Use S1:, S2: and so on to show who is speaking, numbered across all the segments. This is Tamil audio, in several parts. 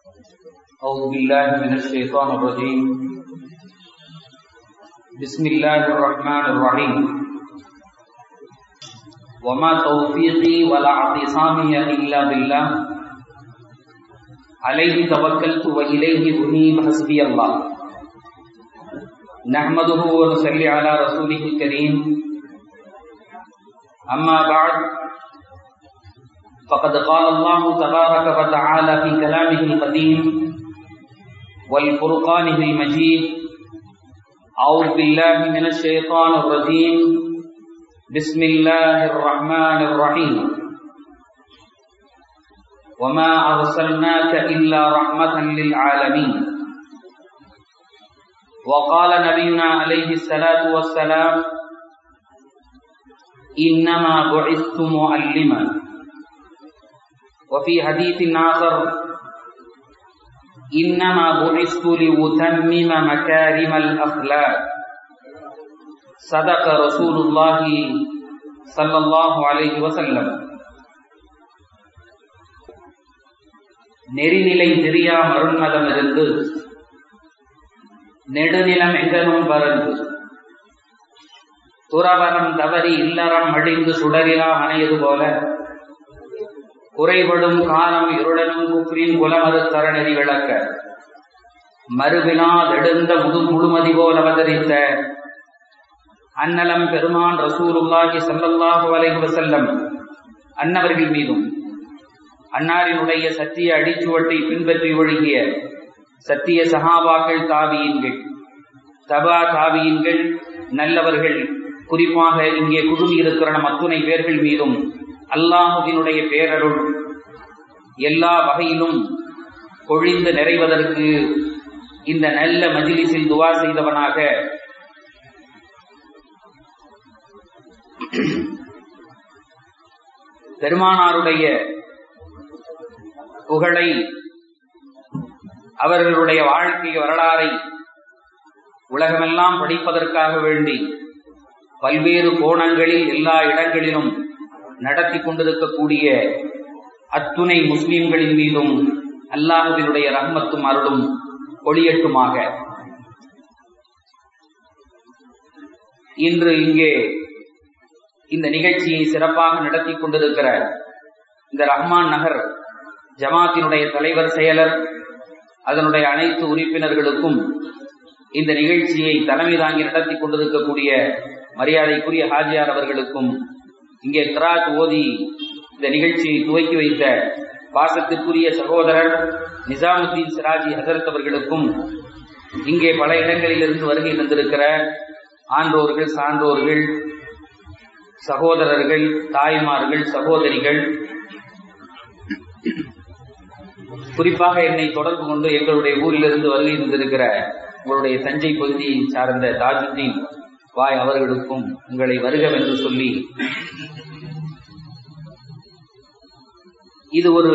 S1: أعوذ بالله من الشيطان الرجيم بسم الله الرحمن الرحيم وما توفيقي ولا اعتصامي إلا بالله عليه توكلت وإليه أنيب حسبي الله نحمده ونصلي على رسوله الكريم أما بعد فقد قال الله تبارك وتعالى في كلامه القديم والفرقانه المجيد أعوذ بالله من الشيطان الرجيم بسم الله الرحمن الرحيم وما أرسلناك إلا رحمة للعالمين وقال نبينا عليه الصلاة والسلام إنما بعثت معلما وفي حديث آخر إنما بعثت لأتمم مكارم الأخلاق صدق رسول الله صلى الله عليه وسلم நெறிநிலை தெரியா மருண்மதமிருந்து நெடுநிலம் எங்கனும் பறந்து துறவரம் தவறி இல்லறம் அழிந்து சுடரிலா அணையது போல குறைபடும் காலம் இருளனும் குப்ரின் குலமது தரணி விளக்க மறுவினாதெடுந்த முது முழுமதி போல் அவதரித்த அன்னலம் பெருமான் ரசூலுல்லாஹி சல்லல்லாஹு அலைஹி வஸல்லம் அன்னவர்கள் மீதும் அன்னாரினுடைய சத்திய அடிச்சுவட்டை பின்பற்றி ஒழுகிய சத்திய சகாபாக்கள் தாவியின்கள் தபா தாவியின்கள் நல்லவர்கள் குறிப்பாக இங்கே குழுமி இருக்கிற நம் அத்துணை பேர்கள் மீதும் அல்லாஹுவினுடைய பேரருள் எல்லா வகையிலும் பொழிந்து நிறைவதற்கு இந்த நல்ல மஜிலிஸில் துவா செய்தவனாக பெருமானாருடைய புகழை அவர்களுடைய வாழ்க்கை வரலாறை உலகமெல்லாம் படிப்பதற்காக வேண்டி பல்வேறு கோணங்களில் எல்லா இடங்களிலும் நடத்தி கொண்டிருக்கக்கூடிய அத்துணை முஸ்லிம்களின் மீதும் அல்லாஹுவினுடைய ரஹ்மத்தும் அருளும் ஒளியட்டுமாக இன்று இங்கே இந்த நிகழ்ச்சியை சிறப்பாக நடத்தி கொண்டிருக்கிற இந்த ரஹ்மான் நகர் ஜமாத்தினுடைய தலைவர் செயலர் அதனுடைய அனைத்து உறுப்பினர்களுக்கும் இந்த நிகழ்ச்சியை தலைமை தாங்கி நடத்தி கொண்டிருக்கக்கூடிய மரியாதைக்குரிய ஹாஜியார் அவர்களுக்கும் இங்கே கிராத் ஓதி இந்த நிகழ்ச்சியை துவக்கி வைத்த பாசத்திற்குரிய சகோதரர் நிசாமுத்தீன் சிராஜி ஹசரத் அவர்களுக்கும் இங்கே பல இடங்களிலிருந்து வருகை தந்திருக்கிற ஆண்டோர்கள் சான்றோர்கள் சகோதரர்கள் தாய்மார்கள் சகோதரிகள் குறிப்பாக என்னை தொடர்பு கொண்டு எங்களுடைய ஊரிலிருந்து வருகை தந்திருக்கிற உங்களுடைய தஞ்சை பகுதியை சார்ந்த தாஜுத்தீன் வாய் அவர்களுக்கும் உங்களை வருகவென்று சொல்லி இது ஒரு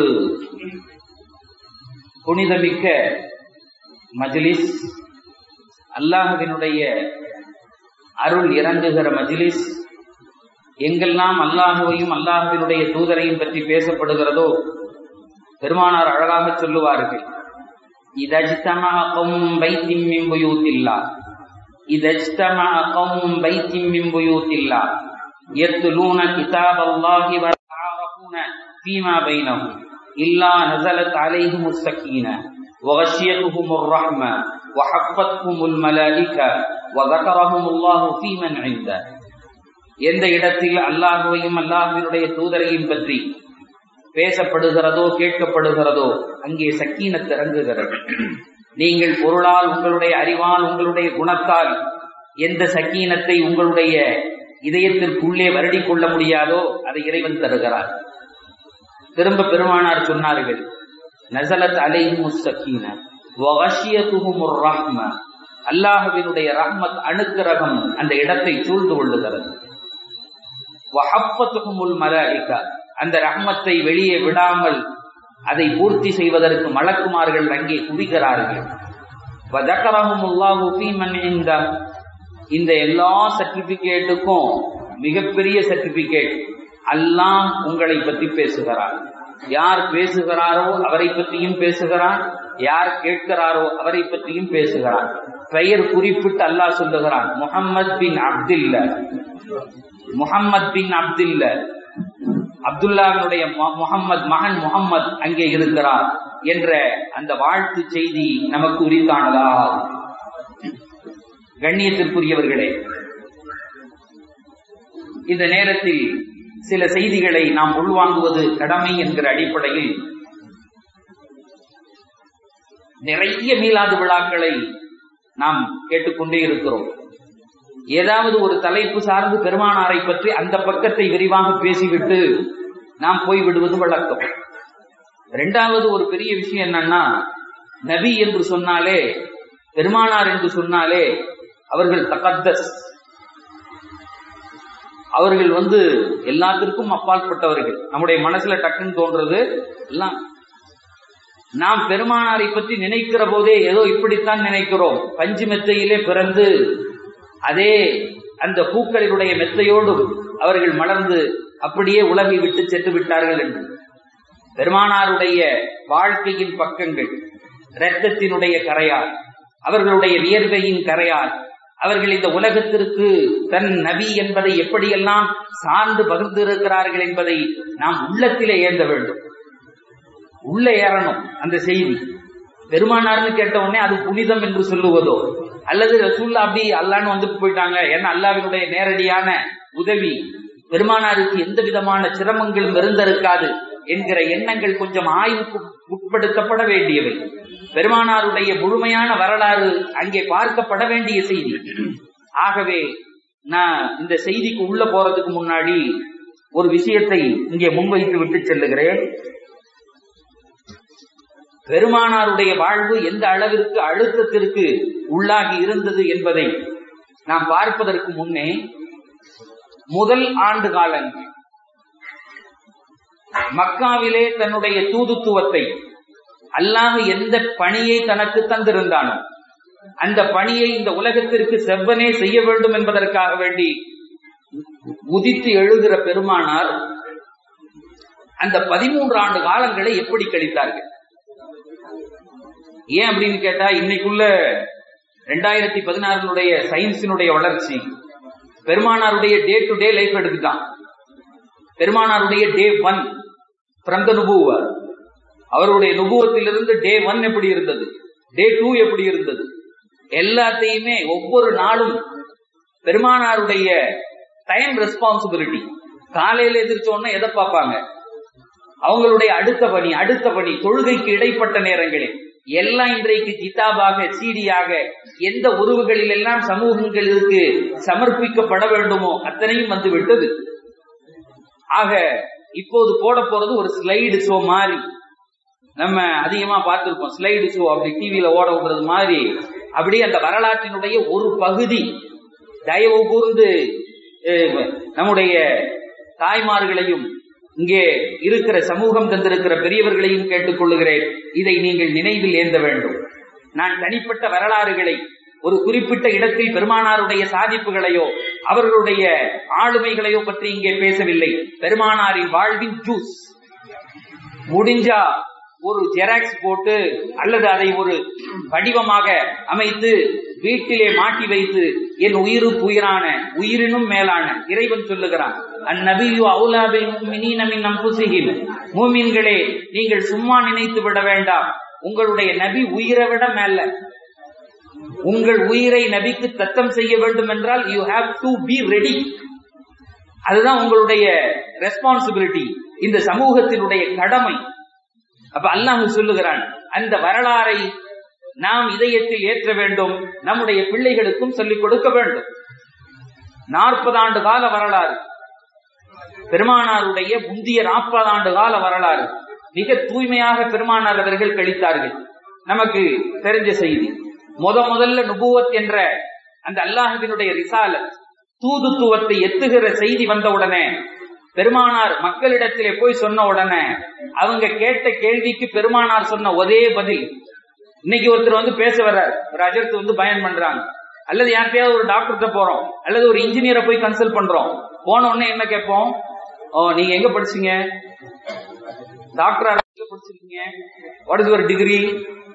S1: புனிதமிக்க மஜிலிஸ் அல்லாஹுவினுடைய அருள் இறங்குகிற மஜிலிஸ் எங்கெல்லாம் அல்லாஹுவையும் அல்லாஹுவினுடைய தூதரையும் பற்றி பேசப்படுகிறதோ பெருமானார் அழகாக சொல்லுவார்கள் இதஜ்தமா கௌம் பைத்தின் மின் புயூத்தில்லா இதஜ்தமா கௌம் பைத்தின் மின் புயூத்தில்லா يتلون كتاب الله ويتعارفون فيما بينهم إلا نزلت عليهم السكينة وغشيتهم الرحمة وحفتهم الملائكة وذكرهم الله في من عنده எந்த இடத்தில் அல்லாஹுவையும் அல்லாஹுவினுடைய தூதரையும் பற்றி பேசப்படுகிறதோ கேட்கப்படுகிறதோ அங்கே சக்கீனத் இறங்குகிறது நீங்கள் பொருளால் உங்களுடைய அறிவால் உங்களுடைய குணத்தால் எந்த சக்கீனத்தை உங்களுடைய இதயத்திற்குள்ளே வருடி கொள்ள முடியாதோ அதை இறைவன் தருகிறார் திரும்ப பெருமானார் சொன்னார்கள் நசலத் அலைஹிம் சக்கீன வகஷியத்துஹும் ரஹ்ம அல்லாஹுவினுடைய ரஹ்மத் அணுக்கிரகம் அந்த இடத்தை சூழ்ந்து கொள்ளுகிறது வஹப்பத்துஹுமுல் மலாயிகா அந்த ரஹ்மத்தை வெளியே விடாமல் அதை பூர்த்தி செய்வதற்கு மலக்குமார்கள் அங்கே குவிக்கிறார்கள் வதக்கரஹுமுல்லாஹு ஃபீ மன் இந்தா இந்த எல்லா சர்டிபிகேட்டுக்கும் மிகப்பெரிய சர்டிபிகேட் அல்லாஹ் உங்களை பற்றி பேசுகிறார் யார் பேசுகிறாரோ அவரை பற்றியும் பேசுகிறார் யார் கேட்கிறாரோ அவரை பற்றியும் பேசுகிறான் பெயர் குறிப்பிட்டு அல்லாஹ் சொல்லுகிறான் முகம்மது பின் அப்துல்ல முகம்மது பின் அப்துல்ல அப்துல்லாவினுடைய முகம்மது மகன் முகம்மது அங்கே இருக்கிறார் என்ற அந்த வாழ்த்து செய்தி நமக்கு உரித்தானதா கண்ணியத்திற்குரியவர்களே இந்த நேரத்தில் சில செய்திகளை நாம் உள்வாங்குவது கடமை என்கிற அடிப்படையில் நிறைய மீளாது விழாக்களை நாம் கேட்டுக்கொண்டே இருக்கிறோம் ஏதாவது ஒரு தலைப்பு சார்ந்து பெருமானாரை பற்றி அந்த பக்கத்தை விரிவாக பேசிவிட்டு நாம் போய்விடுவது வழக்கம் இரண்டாவது ஒரு பெரிய விஷயம் என்னன்னா நபி என்று சொன்னாலே பெருமானார் என்று சொன்னாலே அவர்கள் தகத்தஸ் அவர்கள் வந்து எல்லாத்திற்கும் அப்பாற்பட்டவர்கள் நம்முடைய மனசுல டக்குன்னு தோன்றது எல்லாம் நாம் பெருமானாரை பற்றி நினைக்கிற போதே ஏதோ இப்படித்தான் நினைக்கிறோம் பஞ்சு மெத்தையிலே பிறந்து அதே அந்த பூக்களினுடைய மெத்தையோடும் அவர்கள் மலர்ந்து அப்படியே உலகை விட்டு சென்று விட்டார்கள் என்று பெருமானாருடைய வாழ்க்கையின் பக்கங்கள் இரத்தத்தினுடைய கரையால் அவர்களுடைய வியர்வையின் கரையால் அவர்கள் இந்த உலகத்திற்கு தன் நபி என்பதை எப்படியெல்லாம் சார்ந்து பகிர்ந்திருக்கிறார்கள் என்பதை நாம் உள்ளத்திலே ஏந்த வேண்டும் உள்ள ஏறணும் அந்த செய்தி பெருமானார்னு கேட்ட உடனே அது புனிதம் என்று சொல்லுவதோ அல்லது ரசூல்லா அப்படி அல்லான்னு வந்துட்டு போயிட்டாங்க ஏன்னா அல்லாவினுடைய நேரடியான உதவி பெருமானாருக்கு எந்த விதமான சிரமங்களும் இருந்திருக்காது என்கிற எண்ணங்கள் கொஞ்சம் ஆய்வுக்கு உட்படுத்தப்பட வேண்டியவை பெருமானாருடைய முழுமையான வரலாறு அங்கே பார்க்கப்பட வேண்டிய செய்தி ஆகவே நான் இந்த செய்திக்கு உள்ள போறதுக்கு முன்னாடி ஒரு விஷயத்தை இங்கே முன்வைத்து விட்டு செல்லுகிறேன் பெருமானாருடைய வாழ்வு எந்த அளவிற்கு அழுத்தத்திற்கு உள்ளாகி இருந்தது என்பதை நாம் பார்ப்பதற்கு முன்னே முதல் ஆண்டு காலங்கள் மக்காவிலே தன்னுடைய தூதுத்துவத்தை அல்லாஹ் எந்த பணியை தனக்கு தந்திருந்தானோ அந்த பணியை இந்த உலகத்திற்கு செவ்வனே செய்ய வேண்டும் என்பதற்காக வேண்டி உதித்து எழுகிற பெருமானார் அந்த பதிமூன்று ஆண்டு காலங்களை எப்படி கழித்தார்கள் ஏன் அப்படின்னு கேட்டா இன்னைக்குள்ள ரெண்டாயிரத்தி பதினாறுனுடைய சயின்ஸினுடைய வளர்ச்சி பெருமானாருடைய டே டு டே லைஃப் எடுத்துட்டான் பெருமானாருடைய டே ஒன் ஃப்ரம் த நுபுவ அவருடைய நுபுவத்திலிருந்து டே ஒன் எப்படி இருந்தது டே டூ எப்படி இருந்தது எல்லாத்தையுமே ஒவ்வொரு நாளும் பெருமானாருடைய டைம் ரெஸ்பான்சிபிலிட்டி காலையில எதிர்த்தோன்னா எதை பார்ப்பாங்க அவங்களுடைய அடுத்த பணி அடுத்த பணி தொழுகைக்கு இடைப்பட்ட நேரங்களில் எல்லாம் இன்றைக்கு கிதாபாக சீடியாக எந்த உறவுகளில் எல்லாம் சமூகங்களுக்கு சமர்ப்பிக்கப்பட வேண்டுமோ அத்தனையும் வந்து விட்டது ஆக இப்போது போட போறது ஒரு ஸ்லைடு ஷோ மாதிரி நம்ம அதிகமா பார்த்திருப்போம் ஸ்லைடு ஷோ அப்படி டிவியில ஓட விடுறது மாதிரி அப்படி அந்த வரலாற்றினுடைய ஒரு பகுதி தயவு கூர்ந்து நம்முடைய தாய்மார்களையும் இங்கே இருக்கிற சமூகம் தந்திருக்கிற பெரியவர்களையும் கேட்டுக்கொள்ளுகிறேன் இதை நீங்கள் நினைவில் ஏந்த வேண்டும் நான் தனிப்பட்ட வரலாறுகளை ஒரு குறிப்பிட்ட இடத்தில் பெருமானாருடைய சாதிப்புகளையோ அவர்களுடைய ஆளுமைகளையோ பற்றி இங்கே பேசவில்லை பெருமானாரின் வாழ்வின் ஜூஸ் முடிஞ்சா ஒரு ஜெராக்ஸ் போட்டு அல்லது அதை ஒரு வடிவமாக அமைத்து வீட்டிலே மாட்டி வைத்து என் உயிருக்கு உயிரான உயிரினும் மேலான இறைவன் சொல்லுகிறான் அந்நபியு அவுலாபில் மினீனமின் நம்புசிகில் மூமின்களே நீங்கள் சும்மா நினைத்து விட வேண்டாம் உங்களுடைய நபி உயிரை விட மேல உங்கள் உயிரை நபிக்கு தத்தம் செய்ய வேண்டும் என்றால் you have to be ready அதுதான் உங்களுடைய ரெஸ்பான்சிபிலிட்டி இந்த சமூகத்தினுடைய கடமை அப்ப அல்லாஹ் சொல்லுகிறான் அந்த வரலாறை நாம் இதயத்தில் ஏற்ற வேண்டும் நம்முடைய பிள்ளைகளுக்கும் சொல்லிக் கொடுக்க வேண்டும் நாற்பது ஆண்டு கால வரலாறு பெருமானாருடைய முந்திய நாற்பது ஆண்டு கால வரலாறு மிக தூய்மையாக பெருமானார் அவர்கள் கழித்தார்கள் நமக்கு தெரிஞ்ச செய்தி முத முதல்ல நுபுவத் என்ற அந்த அல்லாஹுவினுடைய ரிசாலத் தூதுத்துவத்தை எத்துகிற செய்தி வந்தவுடனே பெருமானார் மக்களிடத்திலே போய் சொன்ன உடனே அவங்க கேட்ட கேள்விக்கு பெருமானார் சொன்ன ஒரே பதில் இன்னைக்கு ஒருத்தர் வந்து பேச வர்றார் ஒரு அஜர்த்து வந்து பயன் பண்றாங்க அல்லது யார்கிட்டயாவது ஒரு டாக்டர்கிட்ட போறோம் அல்லது ஒரு இன்ஜினியரை போய் கன்சல்ட் பண்றோம் போன உடனே என்ன கேட்போம் ஓ நீங்க எங்க படிச்சீங்க டாக்டர் எங்க படிச்சிருக்கீங்க வாட் இஸ் யுவர் டிகிரி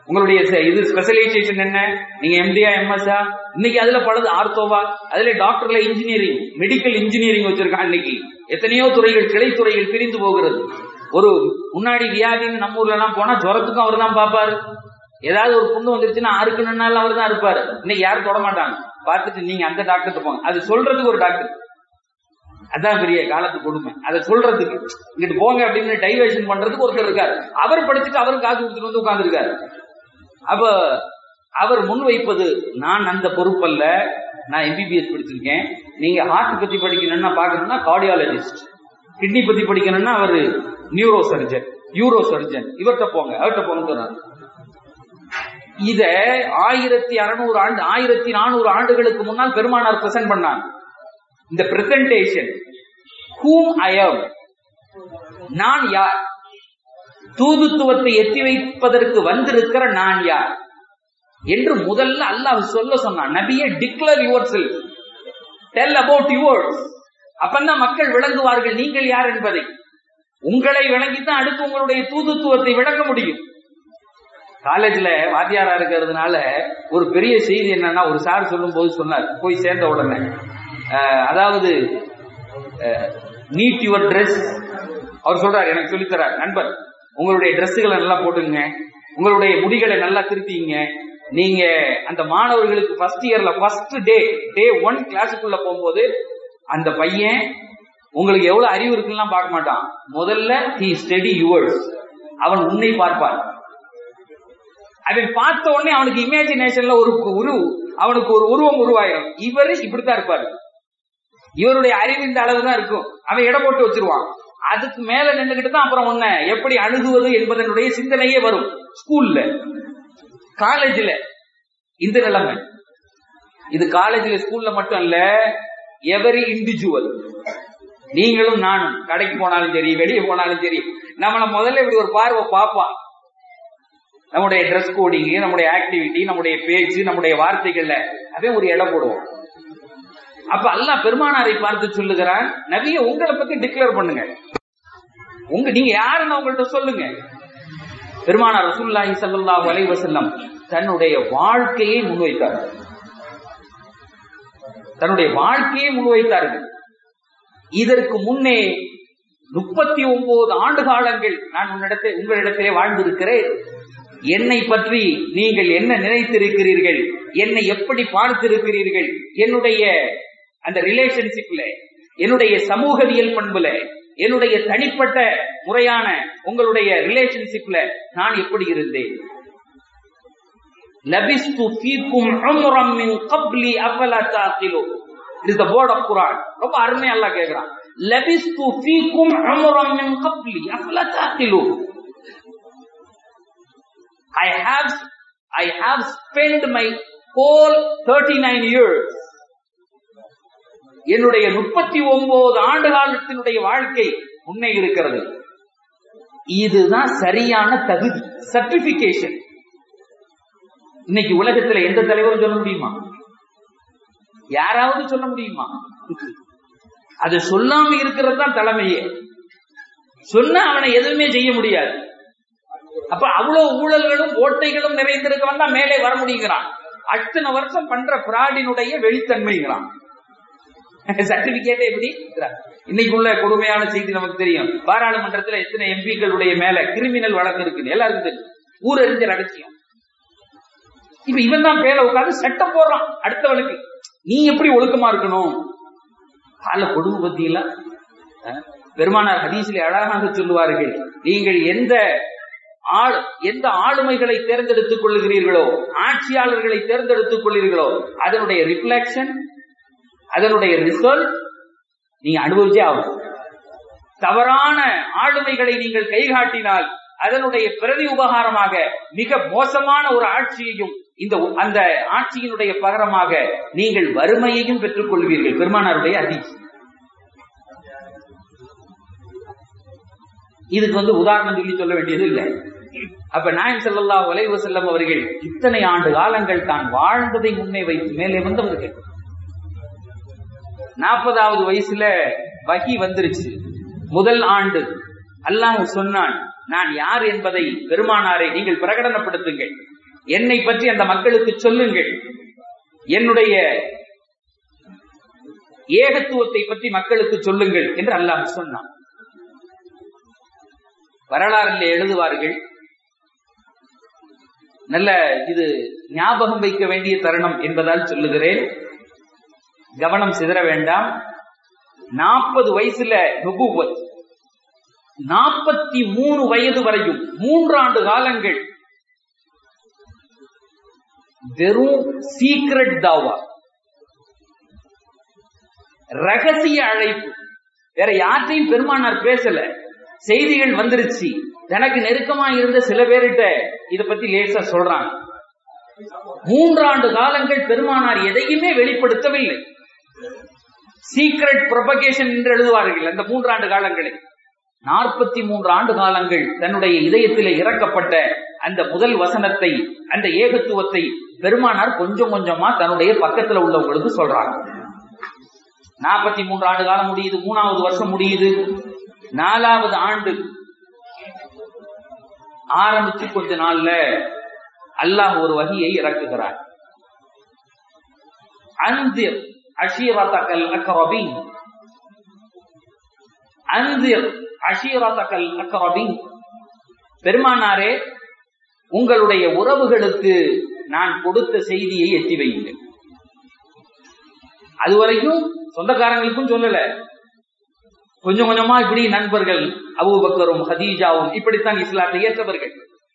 S1: உங்களுடைய ச- இது ஸ்பெஷலைசேஷன் என்ன நீங்க எம்டியா எம்எஸ்ஆ இன்னைக்கு அதுல பலது ஆர்த்தோவா அதுல டாக்டர்ல இன்ஜினியரிங் மெடிக்கல் இன்ஜினியரிங் வச்சிருக்கான் இன்னைக்கு எத்தனையோ துறைகள் கிளை துறைகள் பிரிந்து போகிறது ஒரு முன்னாடி வியாதின்னு நம்ம ஊர்ல எல்லாம் போனா ஜுரத்துக்கும் அவர் தான் பாப்பாரு ஏதாவது ஒரு புண்ணு வந்துருச்சுன்னா அறுக்கணும்னாலும் அவர் தான் இருப்பாரு இன்னைக்கு யாரும் தொட மாட்டாங்க பார்த்துட்டு நீங்க அந்த டாக்டர்கிட்ட போங்க அது சொல்றதுக்கு ஒரு டாக்டர் அதான் பெரிய காலத்து கொடுமை அதை சொல்றதுக்கு இங்கிட்டு போங்க அப்படின்னு டைவர்ஷன் பண்றதுக்கு ஒருத்தர் இருக்காரு அவர் படிச்சுட்டு அவரும் காசு கொடுத்துட்டு வந்து உட்கார்ந்துருக்காரு அப்ப அவர் முன்வைப்பது நான் அந்த பொறுப்பல்ல நான் எம்பிபிஎஸ் படிச்சிருக்கேன் நீங்க ஹார்ட் பத்தி படிக்கணும்னா பாக்கணும்னா கார்டியாலஜிஸ்ட் கிட்னி பத்தி படிக்கணும்னா அவர் நியூரோ சர்ஜன் யூரோ சர்ஜன் இவர்கிட்ட போங்க அவர்கிட்ட போங்க சொன்னார் இத ஆயிரத்தி அறுநூறு ஆண்டு ஆயிரத்தி நானூறு ஆண்டுகளுக்கு முன்னால் பெருமானார் பிரசன்ட் பண்ணாங்க இந்த பிரசன்டேஷன் ஹூம் ஐ am நான் யார் தூதுத்துவத்தை எத்தி வைப்பதற்கு வந்திருக்கிற நான் யார் என்று முதல்ல அல்லாஹ் சொல்ல சொன்னான் நபியே declare yourself tell about yours அப்பந்தான் மக்கள் விளங்குவார்கள் நீங்கள் யார் என்பதை உங்களை விளங்கித்தான் அடுத்து உங்களுடைய தூதுத்துவத்தை விளக்க முடியும் காலேஜ்ல வாத்தியாரா இருக்கிறதுனால ஒரு பெரிய செய்தி என்னன்னா ஒரு சார் சொல்லும் போது சொன்னார் போய் சேர்ந்த உடனே அஹ், அதாவது நீட் யுவர் Dress அவர் சொல்றாரு எனக்கு சொல்லித் தரார் நண்பர் உங்களுடைய ட்ரெஸ்ஸுகளை நல்லா போட்டுங்க உங்களுடைய முடிகளை நல்லா திருத்திங்க நீங்க அந்த மாணவர்களுக்கு ஃபர்ஸ்ட் இயர்ல ஃபர்ஸ்ட் டே டே ஒன் கிளாஸுக்குள்ள போகும்போது அந்த பையன் உங்களுக்கு எவ்வளவு அறிவு இருக்குன்னு பார்க்க மாட்டான் முதல்ல ஹி ஸ்டடி யுவர்ஸ் அவன் உன்னை பார்ப்பான் அவன் பார்த்த உடனே அவனுக்கு இமேஜினேஷன்ல ஒரு உரு அவனுக்கு ஒரு உருவம் உருவாயிரும் இவரு இப்படித்தான் இருப்பாரு இவருடைய அறிவு இந்த அளவு தான் இருக்கும் அவன் இடம் போட்டு வச்சிருவான் அதுக்கு மேல நின்றுகிட்டு தான் அப்புறம் உன்னை எப்படி அணுகுவது என்பதனுடைய சிந்தனையே வரும் ஸ்கூல்ல காலேஜ்ல இந்த நிலைமை இது காலேஜ்ல ஸ்கூல்ல மட்டும் இல்ல எவரி இண்டிவிஜுவல் நீங்களும் நானும் கடைக்கு போனாலும் சரி வெளியே போனாலும் சரி நம்மள முதல்ல இப்படி ஒரு பார்வை பார்ப்பான் நம்முடைய ட்ரெஸ் கோடிங் நம்முடைய ஆக்டிவிட்டி நம்முடைய பேச்சு நம்முடைய வார்த்தைகள்ல அதே ஒரு இடம் போடுவோம் அப்ப அல்லாஹ் பெருமானாரை பார்த்து சொல்லுகிறான் நபிய உங்களை பத்தி டிக்ளேர் பண்ணுங்க உங்க நீங்க யாருன்னு உங்கள்ட்ட சொல்லுங்க பெருமானார் ரசூலுல்லாஹி ஸல்லல்லாஹு அலைஹி வஸல்லம் தன்னுடைய வாழ்க்கையை முன்வைத்தார் தன்னுடைய வாழ்க்கையை முன்வைத்தார்கள் இதற்கு முன்னே முப்பத்தி ஒன்பது ஆண்டு காலங்கள் நான் உன்னிடத்தை உங்களிடத்திலே வாழ்ந்திருக்கிறேன் என்னை பற்றி நீங்கள் என்ன நினைத்திருக்கிறீர்கள் என்னை எப்படி பார்த்திருக்கிறீர்கள் என்னுடைய அந்த ரிலேஷன்ஷிப்ல என்னுடைய சமூகவியல் பண்புல என்னுடைய தனிப்பட்ட முறையான உங்களுடைய ரிலேஷன்ஷிப்ல நான் எப்படி இருந்தேன் லபிஸ்து ஃபீக்கும் உம்ரம் மின் கப்லி அஃபலா தாக்கிலூன் இது the word of Quran ரொம்ப அருமையா அல்லாஹ் கேக்குறான் லபிஸ்து ஃபீக்கும் உம்ரம் மின் khapli அஃபலா தாக்கிலூன் I have I have spent my whole 39 years என்னுடைய முப்பத்தி ஒன்பது ஆண்டு காலத்தினுடைய வாழ்க்கை உண்மை இருக்கிறது இதுதான் சரியான தகுதி சர்டிபிகேஷன் இன்னைக்கு உலகத்துல எந்த தலைவரும் சொல்ல முடியுமா யாராவது சொல்ல முடியுமா அது சொல்லாம இருக்கிறது தான் தலைமையே சொன்னா அவனை எதுவுமே செய்ய முடியாது அப்ப அவ்வளவு ஊழல்களும் ஓட்டைகளும் நிறைந்திருக்கவன் தான் மேலே வர முடியுங்கிறான் அத்தனை வருஷம் பண்ற பிராடினுடைய வெளித்தன்மைங்கிறான் சர்டிபிகேட் எப்படி இன்னைக்கு உள்ள கொடுமையான செய்தி நமக்கு தெரியும் பாராளுமன்றத்துல எத்தனை எம்பிக்களுடைய மேல கிரிமினல் வழக்கு இருக்கு எல்லாருக்கும் தெரியும் ஊரறிஞ்ச ரகசியம் இப்ப இவன் தான் பேர உட்கார்ந்து சட்டம் போடுறான் அடுத்தவனுக்கு நீ எப்படி ஒழுக்கமா இருக்கணும் கால கொடுமை பத்தியில பெருமானார் ஹதீஸிலே அழகாக சொல்லுவார்கள் நீங்கள் எந்த ஆள் எந்த ஆளுமைகளை தேர்ந்தெடுத்துக் கொள்ளுகிறீர்களோ ஆட்சியாளர்களை தேர்ந்தெடுத்துக் கொள்கிறீர்களோ அதனுடைய ரிஃப்ளெக்ஷன் அதனுடைய ரிசல்ட் நீங்க அனுபவிச்சே ஆகும் தவறான ஆளுமைகளை நீங்கள் கைகாட்டினால் அதனுடைய பிரதி உபகாரமாக மிக மோசமான ஒரு ஆட்சியையும் இந்த அந்த ஆட்சியினுடைய பகரமாக நீங்கள் வறுமையையும் பெற்றுக் கொள்வீர்கள் பெருமானாருடைய அதிர்ச்சி இதுக்கு வந்து உதாரணம் சொல்லி சொல்ல வேண்டியது இல்லை அப்ப நாயம் செல்லல்லா வலைவு செல்லம் அவர்கள் இத்தனை ஆண்டு காலங்கள் தான் வாழ்ந்ததை முன்னே வைத்து மேலே வந்தவர்கள் நாற்பதாவது வயசுல வகி வந்துருச்சு முதல் ஆண்டு அல்லாஹ் சொன்னான் நான் யார் என்பதை பெருமானாரை நீங்கள் பிரகடனப்படுத்துங்கள் என்னை பற்றி அந்த மக்களுக்கு சொல்லுங்கள் என்னுடைய ஏகத்துவத்தை பற்றி மக்களுக்கு சொல்லுங்கள் என்று அல்லாஹ் சொன்னான் வரலாறில் எழுதுவார்கள் நல்ல இது ஞாபகம் வைக்க வேண்டிய தருணம் என்பதால் சொல்லுகிறேன் கவனம் சிதற வேண்டாம் நாற்பது வயசுல நுபுவத் நாற்பத்தி மூணு வயது வரையும் மூன்றாண்டு காலங்கள் வெறும் சீக்ரெட் தாவா ரகசிய அழைப்பு வேற யார்ட்டையும் பெருமானார் பேசல செய்திகள் வந்துருச்சு தனக்கு நெருக்கமா இருந்த சில பேர்கிட்ட இத பத்தி லேசா சொல்றாங்க மூன்றாண்டு காலங்கள் பெருமானார் எதையுமே வெளிப்படுத்தவில்லை சீக்ரெட் ப்ரொபகேஷன் என்று எழுதுவார்கள் அந்த மூன்றாண்டு காலங்களில் நாற்பத்தி மூன்று ஆண்டு காலங்கள் தன்னுடைய இதயத்திலே இறக்கப்பட்ட அந்த முதல் வசனத்தை அந்த ஏகத்துவத்தை பெருமானார் கொஞ்சம் கொஞ்சமா தன்னுடைய பக்கத்துல உள்ளவங்களுக்கு சொல்றாங்க நாற்பத்தி மூன்று ஆண்டு காலம் முடியுது மூணாவது வருஷம் முடியுது நாலாவது ஆண்டு ஆரம்பிச்சு கொஞ்ச நாள்ல அல்லாஹ் ஒரு வகையை இறக்குகிறார் அந்திர் அஷீரத்தக்கல் அக்கரபின் அந்திர் அஷீரத்தக்கல் அக்கரபின் பெருமானாரே உங்களுடைய உறவுகளுக்கு நான் கொடுத்த செய்தியை எட்டி வையுங்கள் அதுவரைக்கும் சொந்தக்காரங்களுக்கும் சொல்லல கொஞ்சம் கொஞ்சமா இப்படி நண்பர்கள் அபூபக்கரும் ஹதீஜாவும் இப்படித்தான் இஸ்லாத்தை ஏற்றவர்கள்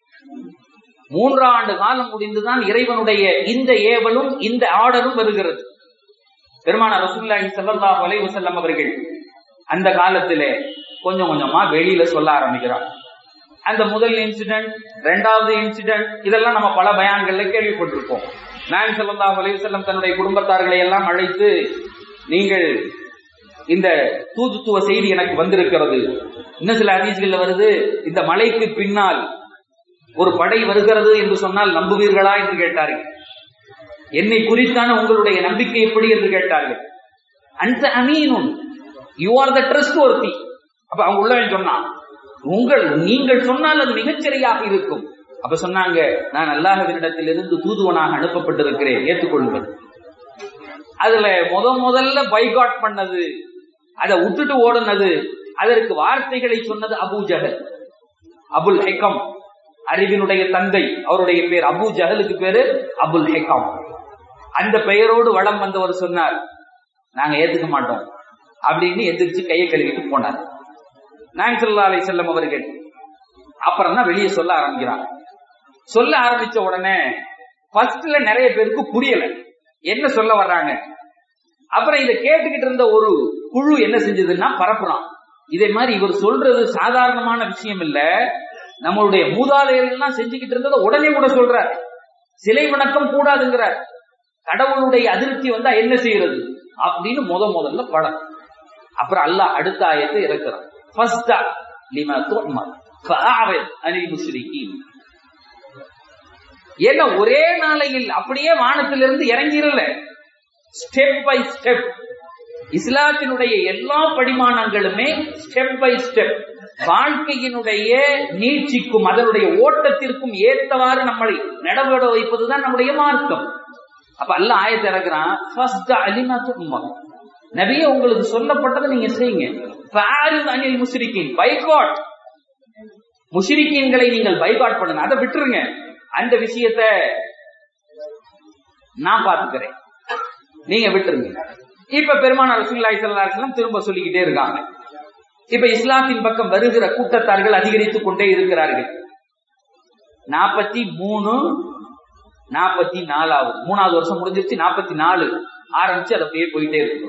S1: மூன்றாண்டு காலம் முடிந்துதான் இறைவனுடைய இந்த ஏவலும் இந்த ஆர்டரும் வருகிறது பெருமான ரசூல்லாஹி ஸல்லல்லாஹு அலைஹி வஸல்லம் அவர்கள் அந்த காலத்திலே கொஞ்சம் கொஞ்சமா வெளியில சொல்ல ஆரம்பிக்கிறார் அந்த முதல் இன்சிடென்ட் ரெண்டாவது இன்சிடென்ட் இதெல்லாம் நம்ம பல பயான்கள்ல கேள்விப்பட்டிருப்போம் நான் ஸல்லல்லாஹு அலைஹி வஸல்லம் தன்னுடைய குடும்பத்தார்களை எல்லாம் அழைத்து நீங்கள் இந்த தூதுத்துவ செய்தி எனக்கு வந்திருக்கிறது இன்னும் சில ஹதீஸ்கள்ல வருது இந்த மலைக்கு பின்னால் ஒரு படை வருகிறது என்று சொன்னால் நம்புவீர்களா என்று கேட்டார்கள் என்னை குறித்தான உங்களுடைய நம்பிக்கை எப்படி என்று கேட்டார்கள் அந்த அமீனும் you are the trustworthy அப்ப அவங்க உள்ளவன் சொன்னான் உங்கள் நீங்கள் சொன்னால் அது மிகச்சரியாக இருக்கும் அப்ப சொன்னாங்க நான் அல்லாஹவினிடத்திலிருந்து தூதுவனாக அனுப்பப்பட்டிருக்கிறேன் ஏற்றுக்கொள்வது அதுல முத முதல்ல பைகாட் பண்ணது அதை விட்டுட்டு ஓடுனது அதற்கு வார்த்தைகளை சொன்னது அபு ஜஹல் அபுல் ஹெக்கம் அறிவினுடைய தந்தை அவருடைய பேர் அபு ஜஹலுக்கு பேரு அபுல் ஹெக்கம் அந்த பெயரோடு வளம் வந்தவர் சொன்னார் நாங்க ஏத்துக்க மாட்டோம் அப்படின்னு எந்திரிச்சு கையை கழுவிட்டு போனார் நாங்க சொல்லா அலை செல்லம் அவர்கள் அப்புறம் தான் வெளியே சொல்ல ஆரம்பிக்கிறாங்க சொல்ல ஆரம்பிச்ச உடனே ஃபர்ஸ்ட்ல நிறைய பேருக்கு புரியல என்ன சொல்ல வர்றாங்க அப்புறம் இதை கேட்டுக்கிட்டு இருந்த ஒரு குழு என்ன செஞ்சதுன்னா பரப்புறான் இதே மாதிரி இவர் சொல்றது சாதாரணமான விஷயம் இல்ல நம்மளுடைய மூதாதையர்கள் எல்லாம் செஞ்சுக்கிட்டு இருந்ததை உடனே கூட சொல்றார் சிலை வணக்கம் கூடாதுங்கிறார் கடவுளுடைய அதிருப்தி வந்தா என்ன செய்யறது அப்படின்னு முத முதல்ல படம் அப்புறம் அல்லாஹ் அடுத்த ஆயத்தை இறக்குறான் ஃபர்ஸ்டா லிமா துஅமர் ஃபஅஅரித் அனில் முஷ்ரிகீன் ஏன்னா ஒரே நாளையில் அப்படியே வானத்திலிருந்து இறங்கிரல ஸ்டெப் பை ஸ்டெப் இஸ்லாத்தினுடைய எல்லா படிமானங்களுமே ஸ்டெப் பை ஸ்டெப் வாழ்க்கையினுடைய நீட்சிக்கும் அதனுடைய ஓட்டத்திற்கும் ஏற்றவாறு நம்மளை நடவட வைப்பதுதான் நம்முடைய மார்க்கம் அப்ப அல்ல ஆயத்தை இறக்குறான் ஃபர்ஸ்ட் அலிமா நபியே உங்களுக்கு சொல்லப்பட்டதை நீங்க செய்யுங்க பாரிஸ் அனில் முஸ்ரிக்கின் பைகாட் முஷ்ரிக்கீன்களை நீங்கள் பைகாட் பண்ணுங்க அதை விட்டுருங்க அந்த விஷயத்த நான் பாத்துக்கிறேன் நீங்க விட்டுருங்க இப்ப பெருமான ரசூல்லாய் சல்லாஸ்லாம் திரும்ப சொல்லிக்கிட்டே இருக்காங்க இப்ப இஸ்லாத்தின் பக்கம் வருகிற கூட்டத்தார்கள் அதிகரித்துக் கொண்டே இருக்கிறார்கள் நாற்பத்தி மூணு நாற்பத்தி நாலாவது மூணாவது வருஷம் முடிஞ்சிருச்சு நாற்பத்தி நாலு ஆரம்பிச்சு அதை அப்படியே போயிட்டே இருக்கு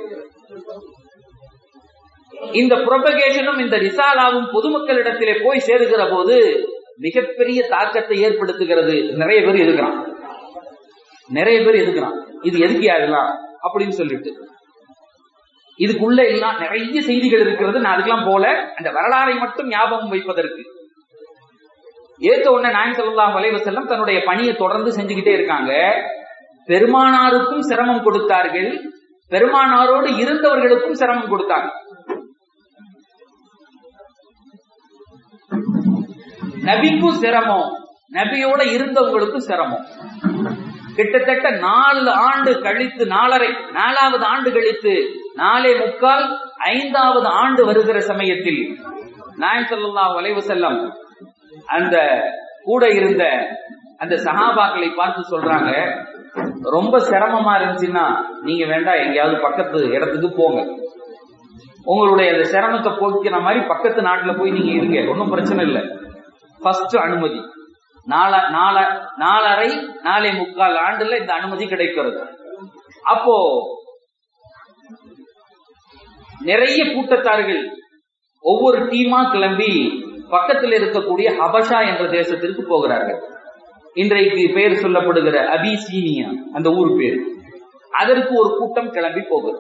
S1: இந்த புரபகேஷனும் இந்த ரிசாலாவும் பொதுமக்களிடத்திலே போய் சேருகிற போது மிகப்பெரிய தாக்கத்தை ஏற்படுத்துகிறது நிறைய பேர் எதுக்குறான் நிறைய பேர் எதுக்குறான் இது எதுக்கு யாருலாம் அப்படின்னு சொல்லிட்டு இதுக்குள்ள எல்லாம் நிறைய செய்திகள் இருக்கிறது நான் அதுக்கெல்லாம் போல அந்த வரலாறை மட்டும் ஞாபகம் வைப்பதற்கு ஏத்த உடனே நாயன் சொல்லலாம் வலைவ செல்லம் தன்னுடைய பணியை தொடர்ந்து செஞ்சுக்கிட்டே இருக்காங்க பெருமானாருக்கும் சிரமம் கொடுத்தார்கள் பெருமானாரோடு இருந்தவர்களுக்கும் சிரமம் கொடுத்தாங்க நபிக்கும் சிரமம் நபியோட இருந்தவங்களுக்கு சிரமம் கிட்டத்தட்ட நாலு ஆண்டு கழித்து நாலரை நாலாவது ஆண்டு கழித்து நாலே முக்கால் ஐந்தாவது ஆண்டு வருகிற சமயத்தில் நாயன் ஸல்லல்லாஹு அலைஹி வஸல்லம் அந்த கூட இருந்த அந்த சஹாபாக்களை பார்த்து சொல்றாங்க ரொம்ப சிரமமா இருந்துச்சுன்னா நீங்க வேண்டாம் எங்கேயாவது பக்கத்து இடத்துக்கு போங்க உங்களுடைய அந்த சிரமத்தை போக்கிற மாதிரி பக்கத்து நாட்டுல போய் நீங்க இருங்க ஒன்றும் பிரச்சனை இல்லை ஃபர்ஸ்ட் அனுமதி நால நால நாலரை நாலே முக்கால் ஆண்டுல இந்த அனுமதி கிடைக்கிறது அப்போ நிறைய கூட்டத்தார்கள் ஒவ்வொரு டீமா கிளம்பி பக்கத்தில் இருக்கக்கூடிய ஹபஷா என்ற தேசத்திற்கு போகிறார்கள் இன்றைக்கு பெயர் சொல்லப்படுகிற அபிசீனியா அந்த ஊர் பேர் அதற்கு ஒரு கூட்டம் கிளம்பி போகுது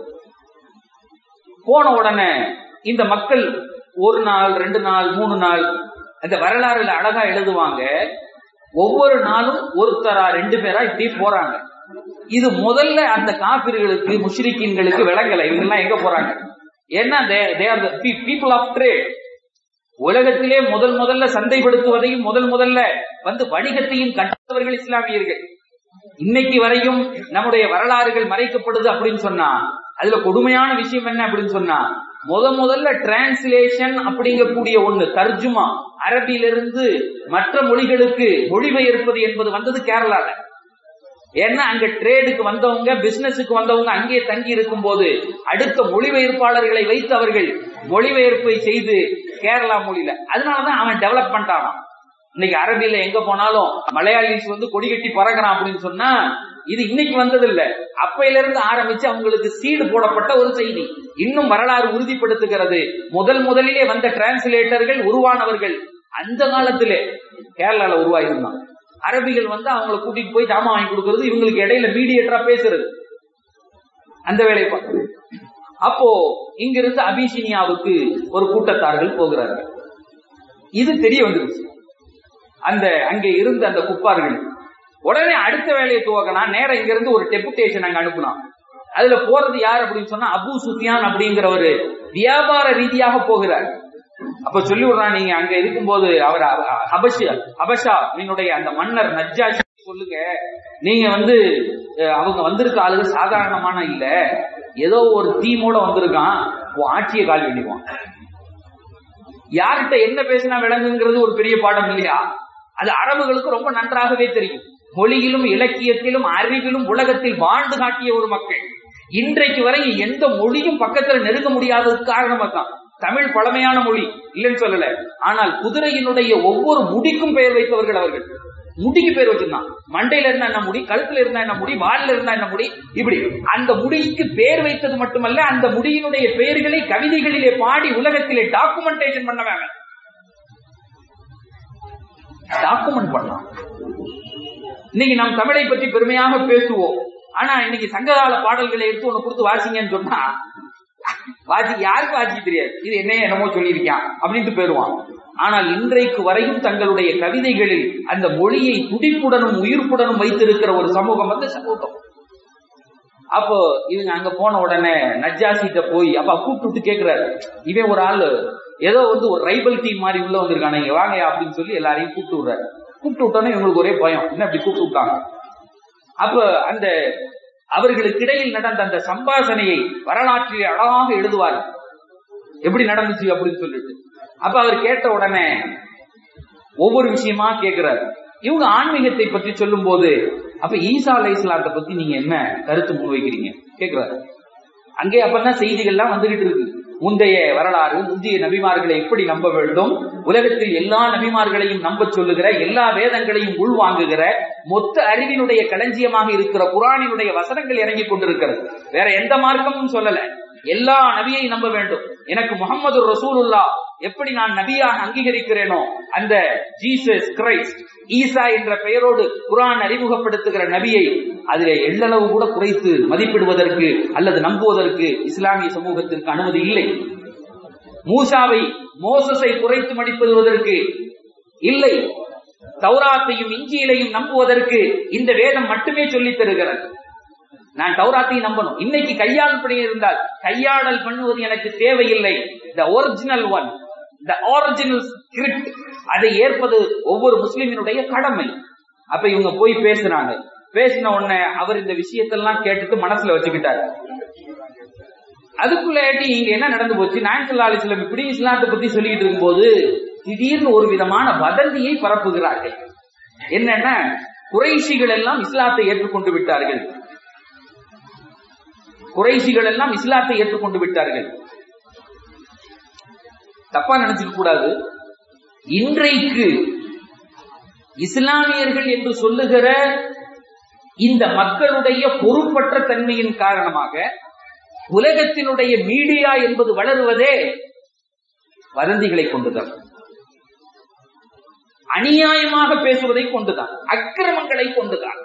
S1: போன உடனே இந்த மக்கள் ஒரு நாள் ரெண்டு நாள் மூணு நாள் அந்த வரலாறுல அழகா எழுதுவாங்க ஒவ்வொரு நாளும் ஒருத்தரா ரெண்டு பேரா இப்படி போறாங்க இது முதல்ல அந்த காபிர்களுக்கு முஷ்ரிக்கின்களுக்கு விளங்கல இவங்க எல்லாம் எங்க போறாங்க ஏன்னா they are people of trade உலகத்திலே முதல் முதல்ல சந்தைப்படுத்துவதையும் முதல் முதல்ல வந்து வணிகத்தையும் கண்டவர்கள் இஸ்லாமியர்கள் இன்னைக்கு வரையும் நம்முடைய வரலாறுகள் மறைக்கப்படுது அப்படின்னு சொன்னா அதுல கொடுமையான விஷயம் என்ன அப்படின்னு சொன்னா முத முதல்ல டிரான்ஸ்லேஷன் அப்படிங்கக்கூடிய ஒண்ணு தர்ஜுமா அரபியிலிருந்து மற்ற மொழிகளுக்கு மொழிபெயர்ப்பது என்பது வந்தது கேரளால ஏன்னா அங்க ட்ரேடுக்கு வந்தவங்க பிசினஸுக்கு வந்தவங்க அங்கே தங்கி இருக்கும் போது அடுத்த மொழிபெயர்ப்பாளர்களை வைத்து அவர்கள் மொழிபெயர்ப்பை செய்து கேரளா மொழியில அதனாலதான் அவன் டெவலப் பண்ணிட்டான் இன்னைக்கு அரபியில எங்க போனாலும் மலையாளிஸ் வந்து கொடி கட்டி பறக்கிறான் அப்படின்னு சொன்னா இது இன்னைக்கு வந்தது இல்ல அப்பையில இருந்து ஆரம்பிச்சு அவங்களுக்கு சீடு போடப்பட்ட ஒரு செய்தி இன்னும் வரலாறு உறுதிப்படுத்துகிறது முதல் முதலிலே வந்த டிரான்ஸ்லேட்டர்கள் உருவானவர்கள் அந்த காலத்திலே கேரளால உருவாயிருந்தான் அரபிகள் வந்து அவங்களை கூட்டிட்டு போய் ஜாமான் வாங்கி கொடுக்கறது இவங்களுக்கு இடையில மீடியேட்டரா பேசுறது அந்த வேலையை பார்க்கறது அப்போ இங்கிருந்து அபிசீனியாவுக்கு ஒரு கூட்டத்தார்கள் போகிறார்கள் இது தெரிய வந்துருச்சு அந்த அங்கே இருந்த அந்த குப்பார்கள் உடனே அடுத்த வேலையை துவக்கலாம் நேரம் இங்க இருந்து ஒரு டெபுடேஷன் அங்க அனுப்பலாம் அதுல போறது யார் அப்படின்னு சொன்னா அபு சுஃபியான் அப்படிங்கிற ஒரு வியாபார ரீதியாக போகிறார் அப்ப சொல்லி விடுறான் நீங்க அங்க இருக்கும்போது அவர் ஹபஷ ஹபஷா என்னுடைய அந்த மன்னர் நஜ்ஜாஷி சொல்லுங்க நீங்க வந்து அவங்க வந்திருக்க ஆளுங்க சாதாரணமான இல்ல ஏதோ ஒரு தீமோட வந்திருக்கான் ஆட்சியை கால் வேண்டிடுவான் யார்கிட்ட என்ன பேசினா விளங்குங்கிறது ஒரு பெரிய பாடம் இல்லையா அது அரபுகளுக்கு ரொம்ப நன்றாகவே தெரியும் மொழியிலும் இலக்கியத்திலும் அறிவிலும் உலகத்தில் வாழ்ந்து காட்டிய ஒரு மக்கள் இன்றைக்கு வரை எந்த மொழியும் பக்கத்துல நெருங்க முடியாததுக்கு காரணமா தான் தமிழ் பழமையான மொழி இல்லைன்னு சொல்லல ஆனால் குதிரையினுடைய ஒவ்வொரு முடிக்கும் பெயர் வைத்தவர்கள் அவர்கள் முடிக்கு பேர் வச்சிருந்தான் மண்டையில இருந்தா என்ன முடி கழுத்துல இருந்தா என்ன முடி வாலில் இருந்தா என்ன முடி இப்படி அந்த முடிக்கு பேர் வைத்தது மட்டுமல்ல அந்த முடியினுடைய பெயர்களை கவிதைகளிலே பாடி உலகத்திலே டாக்குமெண்டேஷன் பண்ண வேணும் டாக்குமெண்ட் பண்ணலாம் இன்னைக்கு நாம் தமிழை பற்றி பெருமையாக பேசுவோம் ஆனா இன்னைக்கு சங்ககால பாடல்களை எடுத்து ஒண்ணு கொடுத்து வாசிங்கன்னு சொன்னா வாசி யாருக்கு வாசிக்க தெரியாது இது என்ன என்னமோ சொல்லியிருக்கான் அப்படின்ட்டு போயிருவான் ஆனால் இன்றைக்கு வரையும் தங்களுடைய கவிதைகளில் அந்த மொழியை துடிப்புடனும் உயிர்ப்புடனும் வைத்திருக்கிற ஒரு சமூகம் வந்து சமூகம் அப்போ இவங்க அங்க போன உடனே நஜ்ஜாசிட்ட போய் அப்ப கூப்பிட்டு கேக்குறாரு இவன் ஒரு ஆளு ஏதோ வந்து ஒரு ரைபல் டீம் மாதிரி உள்ள வந்திருக்கானே இங்க வாங்க அப்படின்னு சொல்லி எல்லாரையும் கூப்பிட்டு விடுறாரு கூப்பிட்டு விட்டோன்னே இவங்களுக்கு ஒரே பயம் என்ன அப்படி கூப்பிட்டு விட்டாங்க அப்ப அந்த அவர்களுக்கு இடையில் நடந்த அந்த சம்பாஷணையை வரலாற்றில் அழகாக எழுதுவார் எப்படி நடந்துச்சு அப்படின்னு சொல்லிட்டு அப்ப அவர் கேட்ட உடனே ஒவ்வொரு விஷயமா கேட்கிறார் இவங்க ஆன்மீகத்தை பற்றி சொல்லும் போது அப்ப ஈசா அலை இஸ்லாத்தை பத்தி நீங்க என்ன கருத்து முன்வைக்கிறீங்க கேட்கிறாரு அங்கே அப்பதான் செய்திகள்லாம் வந்துகிட்டு இருக்கு முந்தைய வரலாறு முந்தைய நபிமார்களை எப்படி நம்ப வேண்டும் உலகத்தில் எல்லா நபிமார்களையும் நம்ப சொல்லுகிற எல்லா வேதங்களையும் உள்வாங்குகிற மொத்த அறிவினுடைய களஞ்சியமாக இருக்கிற குரானினுடைய வசனங்கள் இறங்கி கொண்டிருக்கிறது வேற எந்த மார்க்கமும் சொல்லல எல்லா நபியை நம்ப வேண்டும் எனக்கு முகமது ரசூலுல்லா எப்படி நான் நபியாக அங்கீகரிக்கிறேனோ அந்த ஜீசஸ் கிரைஸ்ட் ஈசா என்ற பெயரோடு குரான் அறிமுகப்படுத்துகிற நபியை அதிலே எள்ளளவு கூட குறைத்து மதிப்பிடுவதற்கு அல்லது நம்புவதற்கு இஸ்லாமிய சமூகத்திற்கு அனுமதி இல்லை மூசாவை மோசஸை குறைத்து மதிப்பிடுவதற்கு இல்லை தௌராத்தையும் இஞ்சியிலையும் நம்புவதற்கு இந்த வேதம் மட்டுமே சொல்லித் தருகிறது நான் தௌராத்தையும் நம்பணும் இன்னைக்கு கையாள் படி இருந்தால் கையாடல் பண்ணுவது எனக்கு தேவையில்லை the original one the original script அதை ஏற்பது ஒவ்வொரு முஸ்லிமினுடைய கடமை அப்ப இவங்க போய் பேசுறாங்க பேசின உடனே அவர் இந்த விஷயத்தெல்லாம் கேட்டுட்டு மனசுல வச்சுக்கிட்டாரு அதுக்குள்ளாட்டி இங்க என்ன நடந்து போச்சு நாயன்சல்லா அலிஸ்லம் இப்படி இஸ்லாத்தை பத்தி சொல்லிட்டு இருக்கும்போது திடீர்னு ஒரு விதமான வதந்தியை பரப்புகிறார்கள் என்னன்னா குறைஷிகள் எல்லாம் இஸ்லாத்தை ஏற்றுக்கொண்டு விட்டார்கள் குறைஷிகள் எல்லாம் இஸ்லாத்தை ஏற்றுக்கொண்டு விட்டார்கள் தப்பா நினைச்சுக்க கூடாது இன்றைக்கு இஸ்லாமியர்கள் என்று சொல்லுகிற இந்த மக்களுடைய பொறுப்பற்ற தன்மையின் காரணமாக உலகத்தினுடைய மீடியா என்பது வளருவதே வதந்திகளை கொண்டுதான் அநியாயமாக பேசுவதை கொண்டுதான் அக்கிரமங்களை கொண்டுதான்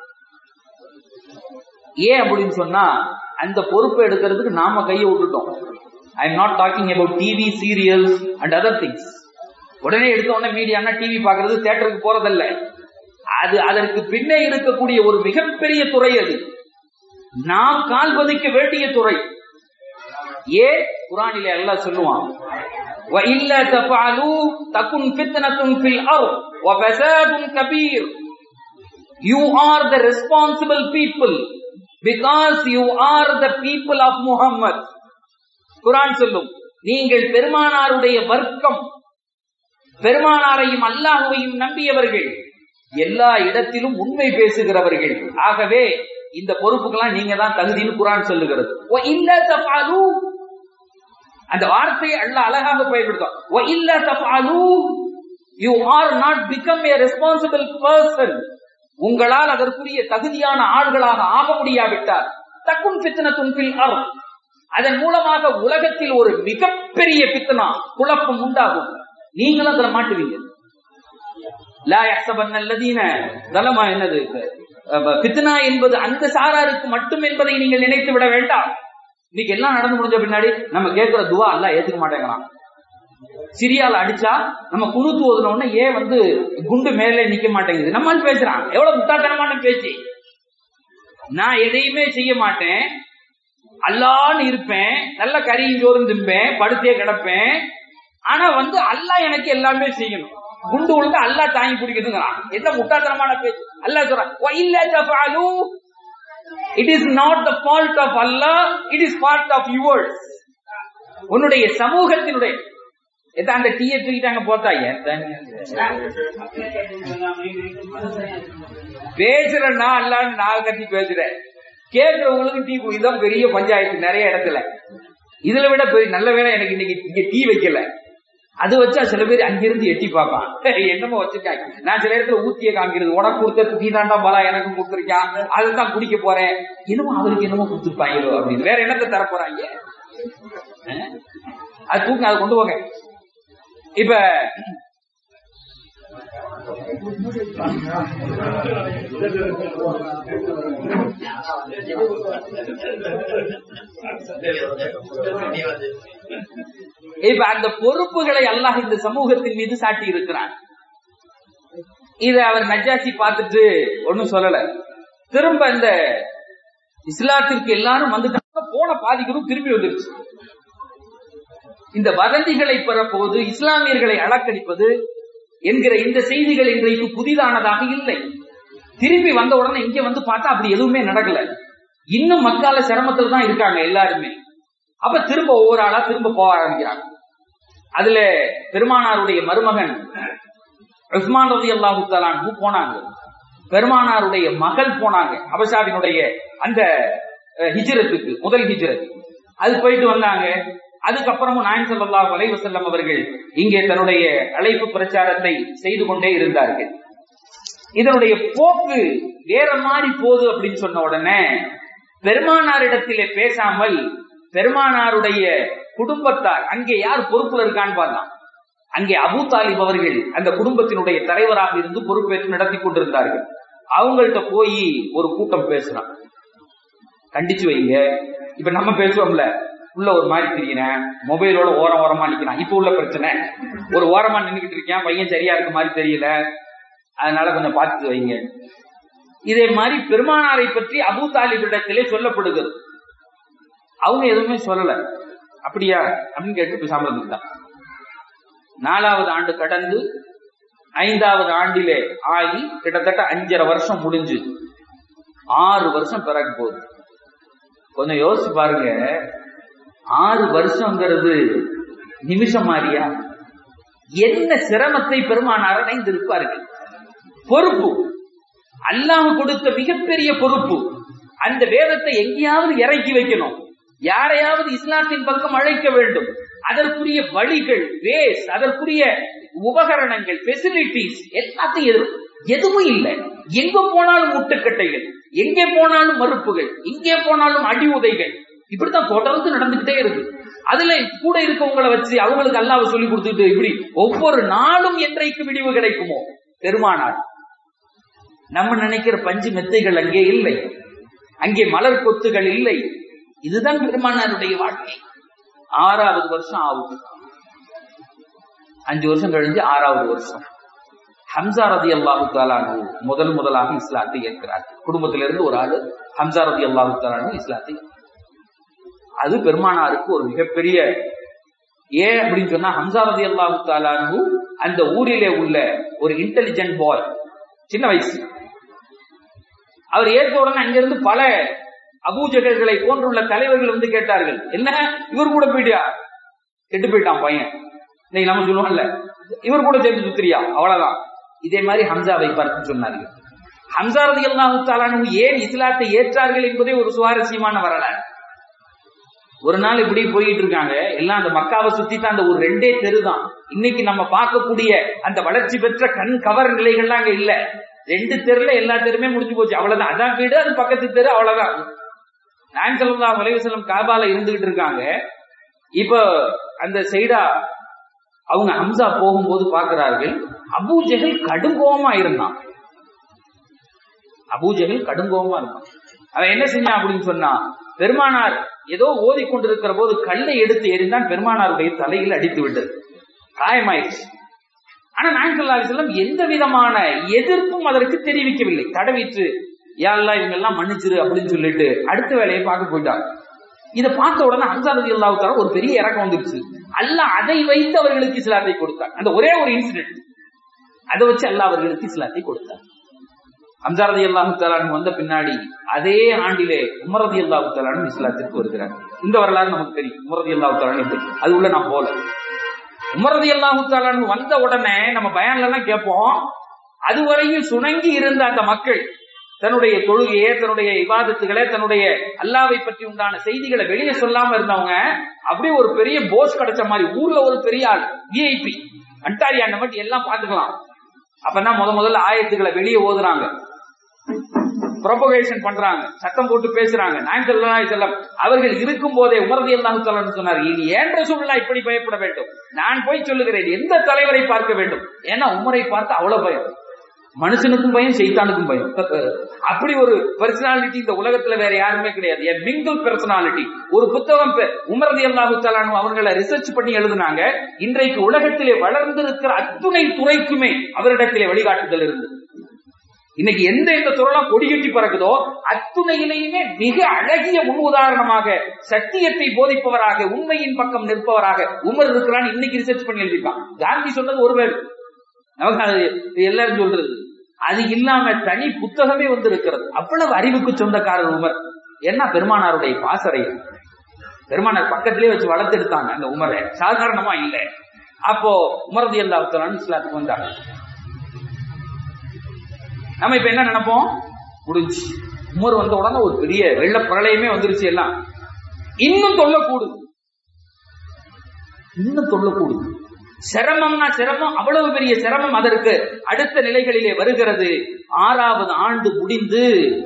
S1: ஏன் அப்படின்னு சொன்னா அந்த பொறுப்பை எடுக்கிறதுக்கு நாம கையை விட்டுட்டோம் I am not talking about TV serials and other things உடனே எடுத்த உடனே மீடியானா டிவி பாக்குறது தேட்டருக்கு போறதல்ல அது அதற்கு பின்னே இருக்கக்கூடிய ஒரு மிகப்பெரிய துறை அது நாம் கால் பதிக்க வேண்டிய துறை ஏ குரானிலே எல்லாம் சொல்லுவான் وَإِلَّا تَفْعَلُوا تَكُنْ فِتْنَةٌ فِي الْأَرْضِ وَفَسَادٌ كَبِيرٌ You are the responsible people because you are the people of Muhammad. குரான் சொல்லும் நீங்கள் பெருமானாருடைய வர்க்கம் பெருமானாரையும் அல்லாஹுவையும் நம்பியவர்கள் எல்லா இடத்திலும் உண்மை பேசுகிறவர்கள் ஆகவே இந்த பொறுப்புக்கெல்லாம் நீங்க தான் தகுதின்னு குரான் சொல்லுகிறது وَإِلَّا تَفْعَلُوا அந்த வார்த்தையை அல்ல அழகாக பயன்படுத்தும் you are not become a responsible person உங்களால் அதற்குரிய தகுதியான ஆள்களாக ஆக முடியாவிட்டால் தக்கும் பித்தன துன்பில் அரும் அதன் மூலமாக உலகத்தில் ஒரு மிகப்பெரிய பித்தனா குழப்பம் உண்டாகும் நீங்களும் அதுல மாட்டுவீங்க லா யஹ்சபன் அல்லதீன தலமா என்னது பித்னா என்பது அந்த சாராருக்கு மட்டும் என்பதை நீங்கள் நினைத்து விட வேண்டாம் இன்னைக்கு எல்லாம் நடந்து முடிஞ்ச பின்னாடி நம்ம கேட்கிற துவா எல்லாம் ஏத்துக்க மாட்டேங்கிறான் சிரியால அடிச்சா நம்ம குழுத்து ஓதுன உடனே ஏன் வந்து குண்டு மேலே நிக்க மாட்டேங்குது நம்மால் பேசுறான் எவ்வளவு முட்டாத்தனமான பேச்சு நான் எதையுமே செய்ய மாட்டேன் அல்லான்னு இருப்பேன் நல்ல கறியும் சோறும் திம்பேன் படுத்தே கிடப்பேன் ஆனா வந்து அல்லா எனக்கு எல்லாமே செய்யணும் குண்டு விழுந்து அல்லா தாங்கி பிடிக்குதுங்கிறான் என்ன முட்டாத்தனமான பேச்சு அல்லா சொல்றான் it is not the fault of Allah it is fault of yours உன்னுடைய சமூகத்தினுடைய எத்த அந்த டீயை தூக்கிட்டாங்க போத்தா பேசுறேன்னா அல்லான்னு நான் கத்தி பேசுறேன் கேட்கிறவங்களுக்கு டீ இதுதான் பெரிய பஞ்சாயத்து நிறைய இடத்துல இதுல விட பெரிய நல்ல வேலை எனக்கு இன்னைக்கு இங்க டீ வைக்கல அது வச்சா சில பேர் அங்கிருந்து எட்டி பார்ப்பான் என்னமோ வச்சிருக்காங்க நான் சில இடத்துல ஊத்திய காமிக்கிறது உனக்கு கொடுத்த டீ தாண்டா பலா எனக்கு கொடுத்துருக்கான் அதுதான் குடிக்க போறேன் என்னமோ அவருக்கு என்னமோ கொடுத்துருப்பாங்களோ அப்படின்னு வேற என்னத்தை தர போறாங்க அது தூக்க அதை கொண்டு போங்க இப்ப இப்ப அந்த பொறுப்புகளை அல்லாஹ் இந்த சமூகத்தின் மீது சாட்டி இருக்கிறான் இத அவர் நஜாசி பார்த்துட்டு ஒன்னும் சொல்லல திரும்ப இந்த இஸ்லாத்திற்கு எல்லாரும் வந்துட்டாங்க போன பாதிக்கிறோம் திரும்பி வந்துருச்சு இந்த வதந்திகளை பெறப்போது இஸ்லாமியர்களை அலக்கடிப்பது என்கிற இந்த செய்திகள் இன்றைக்கு புதிதானதாக இல்லை திரும்பி வந்த உடனே இங்க வந்து பார்த்தா அப்படி எதுவுமே நடக்கல இன்னும் மக்கால சிரமத்தில் தான் இருக்காங்க எல்லாருமே அப்ப திரும்ப ஒவ்வொரு ஆளா திரும்ப போக ஆரம்பிக்கிறாங்க அதுல பெருமானாருடைய மருமகன் உஸ்மான் ரதி அல்லாஹு தலான் போனாங்க பெருமானாருடைய மகள் போனாங்க அபசாவினுடைய அந்த ஹிஜரத்துக்கு முதல் ஹிஜரத் அது போயிட்டு வந்தாங்க அதுக்கப்புறமும் நாயன் சல்லா வலைவசல்லம் அவர்கள் இங்கே தன்னுடைய அழைப்பு பிரச்சாரத்தை செய்து கொண்டே இருந்தார்கள் இதனுடைய போக்கு வேற மாதிரி போகுது அப்படின்னு சொன்ன உடனே பெருமானாரிடத்திலே பேசாமல் பெருமானாருடைய குடும்பத்தார் அங்கே யார் பொறுப்புல இருக்கான்னு பார்த்தான் அங்கே அபு தாலிப் அவர்கள் அந்த குடும்பத்தினுடைய தலைவராக இருந்து பொறுப்பேற்று நடத்தி கொண்டிருந்தார்கள் அவங்கள்ட்ட போய் ஒரு கூட்டம் பேசுறான் கண்டிச்சு வைங்க இப்ப நம்ம பேசுவோம்ல உள்ள ஒரு மாதிரி தெரியறேன் மொபைலோட ஓரம் ஓரமா நிக்கிறான் இப்ப உள்ள பிரச்சனை ஒரு ஓரமா நின்றுகிட்டு இருக்கேன் பையன் சரியா இருக்க மாதிரி தெரியல அதனால கொஞ்சம் பார்த்து வைங்க இதே மாதிரி பெருமானாரை பற்றி அபு தாலிபிடத்திலே சொல்லப்படுகிறது அவங்க எதுவுமே சொல்லல அப்படியா அப்படின்னு கேட்டு பேசாம இருந்துட்டான் நாலாவது ஆண்டு கடந்து ஐந்தாவது ஆண்டிலே ஆகி கிட்டத்தட்ட அஞ்சரை வருஷம் முடிஞ்சு ஆறு வருஷம் பிறகு போகுது கொஞ்சம் யோசிச்சு பாருங்க ஆறு வருஷங்கிறது நிமிஷம் மாறியா என்ன சிரமத்தை பெருமானார் அடைந்திருப்பார்கள் பொறுப்பு அல்லாஹ் கொடுத்த மிகப்பெரிய பொறுப்பு அந்த வேதத்தை எங்கேயாவது இறக்கி வைக்கணும் யாரையாவது இஸ்லாத்தின் பக்கம் அழைக்க வேண்டும் அதற்குரிய வழிகள் வேஸ் அதற்குரிய உபகரணங்கள் பெசிலிட்டிஸ் எல்லாத்தையும் எது எதுவும் இல்லை எங்க போனாலும் முட்டுக்கட்டைகள் எங்கே போனாலும் மறுப்புகள் எங்கே போனாலும் அடி உதைகள் இப்படித்தான் தொடர்ந்து நடந்துகிட்டே இருக்கு அதுல கூட இருக்கவங்களை வச்சு அவங்களுக்கு அல்லாவை சொல்லி கொடுத்துட்டு இப்படி ஒவ்வொரு நாளும் என்றைக்கு விடிவு கிடைக்குமோ பெருமானார் நம்ம நினைக்கிற பஞ்சு மெத்தைகள் அங்கே இல்லை அங்கே மலர் கொத்துகள் இல்லை இதுதான் பெருமானாருடைய வாழ்க்கை ஆறாவது வருஷம் ஆகுது அஞ்சு வருஷம் கழிஞ்சு ஆறாவது வருஷம் ஹம்சா ரதி அல்லாஹு தாலானு முதல் முதலாக இஸ்லாத்தை ஏற்கிறார் குடும்பத்திலிருந்து ஒரு ஆளு ஹம்சா ரதி அல்லாஹு தாலானு இஸ்லாத்தை அது பெருமானாருக்கு ஒரு மிகப்பெரிய ஏன் அப்படின்னு சொன்னா ஹம்சா ரதி அல்லாஹு தாலானு அந்த ஊரிலே உள்ள ஒரு இன்டெலிஜென்ட் பாய் சின்ன வயசு அவர் ஏற்ற உடனே அங்கிருந்து பல அபூஜகர்களை போன்றுள்ள தலைவர்கள் வந்து கேட்டார்கள் என்ன இவர் கூட போயிட்டியா கெட்டு போயிட்டான் பையன் இன்னைக்கு நம்ம சொல்லுவோம்ல இவர் கூட சேர்ந்து சுத்திரியா அவ்வளவுதான் இதே மாதிரி ஹம்சாவை பார்த்து சொன்னார்கள் ஹம்சா ரதி அல்லாஹு ஏன் இஸ்லாத்தை ஏற்றார்கள் என்பதே ஒரு சுவாரஸ்யமான வரலாறு ஒரு நாள் இப்படி போயிட்டு இருக்காங்க எல்லாம் அந்த மக்காவை சுத்தி தான் அந்த ஒரு ரெண்டே தெரு தான் இன்னைக்கு நம்ம பார்க்கக்கூடிய அந்த வளர்ச்சி பெற்ற கண் கவர் நிலைகள்லாம் அங்க இல்ல ரெண்டு தெருல எல்லா தெருமே முடிஞ்சு போச்சு அவ்வளவுதான் அதான் வீடு அது பக்கத்து தெரு அவ்வளவுதான் நான் சொல்லா வலைவசலம் காபால இருந்துகிட்டு இருக்காங்க இப்ப அந்த சைடா அவங்க ஹம்சா போகும்போது பாக்குறார்கள் அபூ ஜெகல் கடுங்கோமா இருந்தான் அபூ ஜெகல் கடுங்கோமா இருந்தான் அவன் என்ன செஞ்சான் அப்படின்னு சொன்னா பெருமானார் ஏதோ ஓதி கொண்டிருக்கிற போது கல்லை எடுத்து எறிந்தான் பெருமானாருடைய தலையில் அடித்து விட்டது காயமாயிடுச்சு ஆனா நாயன்சல்லா செல்லம் எந்த விதமான எதிர்ப்பும் அதற்கு தெரிவிக்கவில்லை தடவிட்டு யாரெல்லாம் இவங்க எல்லாம் மன்னிச்சிரு அப்படின்னு சொல்லிட்டு அடுத்த வேலையை பார்க்க போயிட்டாங்க இதை பார்த்த உடனே ஹம்சாரதி அல்லாவுக்கார ஒரு பெரிய இறக்கம் வந்துருச்சு அல்ல அதை வைத்து அவர்களுக்கு இஸ்லாத்தை கொடுத்தார் அந்த ஒரே ஒரு இன்சிடென்ட் அதை வச்சு அல்ல அவர்களுக்கு இஸ்லாத்தை கொடுத்தார் ஹம்சாரதி அல்லாஹு தலான் வந்த பின்னாடி அதே ஆண்டிலே உமரதி அல்லாஹு தலான் இஸ்லாத்திற்கு வருகிறார் இந்த வரலாறு நமக்கு தெரியும் உமரதி அல்லாஹு தலான் எப்படி அது உள்ள நான் போல உமரதி அல்லாஹு தலான் வந்த உடனே நம்ம பயான்ல எல்லாம் கேட்போம் அதுவரையும் சுணங்கி இருந்த அந்த மக்கள் தன்னுடைய தொழுகையே தன்னுடைய விவாதத்துகளை தன்னுடைய அல்லாவை பற்றி உண்டான செய்திகளை வெளியே சொல்லாம இருந்தவங்க அப்படியே ஒரு பெரிய போஸ் கிடைச்ச மாதிரி ஊர்ல ஒரு பெரிய ஆள் விஐபி அன்டாரியா மட்டும் எல்லாம் பாத்துக்கலாம் அப்பதான் முத முதல்ல ஆயத்துக்களை வெளியே ஓதுறாங்க ப்ரொபகேஷன் பண்றாங்க சத்தம் போட்டு பேசுறாங்க நான் செல்லம் அவர்கள் இருக்கும் போதே உமரதி அல்லாஹு சொன்னார் இனி ஏன்ற சூழ்நிலை இப்படி பயப்பட வேண்டும் நான் போய் சொல்லுகிறேன் எந்த தலைவரை பார்க்க வேண்டும் ஏன்னா உமரை பார்த்து அவ்வளவு பயம் மனுஷனுக்கும் பயம் செய்தானுக்கும் பயம் அப்படி ஒரு பர்சனாலிட்டி இந்த உலகத்துல வேற யாருமே கிடையாது மிங்கிள் பர்சனாலிட்டி ஒரு புத்தகம் உமரதி அல்லாஹு அவர்களை ரிசர்ச் பண்ணி எழுதினாங்க இன்றைக்கு உலகத்திலே வளர்ந்திருக்கிற அத்துணை துறைக்குமே அவரிடத்திலே வழிகாட்டுதல் இருந்தது இன்னைக்கு எந்த எந்த துறைலாம் கொடிகட்டி பறக்குதோ அத்துணையிலையுமே மிக அழகிய முன் உதாரணமாக சத்தியத்தை போதிப்பவராக உண்மையின் பக்கம் நிற்பவராக உமர் இருக்கிறான்னு இன்னைக்கு ரிசர்ச் பண்ணி எழுதியிருக்கான் காந்தி சொன்னது ஒரு பேர் நமக்கு அது எல்லாரும் சொல்றது அது இல்லாம தனி புத்தகமே வந்து இருக்கிறது அவ்வளவு அறிவுக்கு சொந்தக்காரர் உமர் என்ன பெருமானாருடைய பாசறை பெருமானார் பக்கத்திலே வச்சு வளர்த்தெடுத்தாங்க அந்த உமரை சாதாரணமா இல்ல அப்போ உமரதி அல்லா இஸ்லாத்துக்கு வந்தாங்க நம்ம இப்ப என்ன நினைப்போம் முடிஞ்சு உமர் வந்த உடனே ஒரு பெரிய வெள்ள பிரளயமே வந்துருச்சு எல்லாம் இன்னும் தொல்லை கூடுது இன்னும் தொல்லை கூடுது சிரமம்னா சிரமம் அவ்வளவு பெரிய சிரமம் அதற்கு அடுத்த நிலைகளிலே வருகிறது ஆறாவது ஆண்டு முடிந்து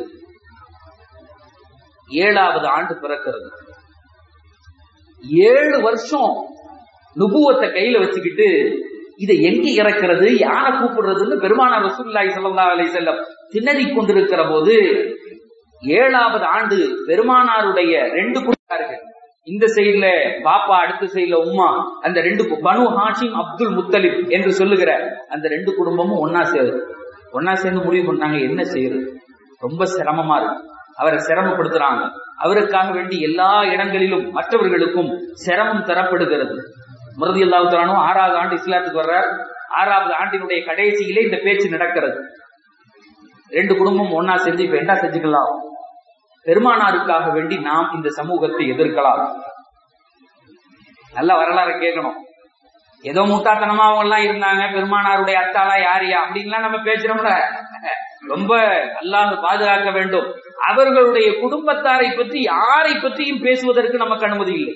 S1: ஏழாவது ஆண்டு பிறக்கிறது ஏழு வருஷம் நுபுவத்தை கையில வச்சுக்கிட்டு இதை எங்க இறக்கிறது யாரை கூப்பிடுறதுன்னு பெருமானார் ரசூல்லாய் சல்லா அலை செல்லம் திணறி கொண்டிருக்கிற போது ஏழாவது ஆண்டு பெருமானாருடைய ரெண்டு குடும்பத்தார்கள் இந்த சைடுல பாப்பா அடுத்த சைடுல உம்மா அந்த ரெண்டு பனு ஹாஷிம் அப்துல் முத்தலிப் என்று சொல்லுகிற அந்த ரெண்டு குடும்பமும் ஒன்னா சேரு ஒன்னா சேர்ந்து முடிவு பண்ணாங்க என்ன செய்யறது ரொம்ப சிரமமா இருக்கு அவரை சிரமப்படுத்துறாங்க அவருக்காக வேண்டி எல்லா இடங்களிலும் மற்றவர்களுக்கும் சிரமம் தரப்படுகிறது மருதி அல்லாவுத்தலானும் ஆறாவது ஆண்டு இஸ்லாத்துக்கு வர்றார் ஆறாவது ஆண்டினுடைய கடைசியிலே இந்த பேச்சு நடக்கிறது ரெண்டு குடும்பம் ஒன்னா செஞ்சு இப்ப என்ன செஞ்சுக்கலாம் பெருமானாருக்காக வேண்டி நாம் இந்த சமூகத்தை எதிர்க்கலாம் நல்ல வரலாறு கேட்கணும் ஏதோ முட்டாத்தனமா அவங்க எல்லாம் இருந்தாங்க பெருமானாருடைய அத்தாளா யாரியா அப்படின்லாம் நம்ம பேசுறோம்ல ரொம்ப அல்லாஹ் பாதுகாக்க வேண்டும் அவர்களுடைய குடும்பத்தாரை பற்றி யாரை பற்றியும் பேசுவதற்கு நமக்கு அனுமதி இல்லை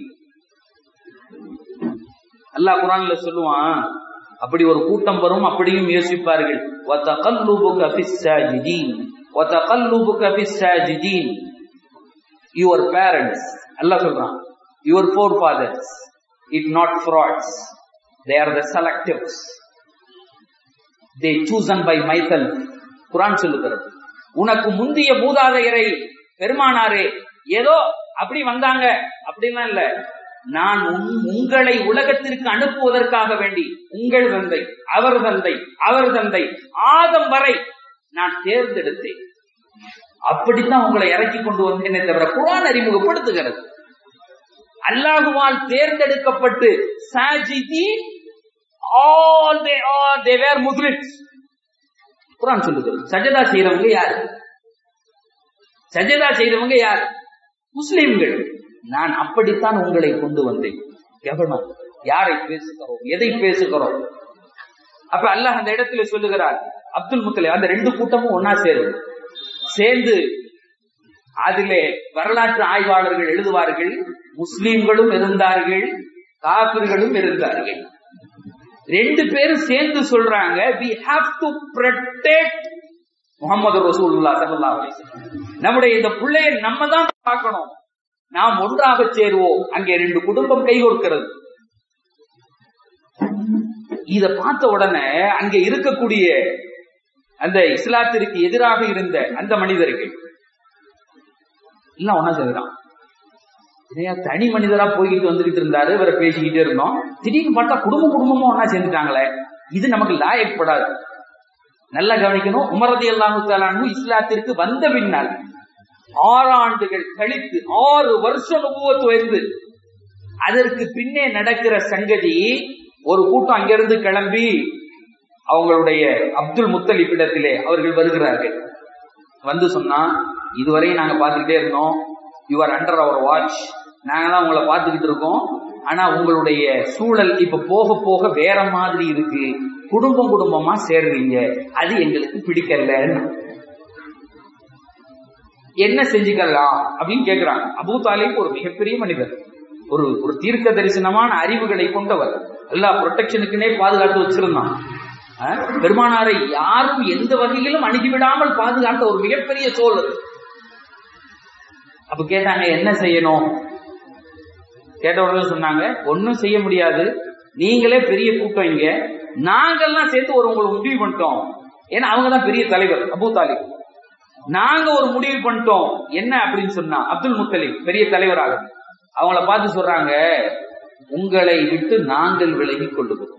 S1: அல்லாஹ் குரான்ல சொல்லுவான் அப்படி ஒரு கூட்டம் வரும் அப்படியும் யோசிப்பார்கள் وَتَقَلُّبُكَ فِي السَّاجِدِينَ وَتَقَلُّبُكَ فِي السَّاجِدِينَ your parents அல்லாஹ் சொல்றான் your forefathers it not frauds they are the selectives they chosen by myself குரான் சொல்லுகிறது உனக்கு முந்திய மூதாதையரை பெருமானாரே ஏதோ அப்படி வந்தாங்க அப்படிலாம் இல்ல நான் உன்- உங்களை உலகத்திற்கு அனுப்புவதற்காக வேண்டி உங்கள் தந்தை அவர் தந்தை அவர் தந்தை ஆதம் வரை நான் தேர்ந்தெடுத்தேன் அப்படித்தான் உங்களை இறக்கி கொண்டு வந்தேனே தவிர குரான் அறிமுகப்படுத்துகிறது அல்லாஹுவால் தேர்ந்தெடுக்கப்பட்டு சாஜிதி ஆல் they are they were Muslims Quran சொல்லுகிறது சஜதா செய்யறவங்க யாரு சஜதா செய்யறவங்க யாரு முஸ்லிம்கள் நான் அப்படித்தான் உங்களை கொண்டு வந்தேன் கவனம் யாரை பேசுகிறோம் எதை பேசுகிறோம் அப்ப அல்லாஹ் அந்த இடத்துல சொல்லுகிறார் அப்துல் முத்தலே அந்த ரெண்டு கூட்டமும் ஒன்னா சேரும் சேர்ந்து அதிலே வரலாற்று ஆய்வாளர்கள் எழுதுவார்கள் முஸ்லிம்களும் இருந்தார்கள் காபிர்களும் இருந்தார்கள் ரெண்டு பேரும் சேர்ந்து சொல்றாங்க we have to protect Mohammed ரசூலுல்லா ஸல்லல்லாஹு அலைஹி வஸல்லம் நம்முடைய இந்த பிள்ளையை நம்ம தான் பார்க்கணும் நாம் ஒன்றாக சேருவோம் அங்கே ரெண்டு குடும்பம் கை கொடுக்கிறது இத பார்த்த உடனே அங்க இருக்கக்கூடிய அந்த இஸ்லாத்திற்கு எதிராக இருந்த அந்த மனிதர்கள் எல்லாம் ஒன்னா சேர்றான் இதையா தனி மனிதரா போய்கிட்டு வந்துகிட்டு இருந்தாரு இவரை பேசிக்கிட்டே இருந்தோம் திடீர்னு பார்த்தா குடும்ப குடும்பமா ஒன்னா சேர்ந்துட்டாங்களே இது நமக்கு லாயக்கப்படாது நல்லா கவனிக்கணும் உமரதி அல்லாஹு இஸ்லாத்திற்கு வந்த பின்னால் ஆறு ஆண்டுகள் கழித்து ஆறு வருஷம் நுபுவத்து வந்து அதற்கு பின்னே நடக்கிற சங்கதி ஒரு கூட்டம் அங்கிருந்து கிளம்பி அவங்களுடைய அப்துல் முத்தலிப்பிடத்திலே அவர்கள் வருகிறார்கள் வந்து சொன்னா இதுவரை நாங்க பார்த்துக்கிட்டே இருந்தோம் யுவர் அண்டர் அவர் வாட்ச் நாங்களாம் உங்களை பார்த்துக்கிட்டு இருக்கோம் ஆனா உங்களுடைய சூழல் இப்ப போக போக வேற மாதிரி இருக்கு குடும்பம் குடும்பமா சேர்றீங்க அது எங்களுக்கு பிடிக்கலன்னு என்ன செஞ்சுக்கலாம் அப்படின்னு கேக்குறாங்க அபூ தாலிப் ஒரு மிகப்பெரிய மனிதர் ஒரு ஒரு தீர்க்க தரிசனமான அறிவுகளை கொண்டவர் எல்லா ப்ரொடெக்ஷனுக்குனே பாதுகாத்து வச்சிருந்தான் அஹ், பெருமானாரை யாரும் எந்த வகையிலும் அணுகிவிடாமல் பாதுகாத்த ஒரு மிகப்பெரிய சோல் அது. அப்ப கேட்டாங்க என்ன செய்யணும் கேட்டவங்க சொன்னாங்க ஒன்னும் செய்ய முடியாது நீங்களே பெரிய கூட்டம் இங்க நாங்கெல்லாம் சேர்த்து ஒரு உங்களுக்கு முடிவு பண்ணிட்டோம் ஏன்னா அவங்க தான் பெரிய தலைவர் அபூ தாலிப் நாங்க ஒரு முடிவு பண்ணிட்டோம் என்ன அப்படின்னு சொன்னா அப்துல் முத்தலிப் பெரிய தலைவராக அவங்கள பார்த்து சொல்றாங்க உங்களை விட்டு நாங்கள் விலகிக் கொள்ளுகிறோம்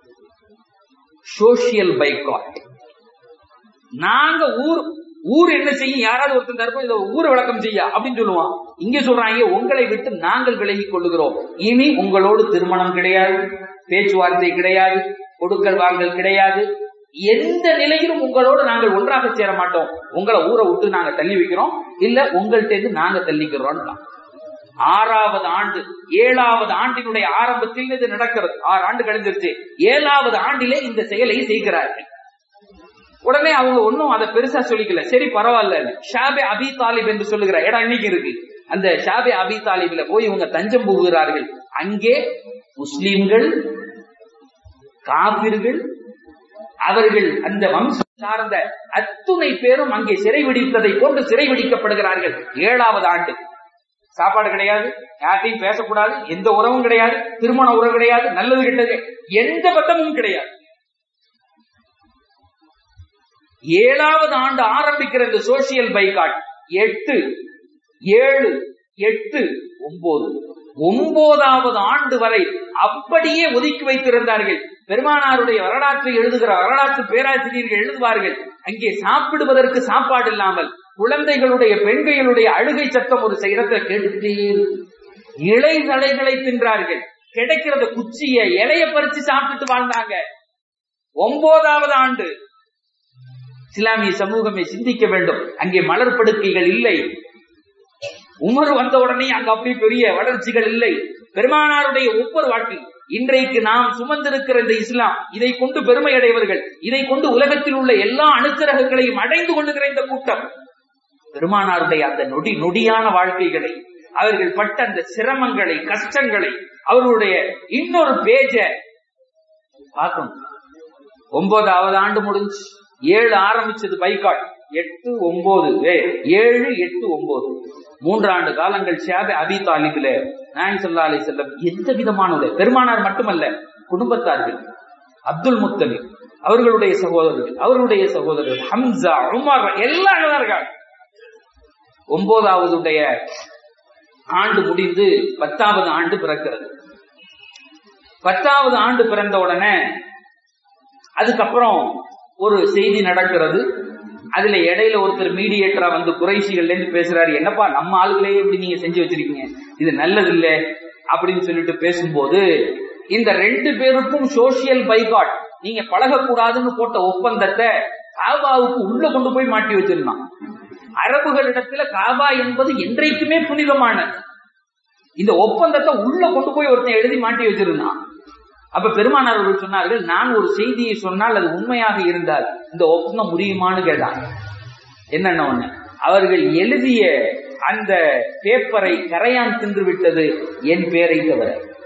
S1: சோசியல் பைகாட் நாங்க ஊர் ஊர் என்ன செய்யும் யாராவது ஒருத்தன் தரப்போ இதை ஊர் விளக்கம் செய்ய அப்படின்னு சொல்லுவான் இங்க சொல்றாங்க உங்களை விட்டு நாங்கள் விலகிக் கொள்ளுகிறோம் இனி உங்களோடு திருமணம் கிடையாது பேச்சுவார்த்தை கிடையாது கொடுக்கல் வாங்கல் கிடையாது எந்த நிலையிலும் உங்களோடு நாங்கள் ஒன்றாக சேர மாட்டோம் உங்களை ஊரை விட்டு நாங்க தள்ளி வைக்கிறோம் இல்ல உங்கள்ட்ட இருந்து நாங்க தள்ளிக்கிறோம் ஆறாவது ஆண்டு ஏழாவது ஆண்டினுடைய ஆரம்பத்தில் இது நடக்கிறது ஆறு ஆண்டு கழிஞ்சிருச்சு ஏழாவது ஆண்டிலே இந்த செயலை செய்கிறார்கள் உடனே அவங்க ஒன்னும் அதை பெருசா சொல்லிக்கல சரி பரவாயில்ல ஷாபே அபி தாலிப் என்று சொல்லுகிற இடம் இன்னைக்கு இருக்கு அந்த ஷாபே அபி தாலிபில போய் இவங்க தஞ்சம் புகுகிறார்கள் அங்கே முஸ்லிம்கள் காபிர்கள் அவர்கள் அந்த வம்சம் சார்ந்த அத்துணை பேரும் அங்கே சிறைபிடித்ததை கொண்டு சிறைபிடிக்கப்படுகிறார்கள் ஏழாவது ஆண்டு சாப்பாடு கிடையாது யார்ட்டையும் பேசக்கூடாது எந்த உறவும் கிடையாது திருமண உறவு கிடையாது நல்லது கெட்டது எந்த பத்தமும் கிடையாது ஏழாவது ஆண்டு ஆரம்பிக்கிற இந்த சோசியல் பைகாட் எட்டு ஏழு எட்டு ஒன்பது ஒன்பதாவது ஆண்டு வரை அப்படியே ஒதுக்கி வைத்திருந்தார்கள் பெருமானாருடைய வரலாற்றை எழுதுகிற வரலாற்று பேராசிரியர்கள் எழுதுவார்கள் அங்கே சாப்பிடுவதற்கு சாப்பாடு இல்லாமல் குழந்தைகளுடைய பெண்களுடைய அழுகை சத்தம் ஒரு இடத்துல கேட்டுட்டே இருக்கும். இலை தலைகளை தின்றார்கள் கிடைக்கிறத குச்சிய இலைய பறிச்சு சாப்பிட்டுட்டு வாழ்ந்தாங்க ஒன்பதாவது ஆண்டு இஸ்லாமிய சமூகமே சிந்திக்க வேண்டும் அங்கே மலர் படுக்கைகள் இல்லை உமர் வந்த உடனே அங்க அப்படி பெரிய வளர்ச்சிகள் இல்லை பெருமானாருடைய ஒவ்வொரு வாழ்க்கை இன்றைக்கு நாம் சுமந்திருக்கிற இந்த இஸ்லாம் இதை கொண்டு பெருமை அடைவர்கள் இதை கொண்டு உலகத்தில் உள்ள எல்லா அணுக்கரகங்களையும் அடைந்து கொண்டுகிற இந்த கூட்டம் பெருமானாருடைய அந்த நொடி நொடியான வாழ்க்கைகளை அவர்கள் பட்ட அந்த சிரமங்களை கஷ்டங்களை அவர்களுடைய இன்னொரு பேஜ பார்க்கணும் ஒன்பதாவது ஆண்டு முடிஞ்சு ஏழு ஆரம்பிச்சது பைக்காட் எட்டு ஒன்பது ஏழு எட்டு ஒன்பது மூன்றாண்டு காலங்கள் ஷாபே அபி தாலிபில நாயன் சொல்லா அலி செல்லம் எந்த விதமான பெருமானார் மட்டுமல்ல குடும்பத்தார்கள் அப்துல் முத்தலிப் அவர்களுடைய சகோதரர்கள் அவர்களுடைய சகோதரர்கள் ஹம்சா உமர் எல்லாம் எழுதார்கள் ஒன்பதாவதுடைய ஆண்டு முடிந்து பத்தாவது ஆண்டு பிறக்கிறது பத்தாவது ஆண்டு பிறந்த உடனே அதுக்கப்புறம் ஒரு செய்தி நடக்கிறது அதுல இடையில ஒருத்தர் மீடியேட்டரா வந்து குறைசிகள்ல இருந்து பேசுறாரு என்னப்பா நம்ம ஆளுகளே எப்படி நீங்க செஞ்சு வச்சிருக்கீங்க இது நல்லது இல்ல அப்படின்னு சொல்லிட்டு பேசும்போது இந்த ரெண்டு பேருக்கும் சோசியல் பைகாட் நீங்க பழகக்கூடாதுன்னு போட்ட ஒப்பந்தத்தை காபாவுக்கு உள்ள கொண்டு போய் மாட்டி வச்சிருந்தான் அரபுகளிடத்துல காபா என்பது என்றைக்குமே புனிதமானது இந்த ஒப்பந்தத்தை உள்ள கொண்டு போய் ஒருத்தன் எழுதி மாட்டி வச்சிருந்தான் அப்ப பெருமானார் அவர்கள் சொன்னார்கள் நான் ஒரு செய்தியை சொன்னால் அது உண்மையாக இருந்தால் இந்த ஒப்பந்தம் முடியுமான்னு கேட்டாங்க என்னென்ன ஒண்ணு அவர்கள் எழுதிய அந்த பேப்பரை கரையான் தின்று விட்டது என் பேரை தவிர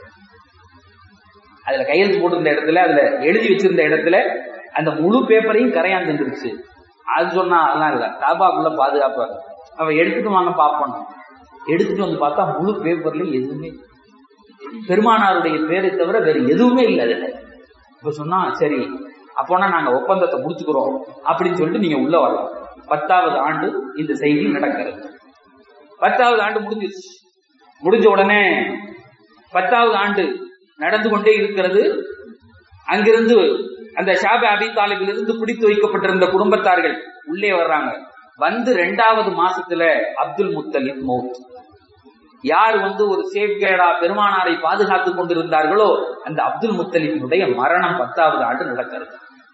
S1: அதுல கையெழுத்து போட்டிருந்த இடத்துல அதுல எழுதி வச்சிருந்த இடத்துல அந்த முழு பேப்பரையும் கரையான் தின்றுச்சு அது சொன்னா அதெல்லாம் இல்ல தாபாக்குள்ள பாதுகாப்பா அவ எடுத்துட்டு வாங்க பாப்போம் எடுத்துட்டு வந்து பார்த்தா முழு பேப்பர்ல எதுவுமே பெருமானாருடைய பேரை தவிர வேற எதுவுமே இல்லை அதுல இப்ப சொன்னா சரி அப்போனா நாங்க ஒப்பந்தத்தை முடிச்சுக்கிறோம் அப்படின்னு சொல்லிட்டு நீங்க உள்ள வரலாம் பத்தாவது ஆண்டு இந்த செய்தி நடக்கிறது பத்தாவது ஆண்டு முடிஞ்சிருச்சு முடிஞ்ச உடனே பத்தாவது ஆண்டு நடந்து கொண்டே இருக்கிறது அங்கிருந்து அந்த ஷாபி அபி தாலிபிலிருந்து பிடித்து வைக்கப்பட்டிருந்த குடும்பத்தார்கள் உள்ளே வர்றாங்க வந்து ரெண்டாவது மாசத்துல அப்துல் முத்தலிப் மௌத் யார் வந்து ஒரு சேஃப்கேடா பெருமானாரை பாதுகாத்துக் கொண்டிருந்தார்களோ அந்த அப்துல் முத்தலிபினுடைய மரணம் பத்தாவது ஆண்டு நடக்கிறது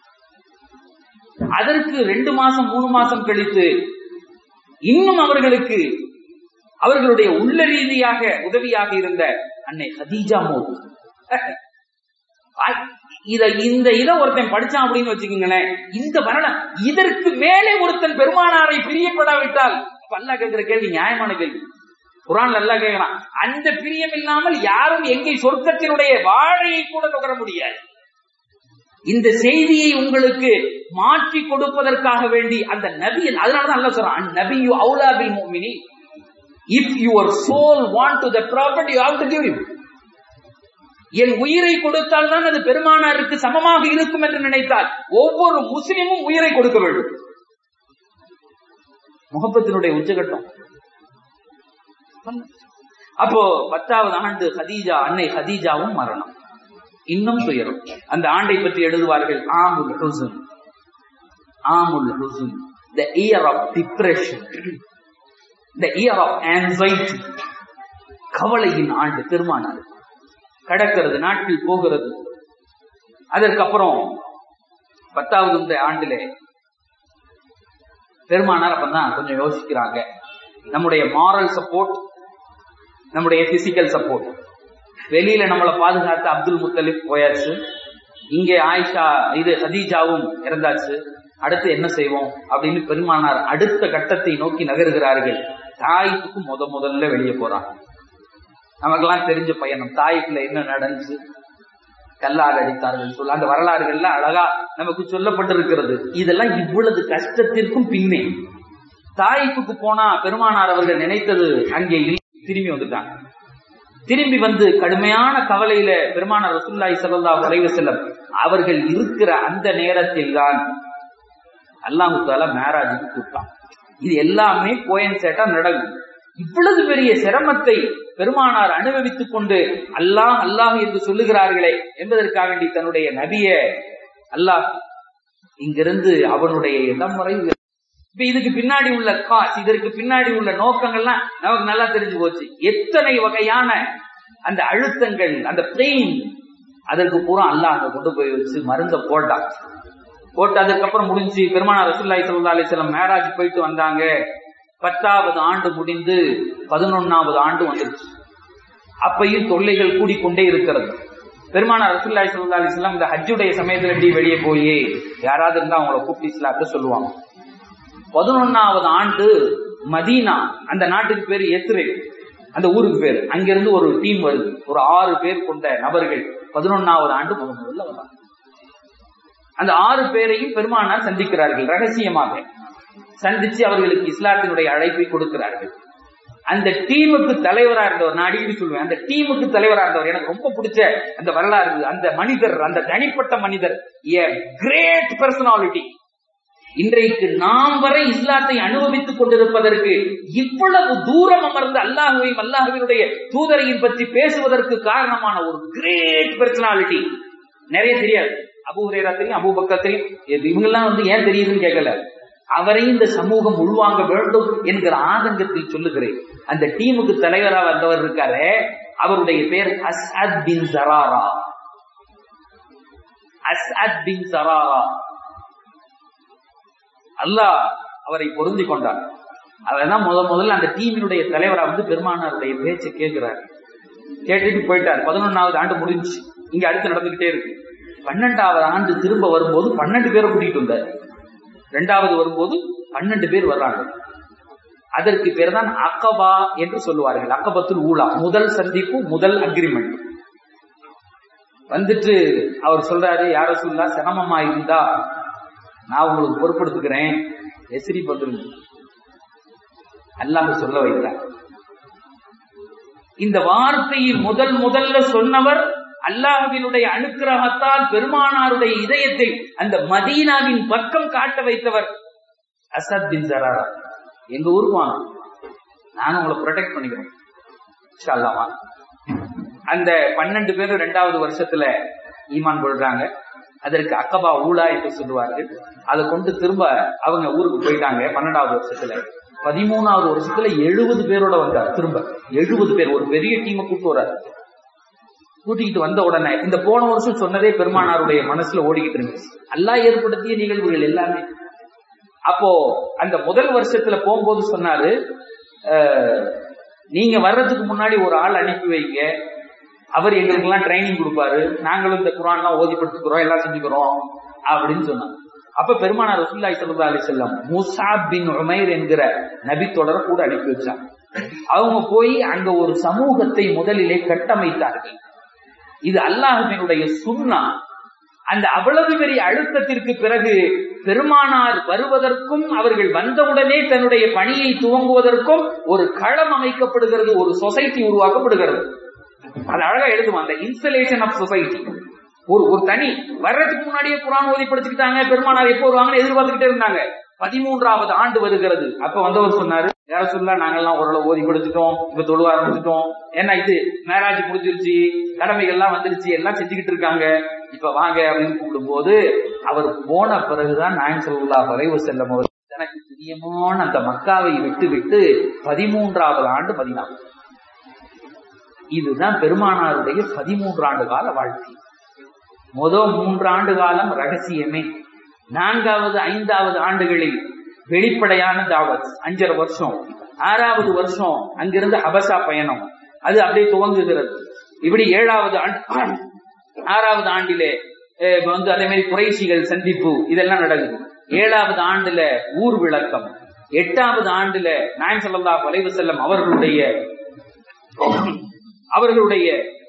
S1: அதற்கு ரெண்டு மாசம் மூணு மாசம் கழித்து இன்னும் அவர்களுக்கு அவர்களுடைய உள்ள ரீதியாக உதவியாக இருந்த அன்னை ஹதீஜா மோத் இத இந்த இத ஒருத்தன் படிச்சான் அப்படின்னு வச்சுக்கோங்களேன் இந்த வரலாறு இதற்கு மேலே ஒருத்தன் பெருமானாரை பிரியப்படாவிட்டால் அல்லா கேட்கிற கேள்வி நியாயமான கேள்வி குரான் நல்லா கேட்கிறான் அந்த பிரியம் இல்லாமல் யாரும் எங்கே சொர்க்கத்தினுடைய வாழையை கூட நுகர முடியாது இந்த செய்தியை உங்களுக்கு மாற்றி கொடுப்பதற்காக வேண்டி அந்த நபி அதனாலதான் அல்ல சொல்றான் நபியு அவுலாபி மோமினி if your soul want to the property of to give என் உயிரை கொடுத்தால் தான் அது பெருமானாருக்கு சமமாக இருக்கும் என்று நினைத்தால் ஒவ்வொரு முஸ்லிமும் உயிரை கொடுக்க வேண்டும் முகப்பத்தினுடைய உச்சகட்டம் அப்போ பத்தாவது ஆண்டு ஹதீஜா அன்னை ஹதீஜாவும் மரணம் இன்னும் துயரம் அந்த ஆண்டை பற்றி எழுதுவார்கள் ஆமுல் ஹுசுன் ஆமுல் ஹுசுன் the year of depression the year of anxiety கவலையின் ஆண்டு பெருமானார் கடக்கிறது நாட்டில் போகிறது அதற்கப்புறம் பத்தாவது இந்த ஆண்டிலே பெருமானார் அப்பதான் கொஞ்சம் யோசிக்கிறாங்க நம்முடைய மாரல் சப்போர்ட் நம்முடைய பிசிக்கல் சப்போர்ட் வெளியில நம்மளை பாதுகாத்த அப்துல் முத்தலிப் போயாச்சு இங்கே ஆயிஷா இது ஹதீஜாவும் இறந்தாச்சு அடுத்து என்ன செய்வோம் அப்படின்னு பெருமானார் அடுத்த கட்டத்தை நோக்கி நகருகிறார்கள் தாய்ப்புக்கு முத முதல்ல வெளியே போறாங்க நமக்கெல்லாம் தெரிஞ்ச பயணம் தாய்ப்புல என்ன நடந்துச்சு கல்லால் அடித்தார்கள் சொல்ல அந்த வரலாறுகள்ல அழகா நமக்கு சொல்லப்பட்டிருக்கிறது இதெல்லாம் இவ்வளவு கஷ்டத்திற்கும் பின்னே தாய்ப்புக்கு போனா பெருமானார் அவர்கள் நினைத்தது அங்கே திரும்பி வந்துட்டாங்க திரும்பி வந்து கடுமையான கவலையில பெருமானார் ரசுல்லாய் சல்லா உறைவு செல்லம் அவர்கள் இருக்கிற அந்த நேரத்தில் தான் அல்லாஹு தாலா மேராஜுக்கு கூப்பிட்டான் இது எல்லாமே கோயன் சேட்டா நடக்கும் இவ்வளவு பெரிய சிரமத்தை பெருமானார் அனுபவித்துக் கொண்டு அல்லாஹ் அல்லாஹ் என்று சொல்லுகிறார்களே என்பதற்காக வேண்டி தன்னுடைய நபிய அல்லாஹ் இங்கிருந்து அவனுடைய இடம் வரை இப்ப இதுக்கு பின்னாடி உள்ள காசு இதற்கு பின்னாடி உள்ள நோக்கங்கள்லாம் நமக்கு நல்லா தெரிஞ்சு போச்சு எத்தனை வகையான அந்த அழுத்தங்கள் அந்த பெயின் அதற்கு பூரா அல்லாஹ் அங்க கொண்டு போய் வச்சு மருந்த போட்டான் போட்டு அதுக்கப்புறம் முடிஞ்சு பெருமானார் ரசூல்லாய் சல்லா அலிஸ்லாம் மேராஜ் போயிட்டு வந்தாங்க பத்தாவது ஆண்டு முடிந்து பதினொன்னாவது ஆண்டு வந்துருச்சு அப்பையும் தொல்லைகள் கூடிக்கொண்டே இருக்கிறது பெருமானார் ரசூல்லாய் சல்லா அலிஸ்லாம் இந்த ஹஜ்ஜுடைய சமயத்துல இப்படி வெளியே போய் யாராவது இருந்தா அவங்கள கூப்பிட்டு இஸ்லாத்த சொல்லுவாங்க பதினொன்னாவது ஆண்டு மதீனா அந்த நாட்டுக்கு பேரு எத்ரே அந்த ஊருக்கு பேர் அங்கிருந்து ஒரு டீம் வருது ஒரு ஆறு பேர் கொண்ட நபர்கள் பதினொன்னாவது ஆண்டு முதல் முதல்ல வந்தாங்க அந்த ஆறு பேரையும் பெருமானார் சந்திக்கிறார்கள் ரகசியமாக சந்திச்சு அவர்களுக்கு இஸ்லாத்தினுடைய அழைப்பை கொடுக்கிறார்கள் அந்த டீமுக்கு தலைவரா இருந்தவர் நான் அடிக்கடி சொல்லுவேன் அந்த டீமுக்கு தலைவரா இருந்தவர் எனக்கு ரொம்ப பிடிச்ச அந்த வரலாறு அந்த மனிதர் அந்த தனிப்பட்ட மனிதர் ஏ கிரேட் பர்சனாலிட்டி இன்றைக்கு நாம் வரை இஸ்லாத்தை அனுபவித்துக் கொண்டிருப்பதற்கு இவ்வளவு தூரம் அமர்ந்து அல்லாஹுவையும் அல்லாஹுவினுடைய தூதரையும் பற்றி பேசுவதற்கு காரணமான ஒரு கிரேட் பர்சனாலிட்டி நிறைய தெரியாது அபூஹரேரா தெரியும் அபூபக்கர் தெரியும் இவங்கெல்லாம் வந்து ஏன் தெரியுதுன்னு கேட்கல அவரையும் இந்த சமூகம் உள்வாங்க வேண்டும் என்கிற ஆதங்கத்தில் சொல்லுகிறேன் அந்த டீமுக்கு தலைவராக வந்தவர் இருக்காரு அவருடைய பேர் அஸ்அத் பின் சராரா அஸ்அத் பின் சராரா அல்லாஹ் அவரை பொருந்தி கொண்டார் அவர்தான் முத முதல்ல அந்த டீமினுடைய தலைவரா வந்து பெருமானாருடைய பேச்சை கேட்கிறார் கேட்டுட்டு போயிட்டார் பதினொன்னாவது ஆண்டு முடிஞ்சு இங்க அடுத்து நடந்துகிட்டே இருக்கு பன்னெண்டாவது ஆண்டு திரும்ப வரும்போது பன்னெண்டு பேரை கூட்டிட்டு வந்தார் ரெண்டாவது வரும்போது பன்னெண்டு பேர் வர்றாங்க அதற்கு பேர் தான் அக்கபா என்று சொல்லுவார்கள் அக்கபத்துல் ஊலா முதல் சந்திப்பு முதல் அக்ரிமெண்ட் வந்துட்டு அவர் சொல்றாரு யார சொல்லா சிரமமா இருந்தா நான் உங்களுக்கு பொறுப்படுத்துக்கிறேன் எசிரி பந்துருங்க அல்லாஹ் சொல்ல வைக்கிறார் இந்த வார்த்தையை முதல் முதல்ல சொன்னவர் அல்லாஹுவினுடைய அனுக்கிரகத்தால் பெருமானாருடைய இதயத்தை அந்த மதீனாவின் பக்கம் காட்ட வைத்தவர் அசத் பின் சராரா எங்க ஊருக்கு வாங்க நானும் உங்களை ப்ரொடெக்ட் பண்ணிக்கிறேன் வாங்க அந்த பன்னெண்டு பேரும் ரெண்டாவது வருஷத்துல ஈமான் கொள்றாங்க அதற்கு அக்கபா ஊலா என்று சொல்லுவார்கள் அதை கொண்டு திரும்ப அவங்க ஊருக்கு போயிட்டாங்க பன்னெண்டாவது வருஷத்துல பதிமூணாவது வருஷத்துல எழுபது பேரோட வந்தார் திரும்ப எழுபது பேர் ஒரு பெரிய டீமை கூட்டு வர்றாரு கூட்டிக்கிட்டு வந்த உடனே இந்த போன வருஷம் சொன்னதே பெருமானாருடைய மனசுல ஓடிக்கிட்டு இருந்துச்சு அல்லா ஏற்படுத்திய நிகழ்வுகள் எல்லாமே அப்போ அந்த முதல் வருஷத்துல போகும்போது சொன்னாரு நீங்க வர்றதுக்கு முன்னாடி ஒரு ஆள் அனுப்பி வைங்க அவர் எங்களுக்கு எல்லாம் ட்ரைனிங் கொடுப்பாரு நாங்களும் இந்த குரான் எல்லாம் ஓதிப்படுத்துக்கிறோம் எல்லாம் செஞ்சுக்கிறோம் அப்படின்னு சொன்னாங்க அப்ப பெருமானார் ரசூல்லாய் சல்லா அலி செல்லம் முசாப் பின் உமைர் என்கிற நபி தொடர கூட அனுப்பி வச்சாங்க அவங்க போய் அங்க ஒரு சமூகத்தை முதலிலே கட்டமைத்தார்கள் இது அல்லாஹுவினுடைய சுண்ணா அந்த அவ்வளவு பெரிய அழுத்தத்திற்கு பிறகு பெருமானார் வருவதற்கும் அவர்கள் வந்தவுடனே தன்னுடைய பணியை துவங்குவதற்கும் ஒரு களம் அமைக்கப்படுகிறது ஒரு சொசைட்டி உருவாக்கப்படுகிறது அது அழகா எழுதுவோம் அந்த இன்ஸ்டலேஷன் ஆஃப் சொசைட்டி ஒரு ஒரு தனி வர்றதுக்கு முன்னாடியே குரான் ஓதி படிச்சுக்கிட்டாங்க பெருமானார் எப்போ வருவாங்கன்னு எதிர்பார்த்துக்கிட்டே இருந்தாங்க பதிமூன்றாவது ஆண்டு வருகிறது அப்ப வந்தவர் சொன்னாரு யார சொல்லா நாங்கெல்லாம் ஓரளவு ஓதி படிச்சுட்டோம் இப்ப தொழுவ ஆரம்பிச்சிட்டோம் ஏன்னா இது மேராஜ் முடிஞ்சிருச்சு கடமைகள் எல்லாம் வந்துருச்சு எல்லாம் செஞ்சுக்கிட்டு இருக்காங்க இப்ப வாங்க அப்படின்னு கூப்பிடும் போது அவர் போன பிறகுதான் நாயன் சொல்லா வரைவு செல்லும் அவர் எனக்கு பிரியமான அந்த மக்காவை விட்டு விட்டு பதிமூன்றாவது ஆண்டு பதினாறு இதுதான் பெருமானாருடைய பதிமூன்று ஆண்டு கால வாழ்க்கை முதல் மூன்று ஆண்டு காலம் ரகசியமே நான்காவது ஐந்தாவது ஆண்டுகளில் வெளிப்படையான தாவத் அஞ்சரை வருஷம் ஆறாவது வருஷம் அங்கிருந்து அபசா பயணம் அது அப்படியே துவங்குகிறது இப்படி ஏழாவது ஆண்டு ஆறாவது ஆண்டிலே வந்து அதே மாதிரி குறைசிகள் சந்திப்பு இதெல்லாம் நடக்குது ஏழாவது ஆண்டுல ஊர் விளக்கம் எட்டாவது ஆண்டுல நாயம் சல்லா வலைவு செல்லம் அவர்களுடைய அவர்களுடைய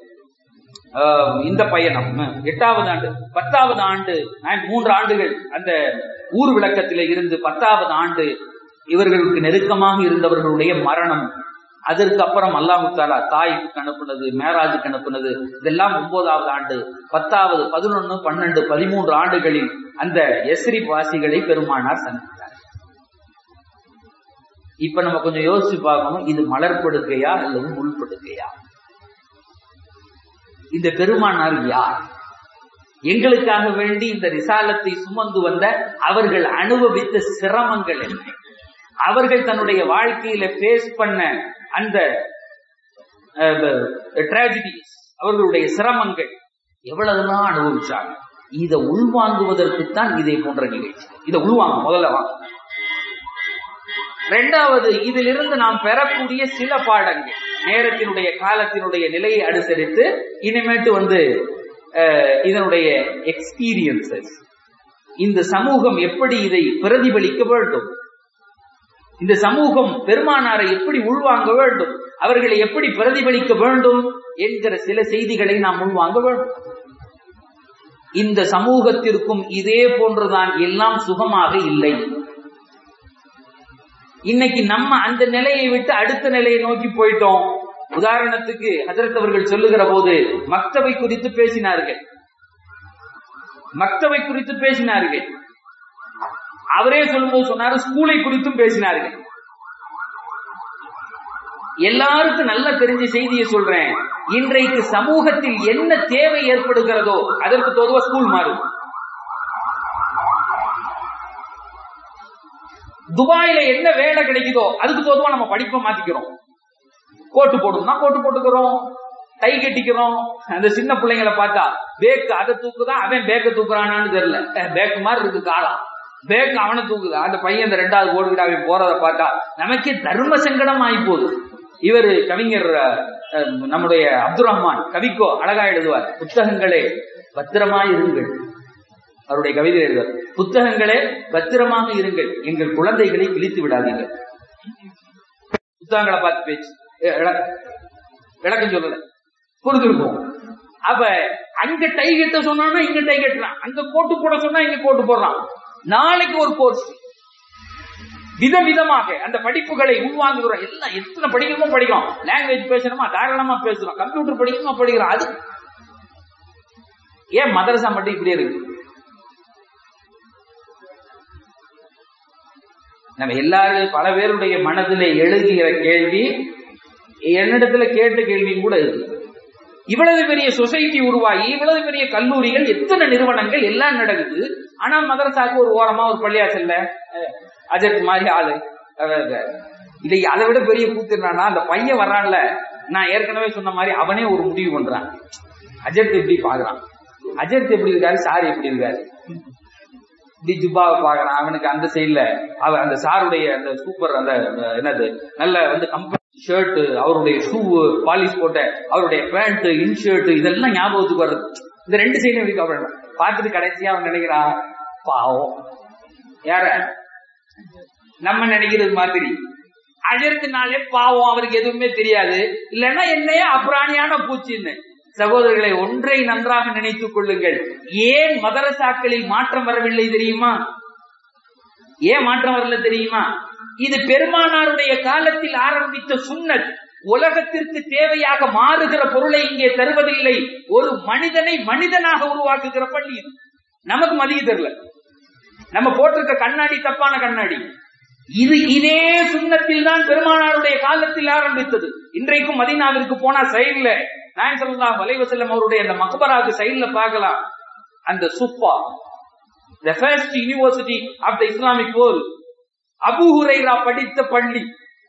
S1: இந்த பயணம் எட்டாவது ஆண்டு பத்தாவது ஆண்டு மூன்று ஆண்டுகள் அந்த ஊர் விளக்கத்திலே இருந்து பத்தாவது ஆண்டு இவர்களுக்கு நெருக்கமாக இருந்தவர்களுடைய மரணம் அதற்கு அப்புறம் அல்லாஹு தாலா தாய்க்கு அனுப்புனது மேராஜுக்கு அனுப்புனது இதெல்லாம் ஒன்பதாவது ஆண்டு பத்தாவது பதினொன்னு பன்னெண்டு பதிமூன்று ஆண்டுகளில் அந்த எஸ்ரி வாசிகளை பெருமானார் சந்தித்தார் இப்ப நம்ம கொஞ்சம் யோசிச்சு பார்க்கணும் இது மலர்படுக்கையா அல்லது முள்படுக்கையா இந்த பெருமானார் யார் எங்களுக்காக வேண்டி இந்த ரிசாலத்தை சுமந்து வந்த அவர்கள் அனுபவித்த சிரமங்கள் என்ன அவர்கள் தன்னுடைய வாழ்க்கையில பேஸ் பண்ண அந்த டிராஜடிஸ் அவர்களுடைய சிரமங்கள் எவ்வளவுதான் அனுபவிச்சாங்க இதை உள்வாங்குவதற்குத்தான் இதே போன்ற நிகழ்ச்சி இதை உள்வாங்க முதல்ல வாங்க ரெண்டாவது இதிலிருந்து நாம் பெறக்கூடிய சில பாடங்கள் நேரத்தினுடைய காலத்தினுடைய நிலையை அனுசரித்து இனிமேட்டு வந்து அஹ், இதனுடைய எக்ஸ்பீரியன்சஸ் இந்த சமூகம் எப்படி இதை பிரதிபலிக்க வேண்டும் இந்த சமூகம் பெருமானாரை எப்படி உள்வாங்க வேண்டும் அவர்களை எப்படி பிரதிபலிக்க வேண்டும் என்கிற சில செய்திகளை நாம் உள்வாங்க வேண்டும் இந்த சமூகத்திற்கும் இதே போன்றுதான் எல்லாம் சுகமாக இல்லை இன்னைக்கு நம்ம அந்த நிலையை விட்டு அடுத்த நிலையை நோக்கி போயிட்டோம் உதாரணத்துக்கு ஹஜரத் அவர்கள் சொல்லுகிற போது மக்தபை குறித்து பேசினார்கள் மக்தபை குறித்து பேசினார்கள் அவரே சொல்லும்போது சொன்னாரு ஸ்கூலை குறித்தும் பேசினார்கள் எல்லாருக்கும் நல்லா தெரிஞ்ச செய்தியை சொல்றேன் இன்றைக்கு சமூகத்தில் என்ன தேவை ஏற்படுகிறதோ அதற்கு தோதுவா ஸ்கூல் மாறும் துபாயில என்ன வேலை கிடைக்குதோ அதுக்கு தோதுவா நம்ம படிப்பை மாத்திக்கிறோம் கோட்டு போடணும்னா கோட்டு போட்டுக்கிறோம் டை கட்டிக்கிறோம் அந்த சின்ன பிள்ளைங்களை பார்த்தா பேக் அதை தூக்குதான் அவன் பேக்க தூக்குறானான்னு தெரியல பேக் மாதிரி இருக்கு காலம் பேக் அவனை தூக்குது அந்த பையன் இந்த ரெண்டாவது போட்டுக்கிட்டு அவன் போறதை பார்த்தா நமக்கே தர்ம சங்கடம் ஆகி போகுது இவர் கவிஞர் அஹ், நம்முடைய அப்துல் ரஹ்மான் கவிக்கோ அழகா எழுதுவார் புத்தகங்களே பத்திரமாய் இருங்கள் அவருடைய கவிதை எழுதுவார் புத்தகங்களே பத்திரமாக இருங்கள் எங்கள் குழந்தைகளை கிழித்து விடாதீங்க புத்தகங்களை பார்த்து பேச்சு ஏ, விளக்கம் விளக்கம் சொல்லல புரிஞ்சிருக்கும் அப்ப அங்க டை கட்ட சொன்னா இங்க டை கட்டுறான் அங்க கோட்டு போட சொன்னா இங்க கோட்டு போடுறான் நாளைக்கு ஒரு கோர்ஸ் விதவிதமாக அந்த படிப்புகளை உள்வாங்குகிறோம் எல்லாம் எத்தனை படிக்கணுமோ படிக்கிறோம் லாங்குவேஜ் பேசணுமா தாராளமா பேசுறோம் கம்ப்யூட்டர் படிக்கணுமா படிக்கிறோம் அது ஏன் மதரசா மட்டும் இப்படி இருக்கு நம்ம எல்லாரும் பல பேருடைய மனதிலே எழுதுகிற கேள்வி என்னிடத்துல கேட்ட கேள்வியும் கூட இருக்கு இவ்வளவு பெரிய சொசைட்டி உருவாகி இவ்வளவு பெரிய கல்லூரிகள் எத்தனை நிறுவனங்கள் எல்லாம் நடக்குது ஆனா மதரசாக்கு ஒரு ஓரமா ஒரு பள்ளியாசல்ல அஹ், அஜத் மாதிரி ஆளு அஹ், அஹ், இதை அதை விட பெரிய கூத்து என்னன்னா அந்த பையன் வர்றான்ல நான் ஏற்கனவே சொன்ன மாதிரி அவனே ஒரு முடிவு பண்றான் அஜத் எப்படி பாக்குறான் அஜத் எப்படி இருக்காரு சார் எப்படி இருக்காரு இப்படி ஜுப்பாவை பாக்குறான் அவனுக்கு அந்த சைடுல அவ அந்த சாருடைய அந்த சூப்பர் அந்த அந்த என்னது நல்ல வந்து கம்பெனி ஷர்ட் அவருடைய ஷூ பாலிஷ் போட்ட அவருடைய பேண்ட் இன்ஷர்ட் இதெல்லாம் ஞாபகத்துக்கு வர்றது இந்த ரெண்டு சைடும் இருக்கு அவன் பார்த்துட்டு கடைசியா அவன் நினைக்கிறான் பாவம் யார நம்ம நினைக்கிறது மாதிரி அஜர்த்தினாலே பாவம் அவருக்கு எதுவுமே தெரியாது இல்லைன்னா என்னையே அப்ராணியான பூச்சின்னு சகோதரர்களை ஒன்றை நன்றாக நினைத்துக் கொள்ளுங்கள் ஏன் மதரசாக்களில் மாற்றம் வரவில்லை தெரியுமா ஏன் மாற்றம் வரல தெரியுமா இது பெருமானாருடைய காலத்தில் ஆரம்பித்த சுன்னத் உலகத்திற்கு தேவையாக மாறுகிற பொருளை இங்கே தருவதில்லை ஒரு மனிதனை மனிதனாக உருவாக்குகிற பள்ளி இது நமக்கு மதிய தெரியல நம்ம போட்டிருக்க கண்ணாடி தப்பான கண்ணாடி இது இதே சுண்ணத்தில் தான் பெருமானாருடைய காலத்தில் ஆரம்பித்தது இன்றைக்கும் மதீனாவிற்கு போனா சைடுல நான் சொல்லலாம் வலைவசல்லம் அவருடைய அந்த மக்பராக்கு சைடுல பார்க்கலாம் அந்த Suffa the first university of the Islamic world Abu Hurairah படித்த பள்ளி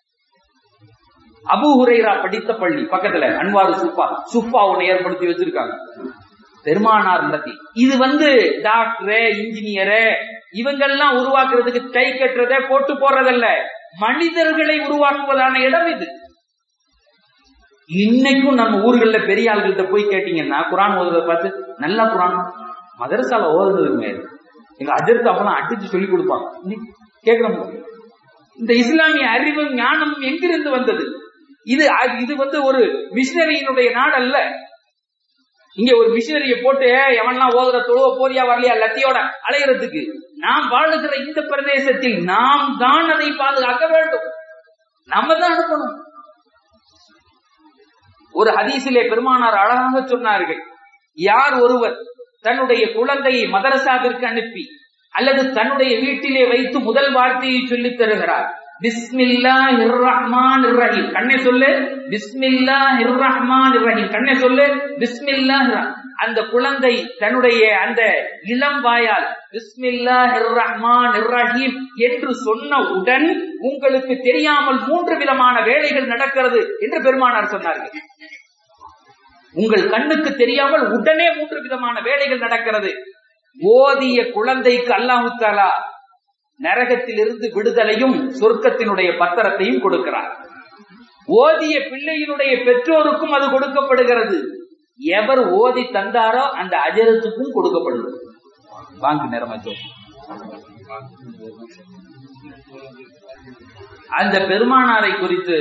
S1: அபு ஹுரைரா படித்த பள்ளி பக்கத்துல அன்வாரு சுப்பா சுப்பா ஒன்னு ஏற்படுத்தி வச்சிருக்காங்க பெருமானார் நடத்தி இது வந்து டாக்டரு இன்ஜினியரு இவங்கெல்லாம் உருவாக்குறதுக்கு கை கட்டுறத போட்டு போறதல்ல மனிதர்களை உருவாக்குவதான இடம் இது இன்னைக்கும் நம்ம ஊர்கள்ல பெரிய ஆள்கள்ட்ட போய் கேட்டீங்கன்னா குரான் ஓதுறத பார்த்து நல்லா குரான் மதரசால ஓதுனதுங்க எங்க அஜர்த்து அப்பெல்லாம் அடிச்சு சொல்லி கொடுப்பாங்க இன்னைக்கு கேக்குறோம் இந்த இஸ்லாமிய அறிவும் ஞானமும் எங்கிருந்து வந்தது இது அது- இது வந்து ஒரு மிஷினரியினுடைய நாடு அல்ல இங்க ஒரு மிஷினரிய போட்டு எவன்லாம் ஓதுற தொழுவ போறியா வரலையா லத்தியோட அலைகிறதுக்கு நாம் வாழுகிற இந்த பிரதேசத்தில் நாம் தான் அதை பாதுகாக்க வேண்டும் நம்ம தான் அனுப்பணும் ஒரு ஹதீஸிலே பெருமானார் அழகாக சொன்னார்கள் யார் ஒருவர் தன்னுடைய குழந்தையை மதரசாவிற்கு அனுப்பி அல்லது தன்னுடைய வீட்டிலே வைத்து முதல் வார்த்தையை சொல்லித் தருகிறார் பிஸ்மில்லா ரஹ்மான் ரஹீம் கண்ணை சொல்லு பிஸ்மில்லா ரஹ்மான் ரஹீம் கண்ணை சொல்லு பிஸ்மில்லா அந்த குழந்தை தன்னுடைய அந்த இளம் வாயால் பிஸ்மில்லாஹிர் ரஹ்மானிர் ரஹீம் என்று சொன்னவுடன் உங்களுக்கு தெரியாமல் மூன்று விதமான வேலைகள் நடக்கிறது என்று பெருமானார் சொன்னார்கள் உங்கள் கண்ணுக்கு தெரியாமல் உடனே மூன்று விதமான வேலைகள் நடக்கிறது ஓதிய குழந்தைக்கு அல்லாஹு தாலா நரகத்திலிருந்து விடுதலையும் சொர்க்கத்தினுடைய பத்திரத்தையும் கொடுக்கிறார் ஓதிய பிள்ளையினுடைய பெற்றோருக்கும் அது கொடுக்கப்படுகிறது எவர் ஓதி தந்தாரோ அந்த அஜரத்துக்கும் கொடுக்கப்படுது வாங்கு நேரமாச்சோ அந்த பெருமானாரை குறித்து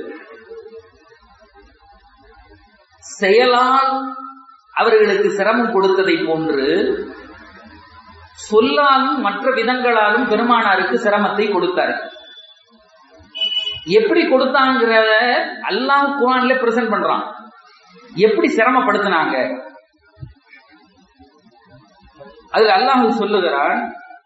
S1: செயலால் அவர்களுக்கு சிரமம் கொடுத்ததை போன்று சொல்லாலும் மற்ற விதங்களாலும் பெருமானாருக்கு சிரமத்தை கொடுத்தார் எப்படி கொடுத்தாங்கிறத அல்லாஹ் குரான்ல பிரசன்ட் பண்றான் எப்படி சிரமப்படுத்தினாங்க அதுல அல்லாஹ் சொல்லுகிறான்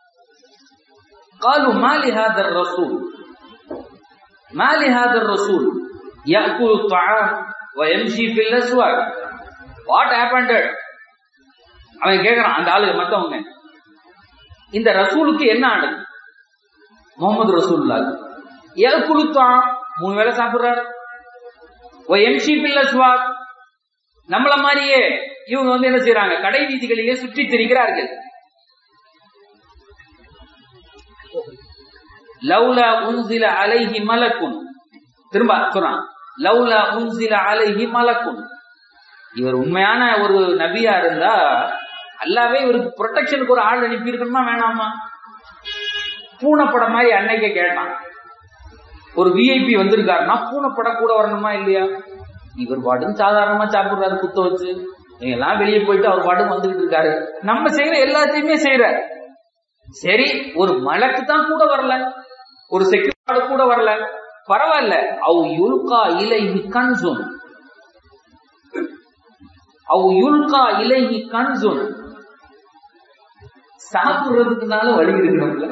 S1: قالوا ما لهذا الرسول ما لهذا الرسول يأكل الطعام ويمشي في الأسواق what happened அவன் கேக்குறான் அந்த ஆளு மத்தவங்க இந்த ரசூலுக்கு என்ன ஆனது முகமது ரசூல்லா எது குளுத்தான் மூணு வேளை சாப்பிடுறாரு ஓ எம்சி பில்லஸ்வாக் நம்மள மாதிரியே இவங்க வந்து என்ன செய்யறாங்க கடை வீதிகளிலே சுற்றி திரிகிறார்கள் லவ்லா உன்சில அலைஹி மலக்குன் திரும்ப சொல்றான் லவ்லா உன்சில அலைஹி மலக்குன் இவர் உண்மையான ஒரு நபியா இருந்தா அல்லாவே இவருக்கு ப்ரொடெக்ஷனுக்கு ஒரு ஆள் அனுப்பி இருக்கணுமா வேணாமா பூனைப்படம் மாதிரி அன்னைக்கே கேட்டான் ஒரு விஐபி வந்திருக்காருன்னா பூனைப்படம் கூட வரணுமா இல்லையா இவர் பாட்டுன்னு சாதாரணமா சாப்பிடுறாரு குத்த வச்சு எல்லாம் வெளியே போயிட்டு அவர் பாட்டு வந்துகிட்டு இருக்காரு நம்ம செய்யற எல்லாத்தையுமே செய்யறாரு சரி ஒரு மலக்கு தான் கூட வரல ஒரு செக்யூரிட்டி கூட வரல பரவாயில்ல அவ் யுல்கா இலைஹி கன்சுன் அவ் யுல்கா இலைஹி கன்சுன் சாப்பிடுறதுக்குனால வழி இருக்கணும்ல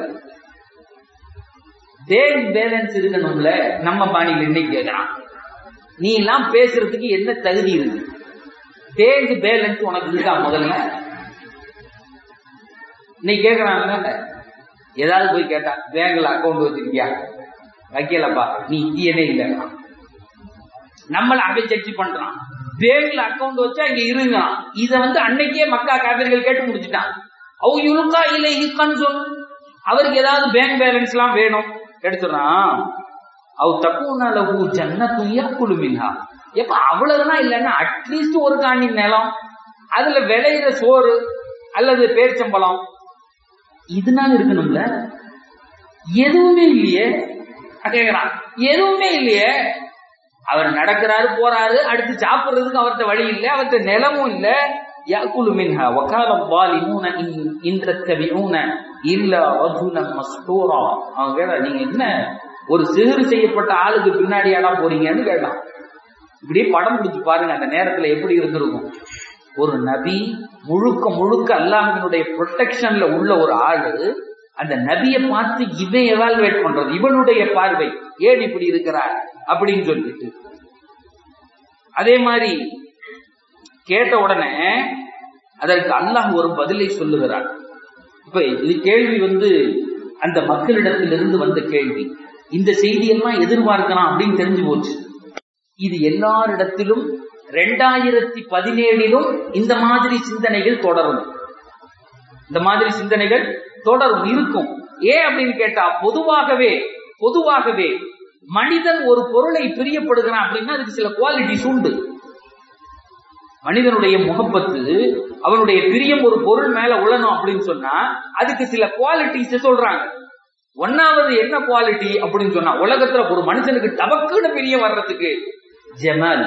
S1: பேங்க் பேலன்ஸ் இருக்கணும்ல நம்ம பாணியில் இன்னைக்கு கேட்கறான் நீ எல்லாம் பேசுறதுக்கு என்ன தகுதி இருக்கு பேங்க் பேலன்ஸ் உனக்கு இருக்கா முதல்ல நீ கேக்குறாங்க ஏதாவது போய் கேட்டா பேங்க்ல அக்கௌண்ட் வச்சிருக்கியா வைக்கலப்பா நீ இந்தியனே இல்ல நம்மள அவன் சர்ச்சை பண்றான் பேங்க்ல அக்கௌண்ட் வச்சா இங்க இருங்க இத வந்து அன்னைக்கே மக்கா காவிரிகள் கேட்டு முடிச்சுட்டான் அவ இழுக்கா இல்லை இக்கான்னு சொல்லு அவருக்கு ஏதாவது பேங்க் பேலன்ஸ் எல்லாம் வேணும் எடுத்துறான் அவ தப்பு ஜன்னத்துயா குழுமின்ஹா எப்ப அவ்வளவுதான் இல்லைன்னா அட்லீஸ்ட் ஒரு காணி நிலம் அதுல விளையிற சோறு அல்லது பேரிச்சம்பழம் இதனால இருக்கணும்ல எதுவுமே இல்லையே கேக்குறான் எதுவுமே இல்லையே அவர் நடக்கிறாரு போறாரு அடுத்து சாப்பிடுறதுக்கு அவர்கிட்ட வழி இல்லை அவர்கிட்ட நிலமும் இல்ல யாக்குலு மின்ஹா வகால வாலிமூன இன்ற தபிஊன இல்ல ரஜுல மஸ்தூரா அவன் கேட்டா நீங்க என்ன ஒரு சிறு செய்யப்பட்ட ஆளுக்கு பின்னாடியாடா போறீங்கன்னு கேட்டான் இப்படி படம் பிடிச்சு பாருங்க அந்த நேரத்துல எப்படி இருந்திருக்கும் ஒரு நபி முழுக்க முழுக்க அல்லாஹினுடைய ப்ரொடெக்ஷன்ல உள்ள ஒரு ஆளு அந்த நபியை பார்த்து இவன் எவால்வேட் பண்றது இவனுடைய பார்வை ஏன் இப்படி இருக்கிறார் அப்படின்னு சொல்லிட்டு அதே மாதிரி கேட்ட உடனே அதற்கு அல்லாஹ் ஒரு பதிலை சொல்லுகிறார் இப்ப இது கேள்வி வந்து அந்த மக்களிடத்திலிருந்து வந்த கேள்வி இந்த செய்தியெல்லாம் எதிர்பார்க்கலாம் அப்படின்னு தெரிஞ்சு போச்சு இது எல்லாரிடத்திலும் ரெண்டாயிரத்தி பதினேழிலும் இந்த மாதிரி சிந்தனைகள் தொடரும் இந்த மாதிரி சிந்தனைகள் தொடரும் இருக்கும் ஏன் அப்படின்னு கேட்டா பொதுவாகவே பொதுவாகவே மனிதன் ஒரு பொருளை பிரியப்படுகிறான் அப்படின்னா அதுக்கு சில குவாலிட்டிஸ் உண்டு மனிதனுடைய முகப்பத்து அவனுடைய பிரியம் ஒரு பொருள் மேல உழணும் அப்படின்னு சொன்னா அதுக்கு சில குவாலிட்டிஸ் சொல்றாங்க ஒன்னாவது என்ன குவாலிட்டி அப்படின்னு சொன்னா உலகத்துல ஒரு மனுஷனுக்கு டபக்குன்னு பிரியம் வர்றதுக்கு ஜமல்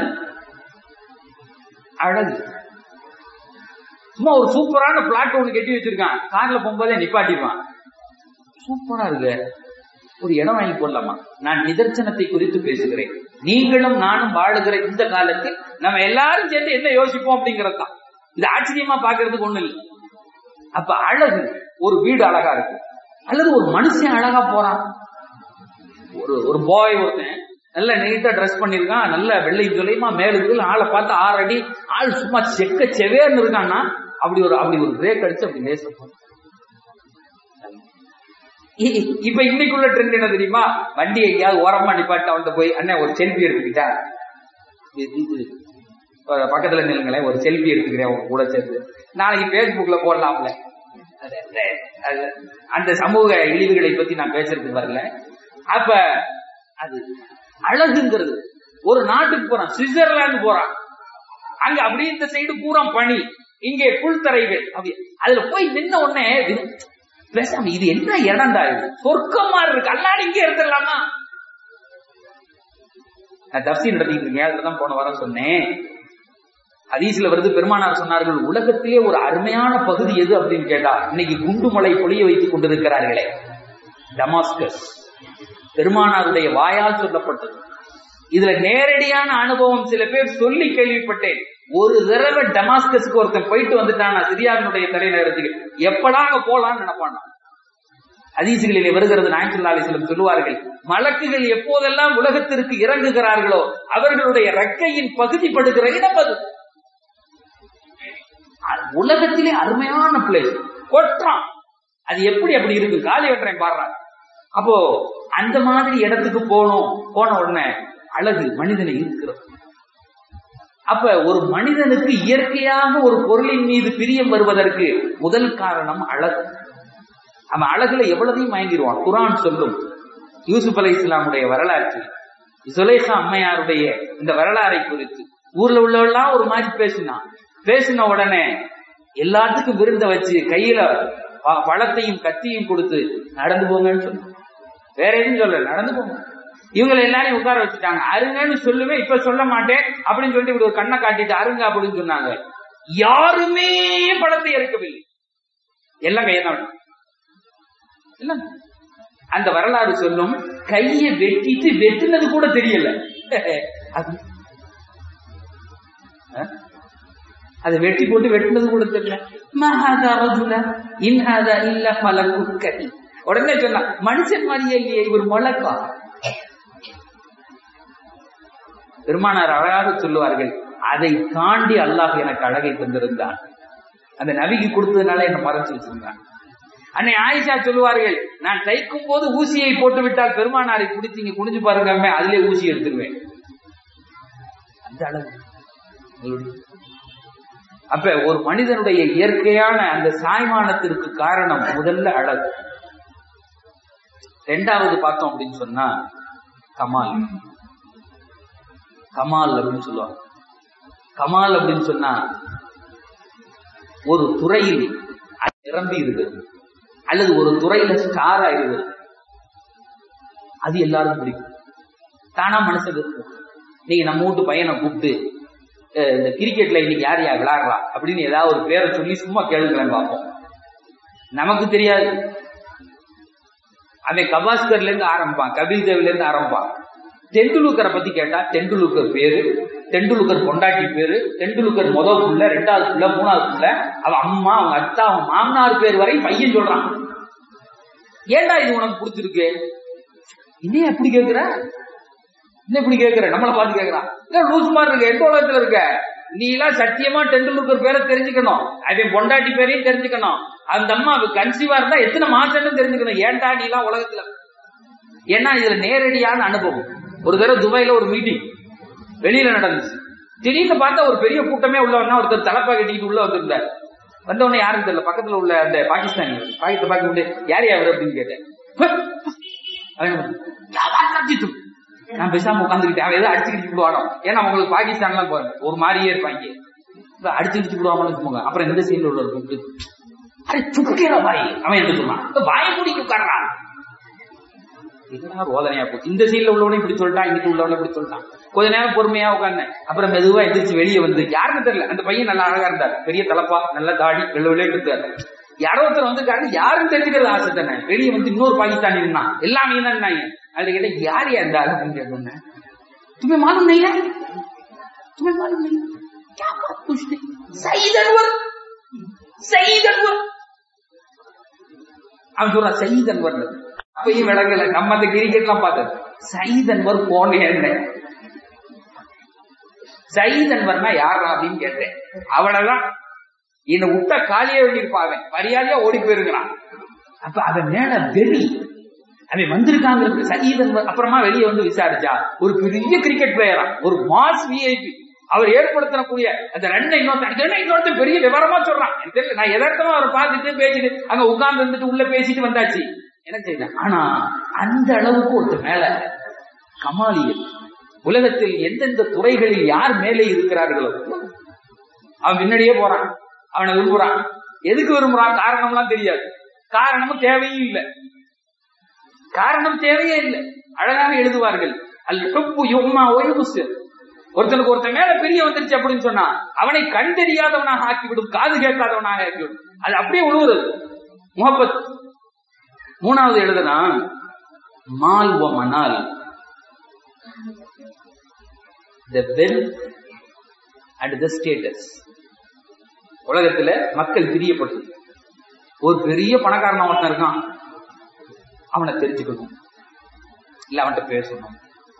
S1: அழகு சும்மா ஒரு சூப்பரான பிளாட் ஒண்ணு கட்டி வச்சிருக்கான் கார்ல போகும்போதே நிப்பாட்டிடுவான் சூப்பரா இருக்கு ஒரு இடம் வாங்கி போடலாமா நான் நிதர்சனத்தை குறித்து பேசுகிறேன் நீங்களும் நானும் வாழுகிற இந்த காலத்தில் நம்ம எல்லாரும் சேர்ந்து என்ன யோசிப்போம் அப்படிங்கிறது தான் இது ஆச்சரியமா பாக்குறதுக்கு ஒண்ணு இல்லை அப்ப அழகு ஒரு வீடு அழகா இருக்கு அல்லது ஒரு மனுஷன் அழகா போறான் ஒரு ஒரு பாய் ஒருத்தன் நல்ல நீட்டா ட்ரெஸ் பண்ணிருக்கான் நல்ல வெள்ளை சொல்லியுமா மேலுக்கு ஆளை பார்த்து ஆறு அடி ஆள் சும்மா செக்க செவேர்னு இருக்கான்னா அப்படி ஒரு அப்படி ஒரு பிரேக் அடிச்சு அப்படி லேச போகும். இ- இப்ப இன்னைக்குள்ள ட்ரெண்ட் என்ன தெரியுமா வண்டி எங்கேயாவது ஓரமா நிப்பாட்டு அவன்கிட்ட போய் அண்ணன் ஒரு செல்ஃபி எடுத்துக்கிட்டா இது- இது அஹ் பக்கத்துல நில்லுங்களேன் ஒரு செல்ஃபி எடுத்துக்கிறேன் உங்க கூட சேர்ந்து நாளைக்கு பேஸ்புக்ல போடலாம்ல அது- அது- அது- அந்த சமூக இழிவுகளை பத்தி நான் பேசுறதுக்கு வரல அப்ப அது அழகுங்கிறது ஒரு நாட்டுக்கு போறான் சுவிட்சர்லாந்து போறான் அங்க அப்படி இந்த சைடு பூரா பனி இங்கே புல்தரைகள் அப்படி அதுல போய் நின்ன உடனே இது- பேசாம இது என்ன இடம்டா இது சொர்க்கம் மாதிரி இருக்கு அல்லாடி இங்கே இருந்துடலாமா நான் தப்சி நடத்திட்டு இருக்கேன் அதுலதான் போன வாரம் சொன்னேன் ஹதீஸ்ல வருது பெருமானார் சொன்னார்கள் உலகத்திலே ஒரு அருமையான பகுதி எது அப்படின்னு கேட்டா இன்னைக்கு குண்டுமலை பொழிய வைத்துக் கொண்டிருக்கிறார்களே டமாஸ்கஸ் பெருமானாருடைய வாயால் சொல்லப்பட்டது இதுல நேரடியான அனுபவம் சில பேர் சொல்லி கேள்விப்பட்டேன் ஒரு தடவை டமாஸ்கஸ்க்கு ஒருத்தன் போயிட்டு வந்துட்டான் சிரியாவினுடைய தலைநகரத்துக்கு எப்படா அங்க போலான்னு நினைப்பான் ஹதீசுகளிலே வருகிறது நாயசுல்லா அலிஸ்லம் சொல்லுவார்கள் மலக்குகள் எப்போதெல்லாம் உலகத்திற்கு இறங்குகிறார்களோ அவர்களுடைய ரெக்கையின் பகுதிப்படுகிற இடம் அது அது உலகத்திலே அருமையான பிளேஸ் கொட்டுறான் அது எப்படி அப்படி இருக்கு காலி வெட்டுறேன் பாடுறான் அப்போ அந்த மாதிரி இடத்துக்கு போனோம் போன உடனே அழகு மனிதனை இருக்கிறது அப்ப ஒரு மனிதனுக்கு இயற்கையாக ஒரு பொருளின் மீது பிரியம் வருவதற்கு முதல் காரணம் அழகு அவன் அழகுல எவ்வளவையும் மயங்கிடுவான் குரான் சொல்லும் யூசுப் அலை இஸ்லாமுடைய வரலாற்று சுலேஷா அம்மையாருடைய இந்த வரலாறை குறித்து ஊர்ல உள்ளவெல்லாம் ஒரு மாதிரி பேசினான் பேசின உடனே எல்லாத்துக்கும் விருந்த வச்சு கையில ப- பழத்தையும் கத்தியும் கொடுத்து நடந்து போங்கன்னு சொன்னான் வேற எதுவும் சொல்லல நடந்து போங்க இவங்களை எல்லாரையும் உட்கார வச்சுட்டாங்க அருங்கன்னு சொல்லுவேன் இப்ப சொல்ல மாட்டேன் அப்படின்னு சொல்லிட்டு இப்படி ஒரு கண்ணை காட்டிட்டு அருங்க அப்படின்னு சொன்னாங்க யாருமே பழத்தை எடுக்கவில்லை எல்லாம் கையதான் இல்ல அந்த வரலாறு சொல்லும் கையை வெட்டிட்டு வெட்டுனது கூட தெரியல அது அஹ்? அதை வெட்டி போட்டு வெட்டுனது கூட தெரியல மஹாதா ரஜுல இன்ஹாதா இல்ல மலக்கு கரி உடனே சொன்னா மனுஷன் மாதிரியே இல்லையே இவர் மலக்கா பெருமானார் அழகாக சொல்லுவார்கள் அதை தாண்டி அல்லாஹ் எனக்கு அழகை தந்திருந்தான் அந்த நபிக்கு கொடுத்ததுனால என்ன மறைச்சு வச்சிருந்தான் அன்னை ஆயிஷா சொல்லுவார்கள் நான் தைக்கும் போது ஊசியை போட்டு விட்டால் பெருமானாரை பிடிச்சிங்க குனிஞ்சு பாருங்க அதிலே ஊசி எடுத்துருவேன் அந்த அளவு அப்ப ஒரு மனிதனுடைய இயற்கையான அந்த சாய்மானத்திற்கு காரணம் முதல்ல அழகு ரெண்டாவது பார்த்தோம் அப்படின்னு சொன்னா கமால் கமால் அப்படின்னு சொல்லுவாங்க கமால் அப்படின்னு சொன்னா ஒரு துறையில் அது நிரம்பி இருக்கிறது அல்லது ஒரு துறையில ஸ்டாரா இருக்கிறது அது எல்லாரும் பிடிக்கும் தானா மனசுக்கு இருக்கும் நீங்க நம்ம வீட்டு பையனை கூப்பிட்டு அஹ், இந்த கிரிக்கெட்ல இன்னைக்கு யார் யார் விளையாடுறா அப்படின்னு ஏதாவது ஒரு பேரை சொல்லி சும்மா கேளுங்களேன் பார்ப்போம் நமக்கு தெரியாது அவன் கவாஸ்கர்ல இருந்து ஆரம்பிப்பான் கபில் தேவ்ல இருந்து ஆரம்பிப்பான் தெண்டுலுக்கரை பத்தி கேட்டா தெண்டுலுக்கர் பேரு தெண்டுலுக்கர் பொண்டாட்டி பேரு தெண்டுலுக்கர் முதல் புள்ள ரெண்டாவது புள்ள மூணாவது புள்ள அவன் அம்மா அவங்க அத்தா அவன் மாமனார் பேர் வரை பையன் சொல்றான் ஏன்டா இது உனக்கு பிடிச்சிருக்கு இன்னும் எப்படி கேக்குற என்ன இப்படி கேக்குற நம்மள பார்த்து கேக்குறான் இல்ல லூஸ் மாதிரி இருக்க எந்த உலகத்துல இருக்க நீ எல்லாம் சத்தியமா டெண்டுலுக்கர் பேரை தெரிஞ்சுக்கணும் அவன் பொண்டாட்டி பேரையும் தெரிஞ்சுக்கணும் அந்த அம்மா கன்சீவா இருந்தா எத்தனை மாசம்னு தெரிஞ்சுக்கணும் ஏன்டா நீ எல்லாம் உலகத்துல ஏன்னா இதுல நேரடியான அனுபவம் ஒரு தடவை துபாயில ஒரு மீட்டிங் வெளியில நடந்துச்சு திடீர்னு பார்த்தா ஒரு பெரிய கூட்டமே உள்ள வந்தா ஒருத்தர் தலைப்பா கட்டிட்டு உள்ள வந்திருந்தார் வந்த உடனே யாரும் தெரியல பக்கத்துல உள்ள அந்த பாகிஸ்தானி பாகிஸ்தான் பாக்கி யார் யார் அப்படின்னு கேட்டேன் அவன் "யார் கத்திட்டும்?" நான் பேசாம உட்காந்துக்கிட்டேன் அவன் ஏதோ அடிச்சுக்கிட்டு விடுவானோ ஏன்னா உங்களுக்கு பாகிஸ்தான்லாம் போறேன் ஒரு மாதிரியே இருப்பாங்க இப்ப அடிச்சுக்கிட்டு விடுவாங்கன்னு வச்சுக்கோங்க அப்புறம் எந்த சைடுல உள்ள இருக்கும் அரே சுக்கேற பாய் அவன் என்ன சொன்னான் "இந்த வாயை மூடிக்கு உட்கார்றான் இதெல்லாம் ரோதனையா போச்சு இந்த சைடுல உள்ளவனே இப்படி சொல்லிட்டான் இங்கிட்டு உள்ளவனே இப்படி சொல்லிட்டான் கொஞ்ச நேரம் பொறுமையா உட்கார்ந்தேன் அப்புறம் மெதுவா எந்திரிச்சு வெளியே வந்து யாருன்னு தெரியல அந்த பையன் நல்லா அழகா இருந்தார் பெரிய தலப்பா நல்ல தாடி வெள்ள வெள்ளையே இருந்தார் யாரோ ஒருத்தர் வந்திருக்காரு யாருன்னு தெரிஞ்சுக்கிறது ஆசை தானே வெளியே வந்து இன்னொரு பாகிஸ்தானி இருந்தான் எல்லாமே தான் அதுல கேட்ட யார் யா இந்த ஆளு அப்படின்னு கேட்டோன்னே तुम्हें मालूम नहीं है तुम्हें मालूम नहीं क्या बात पूछते सईद अनवर सईद अनवर அவன் சொல்றான் சயீத் அன்வர் அப்பயும் விளங்கல நம்ம அந்த கிரிக்கெட் எல்லாம் பார்த்தது சயீத் அன்வர் போனேன் சயீத் அன்வர்னா யாரா அப்படின்னு கேட்டேன் அவ்வளவுதான் என்ன விட்ட காலியே பண்ணிருப்பாங்க மரியாதையா ஓடி போயிருக்கிறான் அப்ப அவன் மேல வெறி அவன் வந்திருக்காங்கிறது சயீத் அன்வர் அப்புறமா வெளியே வந்து விசாரிச்சா ஒரு பெரிய கிரிக்கெட் பிளேயரா ஒரு மாஸ் விஐபி அவர் ஏற்படுத்தக்கூடிய அந்த ரன்னை இன்னொருத்தன் இன்னொருத்தன் பெரிய விவரமா சொல்றான் எனக்கு தெரியல நான் எதார்த்தமா அவரை பார்த்துட்டு பேசிட்டு அங்க உட்கார்ந்து இருந்துட்டு உள்ள பேசிட்டு வந்தாச்சு என்ன செய்யலாம் ஆனா அந்த அளவுக்கு ஒருத்தர் மேல கமாலியல் உலகத்தில் எந்தெந்த துறைகளில் யார் மேலே இருக்கிறார்களோ அவன் முன்னாடியே போறான் அவனை விரும்புறான் எதுக்கு விரும்புறான் காரணம்லாம் தெரியாது காரணமும் தேவையும் இல்லை காரணம் தேவையே இல்லை அழகாக எழுதுவார்கள் அல் ஹுப்பு யும்மா ஒய்புஸ் ஒருத்தனுக்கு ஒருத்தன் மேல பெரிய வந்துருச்சு அப்படின்னு சொன்னா அவனை கண் தெரியாதவனாக ஆக்கிவிடும் காது கேட்காதவனாக ஆக்கிவிடும் அது அப்படியே உழுவுறது முகப்பத் மூணாவது எழுதுதான் மால் ஒ மனால் the wealth and the status உலகத்துல மக்கள் பிரியப்படுது ஒரு பெரிய பணக்காரன் ஒருத்தன் இருக்கான் அவனை தெரிஞ்சுக்கணும் இல்ல அவன்கிட்ட பேசணும்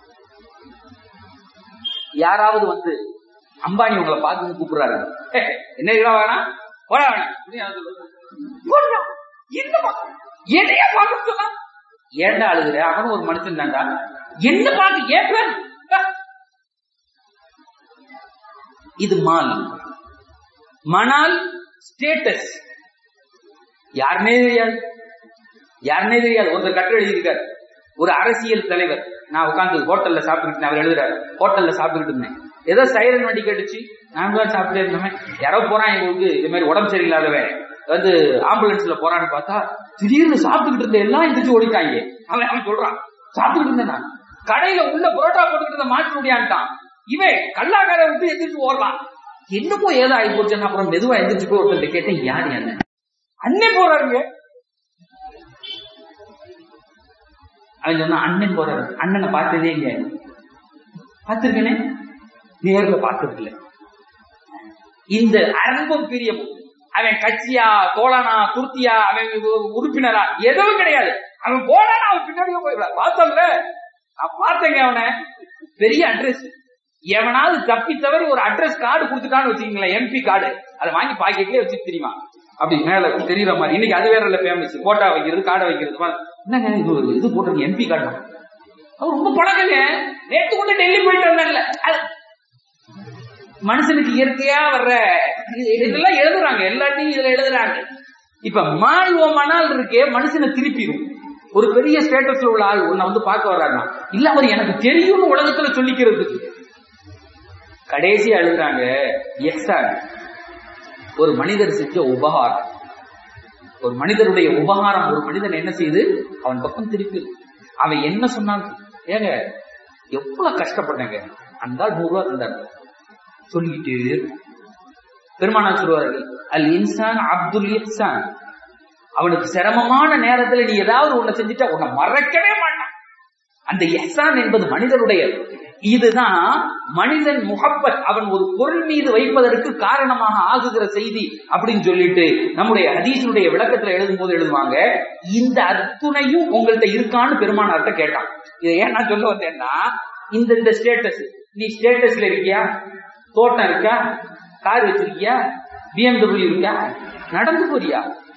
S1: யாராவது வந்து அம்பானி உங்களை பார்த்து கூப்பிடுறாரு என்ன இருக்கா வேணாம் போட வேணாம் என்னையா பார்க்க சொன்னா ஏண்டா அழுகுற அவனும் ஒரு மனுஷன் தான்டா என்ன பார்க்க ஏன் பேர் இது மால் மணால் ஸ்டேட்டஸ் யாருனே தெரியாது யாருனே தெரியாது ஒருத்தர் கட்டுரை எழுதியிருக்காரு ஒரு அரசியல் தலைவர் நான் உட்காந்து ஹோட்டல்ல சாப்பிட்டுட்டு அவர் எழுதுறாரு ஹோட்டல்ல சாப்பிட்டுட்டு இருந்தேன் ஏதோ சைரன் வண்டி கட்டுச்சு நான் தான் சாப்பிட்டே இருந்தேன் யாரோ போறான் எங்களுக்கு இது மாதிரி உடம்பு சரியில்லாதவன் வந்து ஆம்புலன்ஸ்ல போறான்னு பார்த்தா திடீர்னு சாப்பிட்டுக்கிட்டு இருந்த எல்லாம் எந்திரிச்சு ஓடிட்டாங்க அவன் அவன் சொல்றான் சாப்பிட்டுக்கிட்டு இருந்தேன் நான் கடையில உள்ள புரோட்டா போட்டுக்கிட்டு இருந்த மாற்று முடியான்ட்டான் இவன் கல்லாக்கார விட்டு எந்திரிச்சு ஓடலாம் என்னமோ ஏதோ ஆகி போச்சுன்னா அப்புறம் மெதுவா எந்திரிச்சு போய் ஒருத்தர் கேட்டேன் யார் என்ன அண்ணன் போறாருங்க அவன் சொன்னா அண்ணன் போறாரு அண்ணனை பார்த்ததே இங்க பார்த்திருக்கனே நேர்ல பார்த்ததில்ல இந்த அன்பும் பிரியமும் அவன் கட்சியா தோழனா துருத்தியா அவன் உறுப்பினரா எதுவும் கிடையாது அவன் போனானா அவன் பின்னாடியே போயிடலாம் பார்த்தோம்ல நான் பார்த்தேங்க அவனை பெரிய அட்ரஸ் எவனாவது தப்பி தவறி ஒரு அட்ரஸ் கார்டு கொடுத்துட்டான்னு வச்சுக்கீங்களேன் எம்பி கார்டு அதை வாங்கி பாக்கெட்லயே வச்சு தெரியுமா அப்படி மேல தெரியற மாதிரி இன்னைக்கு அது வேற இல்ல ஃபேமஸ் போட்டா வைக்கிறது கார்டை வைக்கிறது என்னங்க இது ஒரு இது போட்டிருக்கு எம்பி கார்டு அவர் ரொம்ப பழக்கங்க நேற்று கொண்டு டெல்லி போயிட்டு வந்தாங்கல்ல மனுஷனுக்கு இயற்கையா வர்ற இதெல்லாம் எழுதுறாங்க எல்லாத்தையும் இதுல எழுதுறாங்க இப்ப மால் ஓ மணால் இருக்கே மனுஷனை திருப்பிடும் ஒரு பெரிய ஸ்டேட்டஸ்ல உள்ள ஆள் உன்னை வந்து பார்க்க வர்றாருன்னா இல்ல அவர் எனக்கு தெரியும்னு உலகத்துல சொல்லிக்கிறதுக்கு கடைசி அழுகுறாங்க எக்ஸான் ஒரு மனிதர் செஞ்ச உபகாரம் ஒரு மனிதருடைய உபகாரம் ஒரு மனிதன் என்ன செய்து அவன் பக்கம் திருப்பி அவன் என்ன சொன்னான் ஏங்க எவ்வளவு கஷ்டப்பட்டாங்க அந்த நூறு ரூபா தந்தாங்க சொல்லிட்டு பெருமானா சொல்லுவார்கள் அல் இன்சான் அப்துல் இன்சான் அவனுக்கு சிரமமான நேரத்துல நீ ஏதாவது ஒண்ணு செஞ்சுட்டா உன்னை மறக்கவே மாட்டான் அந்த எஹ்சான் என்பது மனிதனுடைய இதுதான் மனிதன் முகப்பத் அவன் ஒரு பொருள் மீது வைப்பதற்கு காரணமாக ஆகுகிற செய்தி அப்படின்னு சொல்லிட்டு நம்முடைய ஹதீஸனுடைய விளக்கத்துல எழுதும் போது எழுதுவாங்க இந்த அத்துணையும் உங்கள்ட்ட இருக்கான்னு பெருமானார்ட்ட கேட்டான் இதை ஏன் நான் சொல்ல வந்தேன்னா இந்த இந்த ஸ்டேட்டஸ் நீ ஸ்டேட்டஸ்ல இருக்கியா தோட்டம் இருக்கா கார் வச்சிருக்கியா பிஎம்டபிள்யூ இருக்கா நடந்து போறியா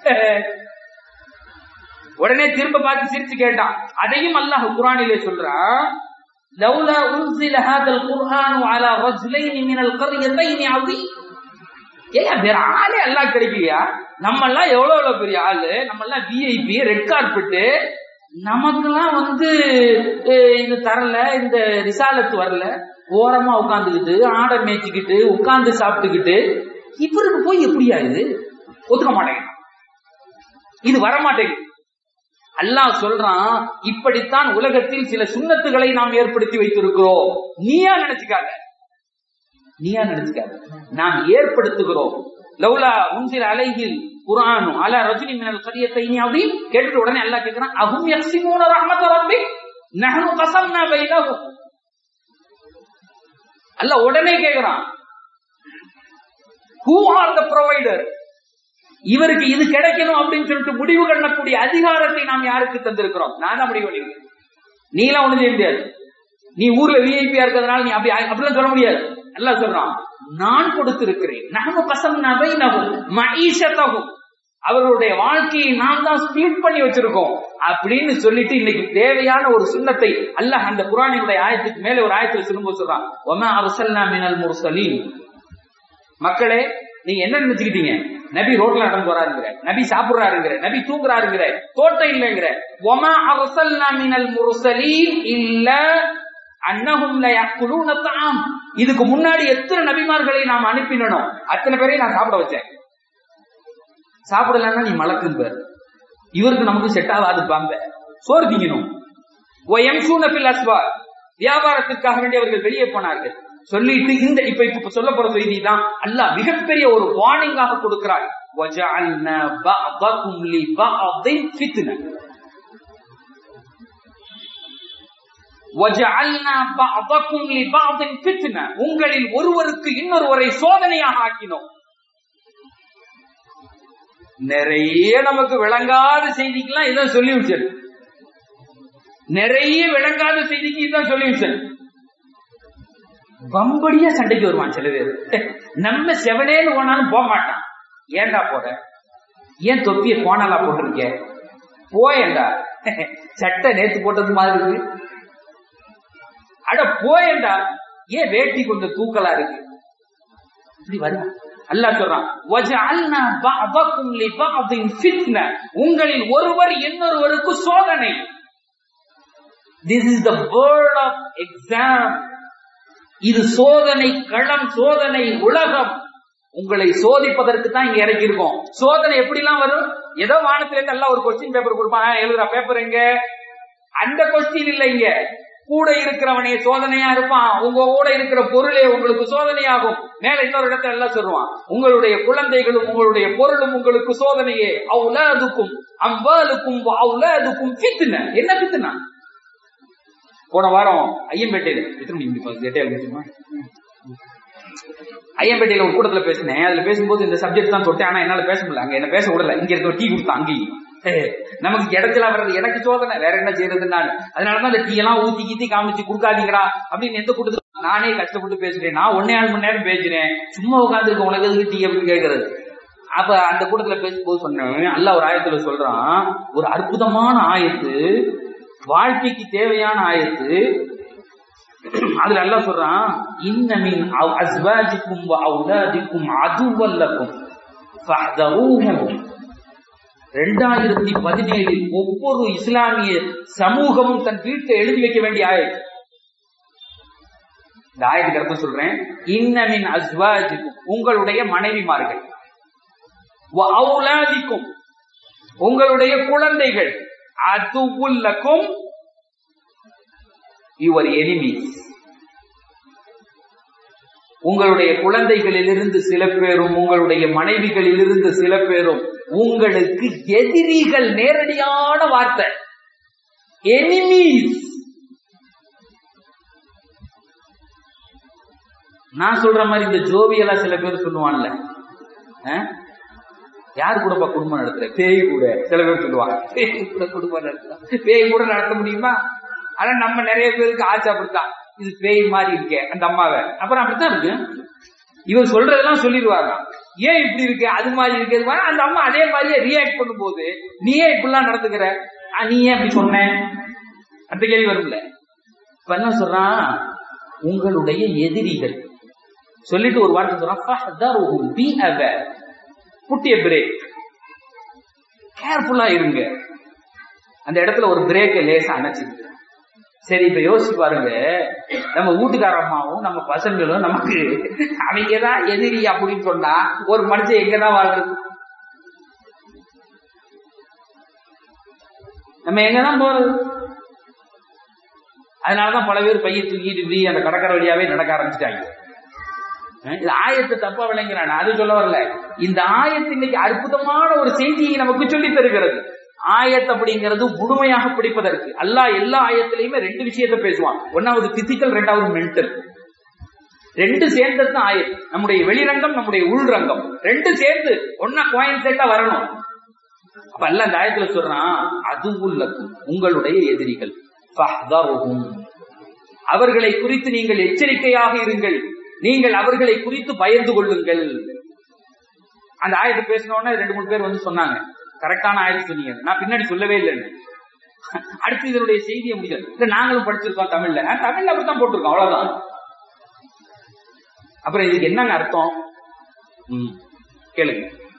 S1: உடனே திரும்ப பார்த்து சிரிச்சு கேட்டான் அதையும் அல்லாஹ் குரானிலே சொல்றான் لولا أنزل هذا القرآن على رجلين من القريتين عظيم ஏன் வேற ஆளே எல்லாம் கிடைக்கலையா நம்ம எல்லாம் எவ்வளவு எவ்வளவு பெரிய ஆளு நம்ம எல்லாம் விஐபி ரெட் கார்பெட்டு நமக்கெல்லாம் வந்து இது தரல இந்த ரிசாலத்து வரல ஓரமா உட்காந்துக்கிட்டு ஆடை மேய்ச்சிக்கிட்டு உட்கார்ந்து சாப்பிட்டுக்கிட்டு இவருக்கு போய் எப்படியா இது ஒத்துக்க மாட்டேங்க இது வர மாட்டேங்குது அல்லாஹ் சொல்றான் இப்படித்தான் உலகத்தில் சில சுண்ணத்துகளை நாம் ஏற்படுத்தி வைத்திருக்கிறோம் நீயா நினைச்சுக்காத நீயா நினைச்சுக்காத நாம் ஏற்படுத்துகிறோம் லவ்லா உன்சில் அலைகில் குரானு அலா ரஜினி மினல் கரியத்தை இனி அப்படின்னு கேட்டுட்டு உடனே அல்லாஹ் கேட்கிறான் அஹும் யக்ஸிமூன ரஹ்மத ரப்பி நஹ்னு கஸம்னா பைனஹும் அல்லாஹ் உடனே கேட்கிறான் ஹூ ஆர் த ப்ரொவைடர் இவருக்கு இது கிடைக்கணும் அப்படின்னு சொல்லிட்டு முடிவு பண்ணக்கூடிய அதிகாரத்தை நாம் யாருக்கு தந்திருக்கிறோம் நான் தான் முடிவு பண்ணிருக்கேன் நீ எல்லாம் ஒண்ணு செய்ய முடியாது நீ ஊர்ல விஐபியா இருக்கிறதுனால நீ அப்படி அப்படிலாம் சொல்ல முடியாது அல்லாஹ் சொல்றான் நான் கொடுத்திருக்கிறேன் நானும் கசம் நபை நகும் மகிஷத்தகும் அவர்களுடைய வாழ்க்கையை நாம் தான் ஸ்பீட் பண்ணி வச்சிருக்கோம் அப்படின்னு சொல்லிட்டு இன்னைக்கு தேவையான ஒரு சுண்ணத்தை அல்லாஹ் அந்த குரானினுடைய ஆயத்துக்கு மேல ஒரு ஆயத்துல சொல்லும்போது சொல்றான் ஒமா அரசல்லா மினல் முர்சலீன் மக்களே நீங்க என்ன நினைச்சுக்கிட்டீங்க நபி ரோட்ல நடந்து வராருங்கிற நபி சாப்பிடுறாருங்கிற நபி தூங்குறாருங்கிற தோட்டம் இல்லைங்கிற ஒமா அரசல்லா மினல் முர்சலீன் இல்ல அன்னஹும் லயக்குலூன தஆம் இதுக்கு முன்னாடி எத்தனை நபிமார்களை நாம் அனுப்பினோம் அத்தனை பேரையும் நான் சாப்பிட வச்சேன் சாப்பிடலன்னா நீ மலக்குன்னு பேர் இவருக்கு நமக்கு செட் ஆகாது பாம்ப சோறு திங்கணும் ஒயம்சூன பில் அஸ்வார் வியாபாரத்திற்காக வேண்டி அவர்கள் வெளியே போனார்கள் சொல்லிட்டு இந்த இப்ப இப்ப சொல்ல போற செய்தி தான் அல்லாஹ் மிகப்பெரிய ஒரு வார்னிங்காக கொடுக்கிறார் وَجَعَلْنَا بَعْضَكُمْ لِبَعْضٍ فِتْنَةً وَجَعَلْنَا بَعْضَكُمْ لِبَعْضٍ فِتْنَةً உங்களில் ஒருவருக்கு இன்னொருவரை சோதனையாக ஆக்கினோம் நிறைய நமக்கு விளங்காத செய்திக்கெல்லாம் இதான் சொல்யூஷன் நிறைய விளங்காத செய்திக்கு இதான் சொல்யூஷன் பம்படியா சண்டைக்கு வருவான் சில பேர் நம்ம செவனேன்னு போனாலும் போக மாட்டான் ஏன்டா போற ஏன் தொப்பிய கோணலா போட்டிருக்க போயேண்டா சட்டை நேத்து போட்டது மாதிரி இருக்கு அட போயேண்டா ஏன் வேட்டி கொஞ்சம் தூக்கலா இருக்கு இப்படி வருவான் அல்லாஹ் சொல்றான் வஜஅல்னா பஅதக்கும் லிபஅதின் ஃபித்ன உங்களில் ஒருவர் இன்னொருவருக்கு சோதனை this is the word of exam இது சோதனை களம் சோதனை உலகம் உங்களை சோதிப்பதற்கு தான் இங்க இறக்கி இருக்கோம் சோதனை எப்படிலாம் வரும் ஏதோ வானத்துல இருந்து எல்லாம் ஒரு கொஸ்டின் பேப்பர் கொடுப்பான் எழுதுற பேப்பர் எங்க அந்த கொஸ்டின் இல்ல இங்க கூட இருக்கிறவனே சோதனையா இருப்பான் உங்க கூட இருக்கிற பொருளே உங்களுக்கு சோதனையாகும் மேல இன்னொரு இடத்துல எல்லாம் சொல்லுவான் உங்களுடைய குழந்தைகளும் உங்களுடைய பொருளும் உங்களுக்கு சோதனையே அவுலாதுக்கும் அவ்வாலுக்கும் அவுலாதுக்கும் பித்துன என்ன பித்துனா போன வாரம் ஐயம்பேட்டையில எத்தனை மணிக்கு எட்டையால் முடிச்சுமா ஐயம்பேட்டையில ஒரு கூட்டத்துல பேசினேன் அதுல பேசும்போது இந்த சப்ஜெக்ட் தான் தொட்டேன் ஆனா என்னால பேச முடியல அங்க என்ன பேச விடல இங்க இருக்க டீ கொடுத்தா அங்கேயும் நமக்கு கிடைச்சல வர்றது எனக்கு சோதனை வேற என்ன செய்யறது நான் அதனாலதான் இந்த டீ எல்லாம் ஊத்தி கீத்தி காமிச்சு கொடுக்காதீங்கடா அப்படின்னு எந்த கூட்டத்துல நானே கஷ்டப்பட்டு பேசுறேன் நான் ஒன்னே ஆறு மணி நேரம் பேசுறேன் சும்மா உட்காந்துருக்க உனக்கு எதுக்கு டீ அப்படின்னு கேட்கறது அப்ப அந்த கூட்டத்துல பேசும்போது சொன்னேன் அல்ல ஒரு ஆயத்துல சொல்றான் ஒரு அற்புதமான ஆயத்து வாழ்க்கைக்கு தேவையான ஆயத்து அதுல எல்லாம் சொல்றான் இன்னமின் அஸ்வாஜிக்கும் அவுலாதிக்கும் அதுவல்லக்கும் ரெண்டாயிரத்தி பதினேழில் ஒவ்வொரு இஸ்லாமிய சமூகமும் தன் வீட்டை எழுதி வைக்க வேண்டிய ஆயத்து இந்த ஆயத்துக்கு அர்த்தம் சொல்றேன் இன்னமின் அஸ்வாஜிக்கும் உங்களுடைய மனைவிமார்கள் அவுலாதிக்கும் உங்களுடைய குழந்தைகள் அதுவுல்லக்கும் யுவர் எனிமீஸ் உங்களுடைய குழந்தைகளிலிருந்து சில பேரும் உங்களுடைய மனைவிகளிலிருந்து சில பேரும் உங்களுக்கு எதிரிகள் நேரடியான வார்த்தை எனிமீஸ் நான் சொல்ற மாதிரி இந்த ஜோவியெல்லாம் சில பேர் சொல்லுவான்ல யார் கூடப்பா குடும்பம் நடத்துற பேய் கூட சில பேர் சொல்லுவாங்க பேய் கூட குடும்பம் நடத்தலாம் பேய் கூட நடத்த முடியுமா ஆனா நம்ம நிறைய பேருக்கு ஆசை அப்படித்தான் இது பேய் மாதிரி இருக்கே அந்த அம்மாவை அப்புறம் அப்படித்தான் இருக்கு இவர் சொல்றதெல்லாம் சொல்லிடுவாங்க ஏன் இப்படி இருக்கு அது மாதிரி இருக்கு அந்த அம்மா அதே மாதிரியே ரியாக்ட் பண்ணும்போது நீ ஏன் இப்படிலாம் நடந்துக்கிற நீ ஏன் இப்படி சொன்ன அந்த கேள்வி வரும்ல இப்ப என்ன சொல்றான் உங்களுடைய எதிரிகள் சொல்லிட்டு ஒரு வார்த்தை சொல்றான் பி அவேர் புட்டிய பிரேக் கேர்ஃபுல்லா இருங்க அந்த இடத்துல ஒரு பிரேக்கை லேசா அணைச்சிருக்கு சரி இப்ப யோசிச்சு பாருங்க நம்ம வீட்டுக்கார அம்மாவும் நம்ம பசங்களும் நமக்கு அவங்கதான் எதிரி அப்படின்னு சொன்னா ஒரு மனுஷன் எங்கதான் வாழ்றது நம்ம எங்கதான் போறது அதனாலதான் பல பேர் பைய தூக்கிட்டு இப்படி அந்த கடற்கரை வழியாவே நடக்க ஆரம்பிச்சிட்டாங்க இது ஆயத்தை தப்பா விளங்கிறான் அது சொல்ல வரல இந்த ஆயத்து இன்னைக்கு அற்புதமான ஒரு செய்தியை நமக்கு சொல்லி தருகிறது ஆயத் அப்படிங்கிறது முழுமையாக பிடிப்பதற்கு அல்லாஹ் எல்லா ஆயத்திலையுமே ரெண்டு விஷயத்த பேசுவான் ஒன்னாவது பிசிக்கல் ரெண்டாவது மென்டல் ரெண்டு சேர்ந்தது தான் ஆயத் நம்முடைய வெளிரங்கம் நம்முடைய உள்ரங்கம் ரெண்டு சேர்ந்து ஒன்னா கோயின் சேர்த்தா வரணும் அப்ப அல்ல அந்த ஆயத்துல சொல்றான் அது உள்ளக்கும் உங்களுடைய எதிரிகள் ஃபஹ்தருஹும். அவர்களை குறித்து நீங்கள் எச்சரிக்கையாக இருங்கள் நீங்கள் அவர்களை குறித்து பயந்து கொள்ளுங்கள் அந்த ஆயத்தை பேசினோடனே ரெண்டு மூணு பேர் வந்து சொன்னாங்க கரெக்டான ஆயத்தை சொன்னீங்க நான் பின்னாடி சொல்லவே இல்லைன்னு அடுத்து இதனுடைய செய்தியை முடிக்கல இல்ல நாங்களும் படிச்சிருக்கோம் தமிழ்ல ஆ, தமிழ்ல அப்படித்தான் போட்டிருக்கோம் அவ்வளவுதான் அப்புறம் இதுக்கு என்னங்க அர்த்தம் ம், கேளுங்க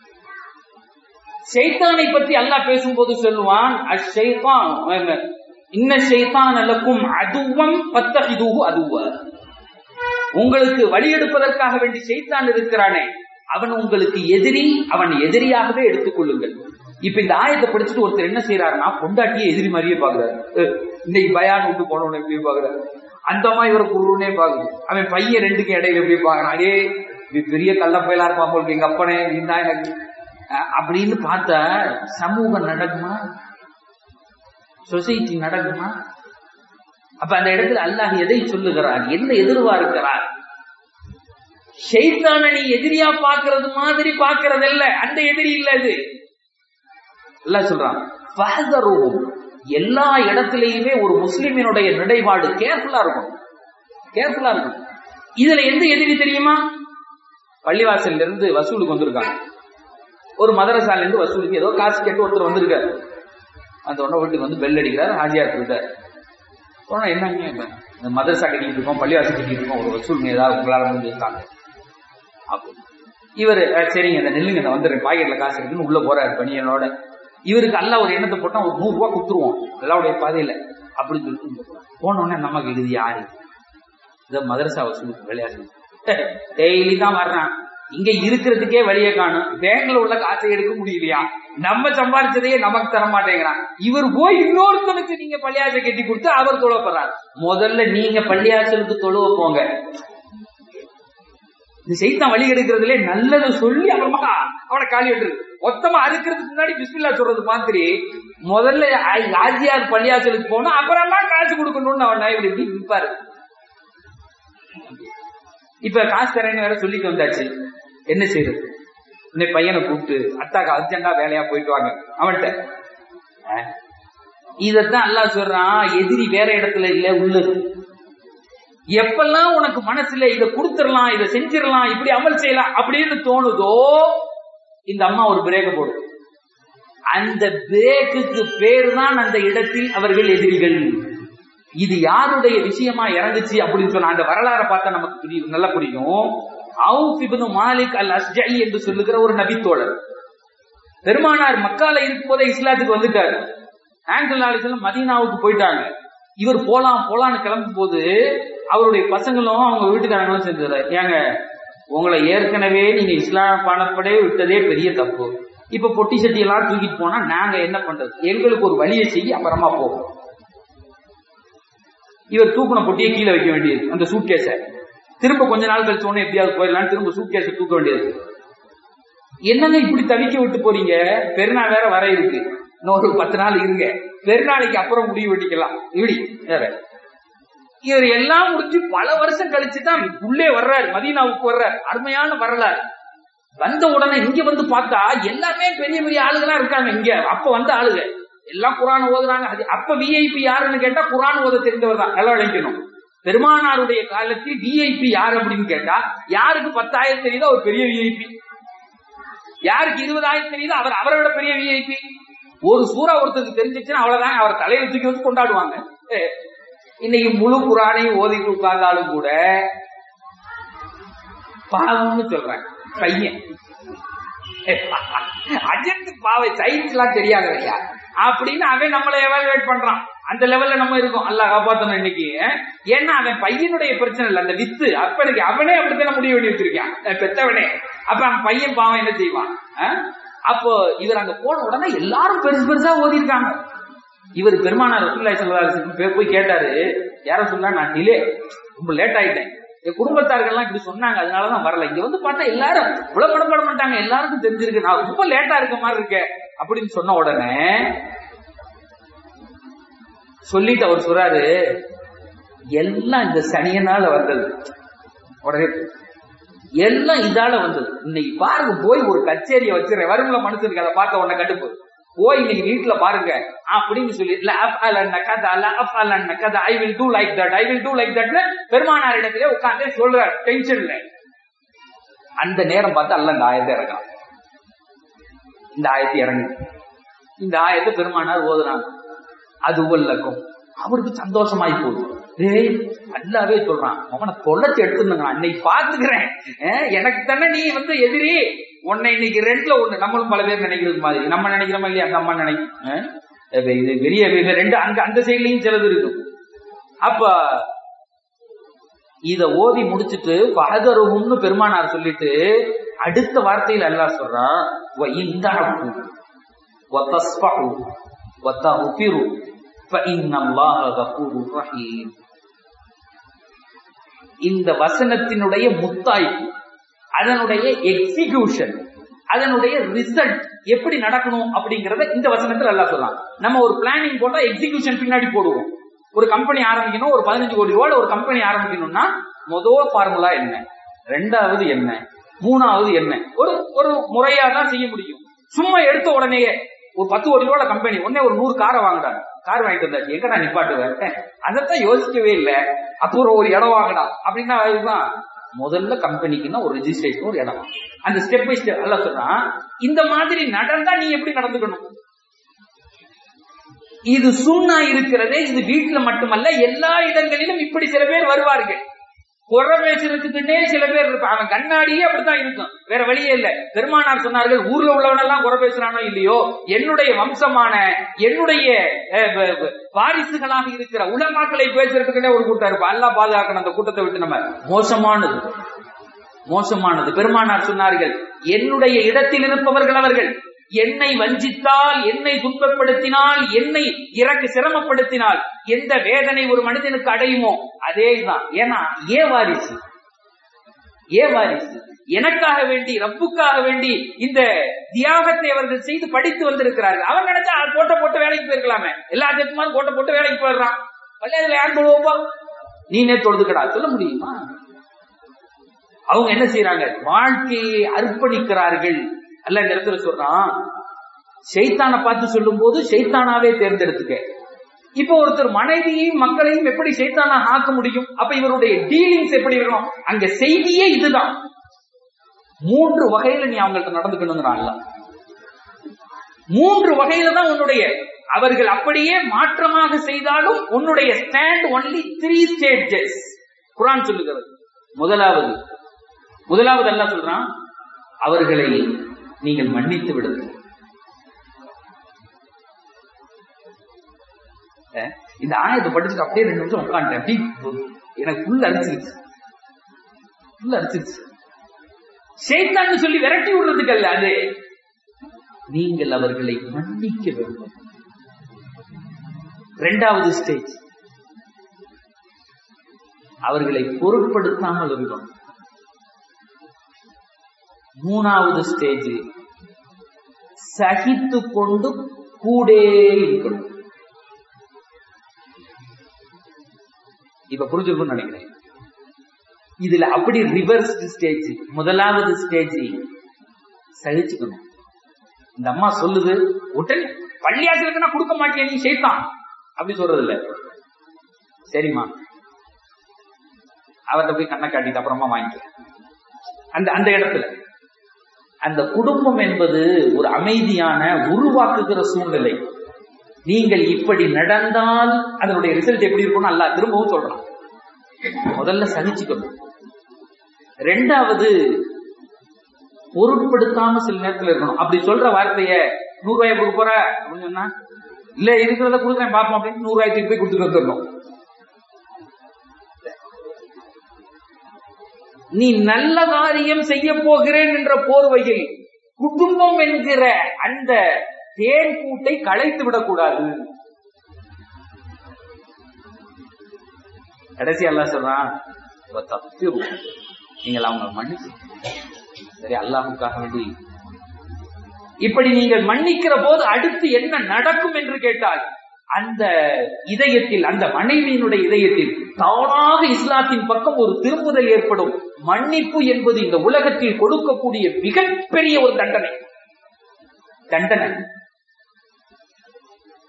S1: ஷைத்தானை பற்றி அல்லாஹ் பேசும்போது சொல்லுவான் அஷைத்தான் இன்ன ஷைத்தான் லக்கும் அதுவம் பத்தஹிதுஹு அதுவ உங்களுக்கு வழி எடுப்பதற்காக வேண்டி ஷைத்தான் இருக்கிறானே அவன் உங்களுக்கு எதிரி அவன் எதிரியாகவே எடுத்துக் கொள்ளுங்கள் இப்ப இந்த ஆயத்தை படிச்சுட்டு ஒருத்தர் என்ன செய்யறாருன்னா பொண்டாட்டியை எதிரி மாதிரியே பாக்குறாரு அஹ், இன்னைக்கு பயான் விட்டு போனவன எப்படி பாக்குறாரு அந்த மாதிரி இவரை குருனே பாக்குது அவன் பையன் ரெண்டுக்கு இடையில எப்படி பாக்குறான் அடே இது பெரிய கள்ள பயலா இருப்பான் போல எங்க அப்பனே நீ தான் எனக்கு அஹ், அப்படின்னு பார்த்தா சமூகம் நடக்குமா சொசைட்டி நடக்குமா அப்ப அந்த இடத்துல அல்லாஹ் எதை சொல்லுகிறார் என்ன எதிர்பார்க்கிறார் ஷைத்தான நீ எதிரியா பாக்குறது மாதிரி பாக்குறது இல்ல அந்த எதிரி இல்ல அது அல்லாஹ் சொல்றான் ஃபஹதருஹும். எல்லா இடத்திலேயுமே ஒரு முஸ்லிமினுடைய நிலைப்பாடு கேர்ஃபுல்லா இருக்கும் கேர்ஃபுல்லா இருக்கும் இதுல எந்த எதிரி தெரியுமா பள்ளிவாசல்ல இருந்து வசூலுக்கு வந்திருக்காங்க ஒரு மதரசால இருந்து வசூலுக்கு ஏதோ காசு கேட்டு ஒருத்தர் வந்திருக்காரு அந்த உடனே வீட்டுக்கு வந்து பெல் அடிக்கிறார் ஹாஜியார் இருக்காரு உடனே என்னங்க இப்ப இந்த மதரசா கட்டிட்டு இருக்கோம் பள்ளிவாசல் கட்டிட்டு இருக்கோம் ஒரு வசூல் ஏதாவது உங்களால முடிஞ்சிருக்காங்க அப்போ இவர் சரிங்க இந்த நெல்லுங்க இந்த வந்துடுறேன் பாக்கெட்ல காசு இருக்குன்னு உள்ள போறாரு பணியனோட இவருக்கு அல்ல ஒரு எண்ணத்தை போட்டா ஒரு நூறு ரூபாய் கொடுத்துருவோம் அல்லாவுடைய பாதையில அப்படின்னு சொல்லிட்டு போன உடனே நமக்கு இது யாரு இந்த மதரசா வசூலுக்கு விளையாடு டெய்லி தான் வர்றான் இங்க இருக்கிறதுக்கே வழியை காணும் பேங்க்ல உள்ள காசை எடுக்க முடியலையா நம்ம சம்பாதிச்சதையே நமக்கு தர மாட்டேங்கிறான் இவர் போய் இன்னொருத்தனுக்கு நீங்க பள்ளியாசை கட்டி கொடுத்து அவர் தொழப்படுறார் முதல்ல நீங்க பள்ளியாசலுக்கு தொழுவ போங்க இந்த செய்தான் வழி எடுக்கிறதுல நல்லதை சொல்லி அப்புறமா அவனை காலி விட்டுரு மொத்தமா அறுக்கிறதுக்கு முன்னாடி பிஸ்மில்லா சொல்றது மாதிரி முதல்ல ஆ- ஆஜியார் பள்ளியாசலுக்கு போனா அப்புறமா காசு கொடுக்கணும்னு அவன் இப்படி இப்படி நிற்பாரு இப்ப காசு தரேன்னு வேற சொல்லிட்டு வந்தாச்சு என்ன செய்யறது இன்னைக்கு பையனை கூப்பிட்டு அத்தாக்கு அர்ஜென்டா வேலையா போயிட்டு வாங்க அவன்கிட்ட அஹ். இதத்தான் அல்லாஹ் சொல்றான் எதிரி வேற இடத்துல இல்ல உள்ளது எப்பெல்லாம் உனக்கு மனசுல இதை கொடுத்துடலாம் இதை செஞ்சிடலாம் இப்படி அமல் செய்யலாம் அப்படின்னு தோணுதோ இந்த அம்மா ஒரு பிரேக்க போடும் அந்த பிரேக்குக்கு பேரு தான் அந்த இடத்தில் அவர்கள் எதிரிகள் இது யாருடைய விஷயமா இறங்குச்சு அப்படின்னு சொன்னா அந்த வரலாறை பார்த்தா நமக்கு புரியும் நல்லா புரியும் அவுஃப் இப்னு மாலிக் அல் அஸ்ஜை என்று சொல்லுகிற ஒரு நபித்தோழர் பெருமானார் மக்கால இருக்கும்போதே இஸ்லாத்துக்கு வந்துட்டாரு ஆங்கல் ஆலிசலம் மதீனாவுக்கு போயிட்டாங்க இவர் போலாம் போலான்னு கிளம்பும் போது அவருடைய பசங்களும் அவங்க வீட்டுக்காரங்களும் செஞ்சது ஏங்க உங்களை ஏற்கனவே நீங்க இஸ்லாம் பணப்படே விட்டதே பெரிய தப்பு இப்ப பொட்டி சட்டி எல்லாம் தூக்கிட்டு போனா நாங்க என்ன பண்றது எங்களுக்கு ஒரு வழியை செய்ய அப்புறமா போகும் இவர் தூக்குன பொட்டியை கீழே வைக்க வேண்டியது அந்த சூட்கேஸ திரும்ப கொஞ்ச நாள் கழிச்ச உடனே எப்படியாவது போயிடலாம் திரும்ப சூட்கேஸ தூக்க வேண்டியது என்னங்க இப்படி தவிக்க விட்டு போறீங்க பெருநாள் வேற வர இருக்கு இன்னும் ஒரு பத்து நாள் இருங்க பெருநாளைக்கு அப்புறம் முடிவு வெட்டிக்கலாம் இப்படி வேற இவர் எல்லாம் முடிஞ்சு பல வருஷம் கழிச்சு தான் உள்ளே வர்றாரு மதீனாவுக்கு வர்றாரு அருமையான வரலாறு வந்த உடனே இங்க வந்து பார்த்தா எல்லாமே பெரிய பெரிய ஆளுகளா இருக்காங்க இங்க அப்ப வந்த ஆளுங்க எல்லாம் குரான் ஓதுறாங்க அது அப்ப விஐபி யாருன்னு கேட்டா குரான் ஓத தெரிந்தவர் தான் நல்லா விளங்கணும் பெருமானாருடைய காலத்தில் விஐபி யார் அப்படின்னு கேட்டா யாருக்கு பத்தாயிரம் தெரியுதோ அவர் பெரிய விஐபி யாருக்கு இருபதாயிரம் தெரியுதோ அவர் அவரை விட பெரிய விஐபி ஒரு சூறா ஒருத்தருக்கு தெரிஞ்சிச்சுன்னா அவ்வளவுதான் அவர் தலையில தூக்கி வச்சு கொண்டாடுவாங்க ஏ, இன்னைக்கு முழு குரானையும் ஓதிட்டு உட்கார்ந்தாலும் கூட பாவம்னு சொல்றாங்க பையன் அஜென்ட் பாவை சயின்ஸ் எல்லாம் தெரியாதவையா அப்படின்னு அவன் நம்மளை எவாலுவேட் பண்றான் அந்த லெவல்ல நம்ம இருக்கோம் அல்லாஹ் காப்பாத்தணும் இன்னைக்கு ஏன்னா அவன் பையனுடைய பிரச்சனை இல்ல அந்த வித்து அப்பனுக்கு அவனே அப்படித்தானே முடிவு பண்ணி வச்சிருக்கான் அஹ் பெத்தவனே அப்ப அவன் பையன் பாவம் என்ன செய்வான் அஹ்? அப்போ இவர் அங்க போன உடனே எல்லாரும் பெருசு பெருசா ஓதி இருக்காங்க இவர் பெருமானார் ரசூலுல்லாஹி ஸல்லல்லாஹு அலைஹி வஸல்லம் போய் போய் கேட்டாரு யார சொன்னா நான் டிலே ரொம்ப லேட் ஆயிட்டேன் என் குடும்பத்தார்கள்லாம் இப்படி சொன்னாங்க அதனாலதான் வரல இங்க வந்து பார்த்தா எல்லாரும் இவ்வளவு படப்பட மாட்டாங்க எல்லாருக்கும் தெரிஞ்சிருக்கு நான் ரொம்ப லேட்டா இருக்க மாதிரி இருக்கேன் அப்படின்னு சொன்ன உடனே சொல்லிட்டு அவர் சொல்றாரு எல்லாம் இந்த சனியனால வந்தது உடனே எல்லாம் இதால வந்தது இன்னைக்கு பாருங்க போய் ஒரு கச்சேரியை வச்சிருக்கேன் வரும்ல மனுஷனுக்கு அதை பார்த்த உடனே கண்டுப்பு போய் இன்னைக்கு வீட்டுல பாருங்க அப்படின்னு சொல்லி இல்ல அப் அலன்ன கதா இல்ல அப் அலன்ன கதா I will do like that I will do like that பெருமானார் இடத்திலே உட்கார்ந்து சொல்றார் டென்ஷன்ல அந்த நேரம் பார்த்து அல்ல இந்த ஆயத்தை இறங்கலாம் இந்த ஆயத்தை இறங்கு இந்த ஆயத்தை பெருமானார் ஓதுறாங்க அது உள்ளக்கும் அவருக்கு சந்தோஷமாய் போகுது டேய் அல்லாவே சொல்றான் அவனை தொலைச்சு எடுத்துருந்தாங்க அன்னைக்கு பாத்துக்கிறேன் அஹ், எனக்கு தானே நீ வந்து எதிரி உன்னை இன்னைக்கு ரெண்டுல ஒண்ணு நம்மளும் பல பேர் நினைக்கிறது மாதிரி நம்ம நினைக்கிறோமா இல்லையா அந்த அம்மா நினைக்கும் அஹ், இப்ப இது பெரிய இது ரெண்டு அங்க அந்த சைட்லயும் சிலது இருக்கும் அப்ப இத ஓதி முடிச்சிட்டு பகதருகும்னு பெருமானார் சொல்லிட்டு அடுத்த வார்த்தையில அல்லாஹ் சொல்றான் "வ இந்தஅஃபு வ தஸ்ஃபஹு வ தஃபிரு فإن الله غفور رحيم இந்த வசனத்தினுடைய முத்தாய்ப்பு அதனுடைய எக்ஸிகியூஷன் அதனுடைய ரிசல்ட் எப்படி நடக்கணும் அப்படிங்கறத இந்த வசனத்துல எல்லாம் சொல்லலாம் நம்ம ஒரு பிளானிங் போட்டா எக்ஸிகியூஷன் பின்னாடி போடுவோம் ஒரு கம்பெனி ஆரம்பிக்கணும் ஒரு பதினஞ்சு கோடி ரூபாய் ஒரு கம்பெனி ஆரம்பிக்கணும்னா முதல் ஃபார்முலா என்ன ரெண்டாவது என்ன மூணாவது என்ன ஒரு ஒரு முறையா தான் செய்ய முடியும் சும்மா எடுத்த உடனேயே ஒரு பத்து கோடி ரூபாய் கம்பெனி உடனே ஒரு நூறு காரை வாங்கிட்டாங்க கார் வாங்கிட்டு வந்தாச்சு எங்க நான் நிப்பாட்டுவேன் அதைத்தான் யோசிக்கவே இல்லை அப்புறம் ஒரு இடம் வாங்கலாம் அப்படின்னா அதுதான் முதல்ல கம்பெனிக்குன்னா ஒரு ரெஜிஸ்ட்ரேஷன் ஒரு இடம் வாங்கணும். அந்த ஸ்டெப் பை ஸ்டெப் அல்ல சொல்றான் இந்த மாதிரி நடந்தா நீ எப்படி நடந்துக்கணும் இது சுண்ணா இருக்கிறதே இது வீட்டுல மட்டுமல்ல எல்லா இடங்களிலும் இப்படி சில பேர் வருவார்கள் குறை பேசுறதுக்குன்னே சில பேர் இருப்பான் அவன் கண்ணாடியே அப்படித்தான் இருக்கும் வேற வழியே இல்ல பெருமானார் சொன்னார்கள் ஊர்ல உள்ளவனெல்லாம் குறை பேசுறானோ இல்லையோ என்னுடைய வம்சமான என்னுடைய அஹ், வ- வ- வாரிசுகளாக இருக்கிற உலமாக்களை பேசுறதுக்குன்னே ஒரு கூட்டம் இருப்பா எல்லாம் பாதுகாக்கணும் அந்த கூட்டத்தை விட்டு நம்ம மோசமானது மோசமானது பெருமானார் சொன்னார்கள் என்னுடைய இடத்தில் இருப்பவர்கள் அவர்கள் என்னை வஞ்சித்தால் என்னை துன்பப்படுத்தினால் என்னை இறக்கு சிரமப்படுத்தினால் எந்த வேதனை ஒரு மனிதனுக்கு அடையுமோ அதேதான் ஏன்னா ஏ வாரிசு ஏ வாரிசு எனக்காக வேண்டி ரப்புக்காக வேண்டி இந்த தியாகத்தை அவர்கள் செய்து படித்து வந்திருக்கிறார்கள் அவன் நினைச்சா "ஆ, கோட்டை போட்டு வேலைக்கு போயிருக்கலாமே எல்லா ஜெத்துமாரும் கோட்டை போட்டு வேலைக்கு போயிடுறான் பள்ளியில யார் போடுவோம்பா நீனே தொழுதுக்கடா சொல்ல முடியுமா அவங்க என்ன செய்யறாங்க வாழ்க்கையை அர்ப்பணிக்கிறார்கள் அல்ல இந்த இடத்துல சொல்றான் ஷைத்தானை பார்த்து சொல்லும் போது ஷைத்தானாவே தேர்ந்தெடுத்துக்க இப்போ ஒருத்தர் மனைவியையும் மக்களையும் எப்படி ஷைத்தானா ஆக்க முடியும் அப்ப இவருடைய டீலிங்ஸ் எப்படி இருக்கணும் அங்க செய்தியே இதுதான் மூன்று வகையில நீ அவங்கள்ட்ட நடந்துக்கணுங்கிறான்ல மூன்று வகையில தான் உன்னுடைய அவர்கள் அப்படியே மாற்றமாக செய்தாலும் உன்னுடைய stand only three stages Quran சொல்லுகிறது முதலாவது முதலாவது அல்ல சொல்றான் அவர்களை நீங்கள் மன்னித்து விடுங்கள் அஹ், இந்த ஆயத்தை படிச்சுட்டு அப்படியே ரெண்டு நிமிஷம் உட்காந்துட்டேன் அப்படி எனக்கு புல் அடிச்சிருச்சு புல் அடிச்சிருச்சு ஷைத்தான்னு சொல்லி விரட்டி விடுறதுக்கு அல்ல அது நீங்கள் அவர்களை மன்னிக்க வேண்டும் இரண்டாவது ஸ்டேஜ் அவர்களை பொருட்படுத்தாமல் இருக்கணும் மூணாவது ஸ்டேஜ் சகித்து கொண்டு கூடே இருக்கணும் இப்ப புரிஞ்சிருக்கும்னு நினைக்கிறேன் இதுல அப்படி ரிவர்ஸ் ஸ்டேஜ் முதலாவது ஸ்டேஜ் சகிச்சுக்கணும் இந்த அம்மா சொல்லுது உடனே பள்ளியாசலுக்கு நான் கொடுக்க மாட்டேன் நீ செய்தான் அப்படி சொல்றது இல்ல சரிம்மா அவர்கிட்ட போய் கண்ணை காட்டிட்டு அப்புறமா வாங்கிக்க அந்த அந்த இடத்துல அந்த குடும்பம் என்பது ஒரு அமைதியான உருவாக்குகிற சூழ்நிலை நீங்கள் இப்படி நடந்தால் அதனுடைய ரிசல்ட் எப்படி இருக்கும்னு அல்ல திரும்பவும் சொல்றான் முதல்ல சகிச்சுக்கணும் ரெண்டாவது பொருட்படுத்தாம சில நேரத்துல இருக்கணும் அப்படி சொல்ற வார்த்தைய நூறு ரூபாய் கொடுக்க போற அப்படின்னு சொன்னா இல்ல இருக்கிறத கொடுக்குறேன் பாப்போம் அப்படின்னு நூறு ரூபாய் தூக்கி போய் கொடுத்துட்டு வந்துடணும் நீ நல்ல காரியம் செய்ய போகிறேன் என்ற போர்வையில் குடும்பம் என்கிற அந்த தேன் கூட்டை களைத்து விடக்கூடாது கடைசி அல்லாஹ் சொல்றான் "வ தஃபிரு." நீங்கள் அவங்க மன்னிச்சு சரி அல்லாஹுக்காக வேண்டி இப்படி நீங்கள் மன்னிக்கிற போது அடுத்து என்ன நடக்கும் என்று கேட்டால் அந்த இதயத்தில் அந்த மனைவியினுடைய இதயத்தில் தானாக இஸ்லாத்தின் பக்கம் ஒரு திரும்புதல் ஏற்படும் மன்னிப்பு என்பது இந்த உலகத்தில் கொடுக்கக்கூடிய மிகப்பெரிய ஒரு தண்டனை தண்டனை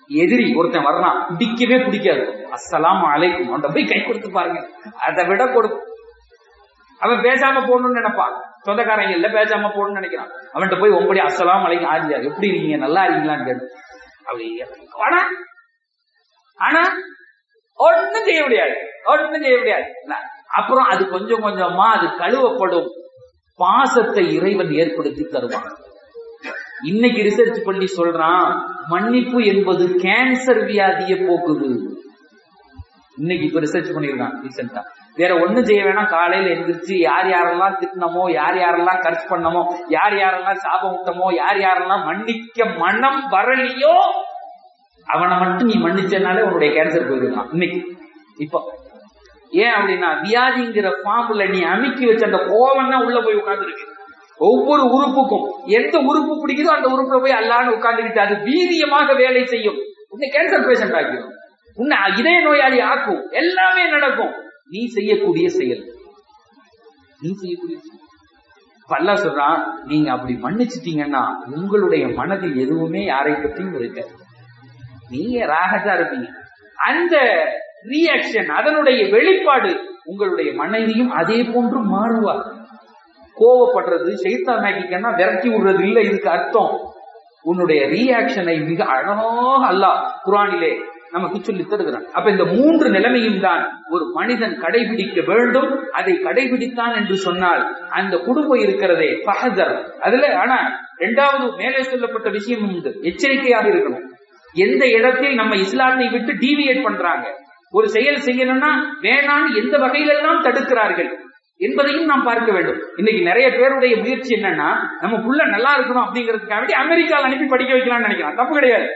S1: எதிரி ஒருத்தன் வர்றான் பிடிக்கவே பிடிக்காது அஸ்ஸலாம் அலைக்கும் அவன்கிட்ட போய் கை கொடுத்து பாருங்க அதை விட கொடு அவன் பேசாம போகணும்னு நினைப்பான் சொந்தக்காரங்க இல்ல பேசாம போகணும்னு நினைக்கிறான் அவன்கிட்ட போய் உங்களுடைய அஸ்ஸலாம் அலைக்கும் ஆரியா எப்படி இருக்கீங்க நல்லா இருக்கீங்களான்னு கேட்டு அப்படி ஆனா ஆனா ஒண்ணும் செய்ய முடியாது ஒண்ணும் செய்ய முடியாது இல்ல. அப்புறம் அது கொஞ்சம் கொஞ்சமா அது கழுவப்படும் பாசத்தை இறைவன் ஏற்படுத்தி தருவான் இன்னைக்கு ரிசர்ச் பண்ணி சொல்றான் மன்னிப்பு என்பது கேன்சர் வியாதியை போக்குது இன்னைக்கு இப்ப ரிசர்ச் பண்ணிருக்கான் ரீசெண்டா வேற ஒண்ணும் செய்ய வேணாம் காலையில எந்திரிச்சு யார் யாரெல்லாம் திட்டினமோ யார் யாரெல்லாம் கர்ச் பண்ணமோ யார் யாரெல்லாம் சாபம் விட்டமோ யார் யாரெல்லாம் மன்னிக்க மனம் வரலையோ அவனை மட்டும் நீ மன்னிச்சனாலே உன்னுடைய கேன்சர் போயிருக்கான் இன்னைக்கு இப்போ ஏன் அப்படின்னா வியாதிங்கிற ஃபார்ம்ல நீ அமுக்கி வச்ச அந்த கோவம் தான் உள்ள போய் உட்கார்ந்துருக்கு ஒவ்வொரு உறுப்புக்கும் எந்த உறுப்பு பிடிக்குதோ அந்த உறுப்புல போய் அல்லான்னு உட்கார்ந்துக்கிட்டு அது வீரியமாக வேலை செய்யும் உன்னை கேன்சர் பேஷண்ட் ஆக்கிடும் உன்னை இதய நோயாளி ஆக்கும் எல்லாமே நடக்கும் நீ செய்யக்கூடிய செயல் நீ செய்யக்கூடிய செயல் இப்ப அல்லாஹ் சொல்றான் நீங்க அப்படி மன்னிச்சிட்டீங்கன்னா உங்களுடைய மனதில் எதுவுமே யாரை பற்றியும் இருக்காது நீங்க ராகத்தா இருப்பீங்க அந்த ரியாக்ஷன் அதனுடைய வெளிப்பாடு உங்களுடைய மனைவியும் அதே போன்று மாறுவார் கோவப்படுறது செய்தானாக்கிக்கன்னா விரட்டி விடுறது இல்ல இதுக்கு அர்த்தம் உன்னுடைய ரியாக்ஷனை மிக அழகாக அல்லாஹ் குரானிலே நமக்கு சொல்லி தருகிறான் அப்ப இந்த மூன்று நிலைமையும் தான் ஒரு மனிதன் கடைபிடிக்க வேண்டும் அதை கடைபிடித்தான் என்று சொன்னால் அந்த குடும்பம் இருக்கிறதே பகதர் அதுல ஆனா இரண்டாவது மேலே சொல்லப்பட்ட விஷயம் உண்டு எச்சரிக்கையாக இருக்கணும் எந்த இடத்தில் நம்ம இஸ்லாத்தை விட்டு டீவியேட் பண்றாங்க ஒரு செயல் செய்யணும்னா வேணான்னு எந்த வகையிலெல்லாம் தடுக்கிறார்கள் என்பதையும் நாம் பார்க்க வேண்டும் இன்னைக்கு நிறைய பேருடைய முயற்சி என்னன்னா நம்ம புள்ள நல்லா இருக்கணும் அப்படிங்கிறதுக்காக வேண்டி அமெரிக்காவில் அனுப்பி படிக்க வைக்கலாம்னு நினைக்கிறான் தப்பு கிடையாது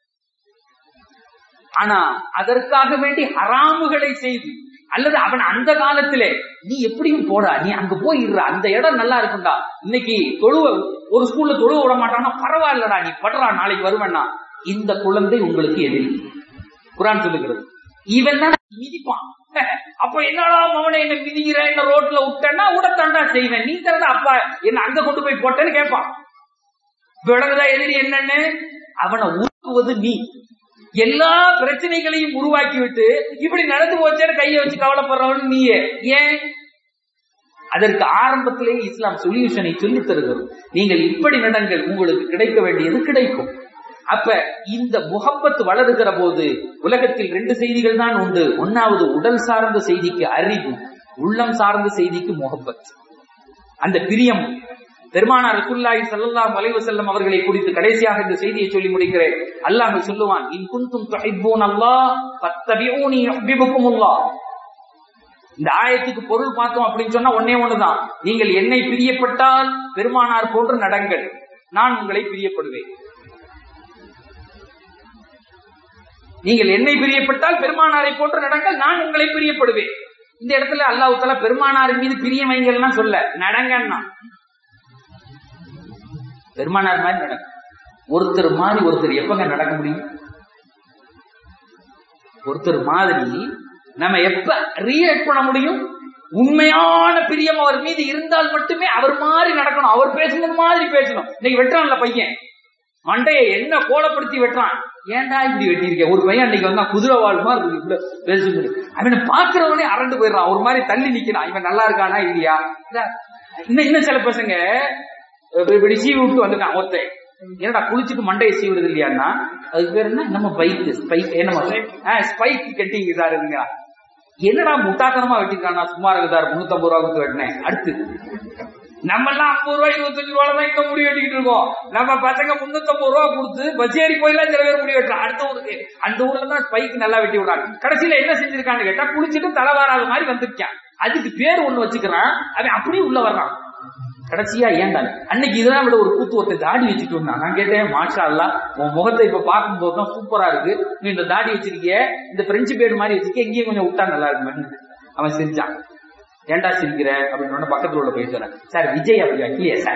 S1: ஆனா அதற்காக வேண்டி ஹராமுகளை செய்து அல்லது அவன் அந்த காலத்திலே நீ எப்படியும் போடா நீ அங்க போயிடுற அந்த இடம் நல்லா இருக்கும்டா இன்னைக்கு தொழுவ ஒரு ஸ்கூல்ல தொழுவ விட மாட்டான்னா பரவாயில்லடா நீ படுறா நாளைக்கு வருவேன்னா இந்த குழந்தை உங்களுக்கு எதிரி குரான் சொல்லுகிறது இவன் தான் மிதிப்பான் அப்ப என்னடா மவனை என்ன மிதிக்கிற என்ன ரோட்ல விட்டேன்னா உடத்தாண்டா செய்வேன் நீ தரடா அப்பா என்ன அங்க கொண்டு போய் போட்டேன்னு கேட்பான் விளங்குதா எதிரி என்னன்னு அவனை உருக்குவது நீ எல்லா பிரச்சனைகளையும் உருவாக்கி விட்டு இப்படி நடந்து போச்சேன்னு கையை வச்சு கவலைப்படுறவன் நீயே ஏன் அதற்கு ஆரம்பத்திலேயே இஸ்லாம் சொல்யூஷனை சொல்லித் தருகிறது நீங்கள் இப்படி நடங்கள் உங்களுக்கு கிடைக்க வேண்டியது கிடைக்கும் அப்ப இந்த முகப்பத்து வளருகிற போது உலகத்தில் ரெண்டு செய்திகள் தான் உண்டு ஒன்னாவது உடல் சார்ந்த செய்திக்கு அறிவு உள்ளம் சார்ந்த செய்திக்கு முகப்பத் அந்த பிரியம் பெருமானார் ரசூல்லாஹி ஸல்லல்லாஹு அலைஹி வஸல்லம் அவர்களை குறித்து கடைசியாக இந்த செய்தியை சொல்லி முடிக்கிறேன் அல்லாஹ் சொல்லுவான் இன் குன்தும் துஹிப்பூன் அல்லாஹ் ஃபத்தபிஊனி யுஹிப்புக்குமுல்லாஹ் இந்த ஆயத்துக்கு பொருள் பார்த்தோம் அப்படின்னு சொன்னா ஒன்னே ஒண்ணுதான் நீங்கள் என்னை பிரியப்பட்டால் பெருமானார் போன்று நடங்கள் நான் உங்களை பிரியப்படுவேன் நீங்கள் என்னை பிரியப்பட்டால் பெருமானாரை போன்று நடங்கள் நான் உங்களை பிரியப்படுவேன் இந்த இடத்துல அல்லாஹ் தஆலா பெருமானார் மீது பிரிய வைங்கள்னா சொல்ல நடங்கன்னா பெருமானார் மாதிரி நடக்கும் ஒருத்தர் மாதிரி ஒருத்தர் எப்பங்க நடக்க முடியும் ஒருத்தர் மாதிரி நம்ம எப்ப ரியாக்ட் பண்ண முடியும் உண்மையான பிரியம் அவர் மீது இருந்தால் மட்டுமே அவர் மாதிரி நடக்கணும் அவர் பேசுனது மாதிரி பேசணும் இன்னைக்கு வெட்டுறான்ல பையன் மண்டையை என்ன கோலப்படுத்தி வெட்டுறான் ஏன்டா இப்படி வெட்டியிருக்க ஒரு பையன் அன்னைக்கு வந்தா குதிரை வாழ் மாதிரி இருக்கு, இவ்வளவு பேசுறது அவனை பாக்குறவனே அரண்டு போயிடுறான் ஒரு மாதிரி தள்ளி நிக்கிறான் இவன் நல்லா இருக்கானா இல்லையா இல்ல, இன்னும் இன்னும் சில பசங்க இப்ப இப்படி சீவி விட்டு வந்துட்டான் ஒருத்தன் என்னடா குளிச்சுட்டு மண்டையை சீவுறது இல்லையான்னா அதுக்கு பேர் என்ன நம்ம பைக் ஸ்பைக் என்ன ஸ்பைக் கட்டிங் சார் இதுங்க என்னடா முட்டாத்தனமா வெட்டிருக்கானா சும்மா இருக்குதார் முன்னூத்தம்பது ரூபா கொடுத்து வெட்டினேன் அடுத்து நம்ம எல்லாம் ஐம்பது ரூபாய் இருபத்தஞ்சு ரூபாய் தான் இங்க முடி வெட்டிக்கிட்டு இருக்கோம் நம்ம பசங்க முன்னூத்தம்பது ரூபா கொடுத்து பச்சேரி போயெல்லாம் சில பேர் முடி வெட்டுறான் அடுத்த ஊருக்கு அந்த ஊர்ல தான் ஸ்பைக் நல்லா வெட்டி விடுறாங்க கடைசியில என்ன செஞ்சிருக்கான்னு கேட்டா குளிச்சுட்டு தலை வாராத மாதிரி வந்திருக்கான் அதுக்கு பேர் ஒண்ணு வச்சுக்கிறான் அவன் அப்படியே உள்ள வர்றான் கடைசியா ஏன்டா அன்னைக்கு இதெல்லாம் விட ஒரு கூத்து ஒருத்தர் தாடி வச்சுட்டு வந்தான் நான் கேட்டேன் மாஷா அல்லா உன் முகத்தை இப்ப பார்க்கும்போது தான் சூப்பரா இருக்கு நீ இந்த தாடி வச்சிருக்கிய இந்த பிரெஞ்சு பேடு மாதிரி வச்சிருக்க எங்கேயும் கொஞ்சம் விட்டா நல்லா இருக்குமே அவன் சிரிச்சான் ஏன்டா சிரிக்கிற அப்படின்னு உடனே பக்கத்துல உள்ள போய் சொல்றேன் சார் விஜய் அப்படி வைக்கலையே சார்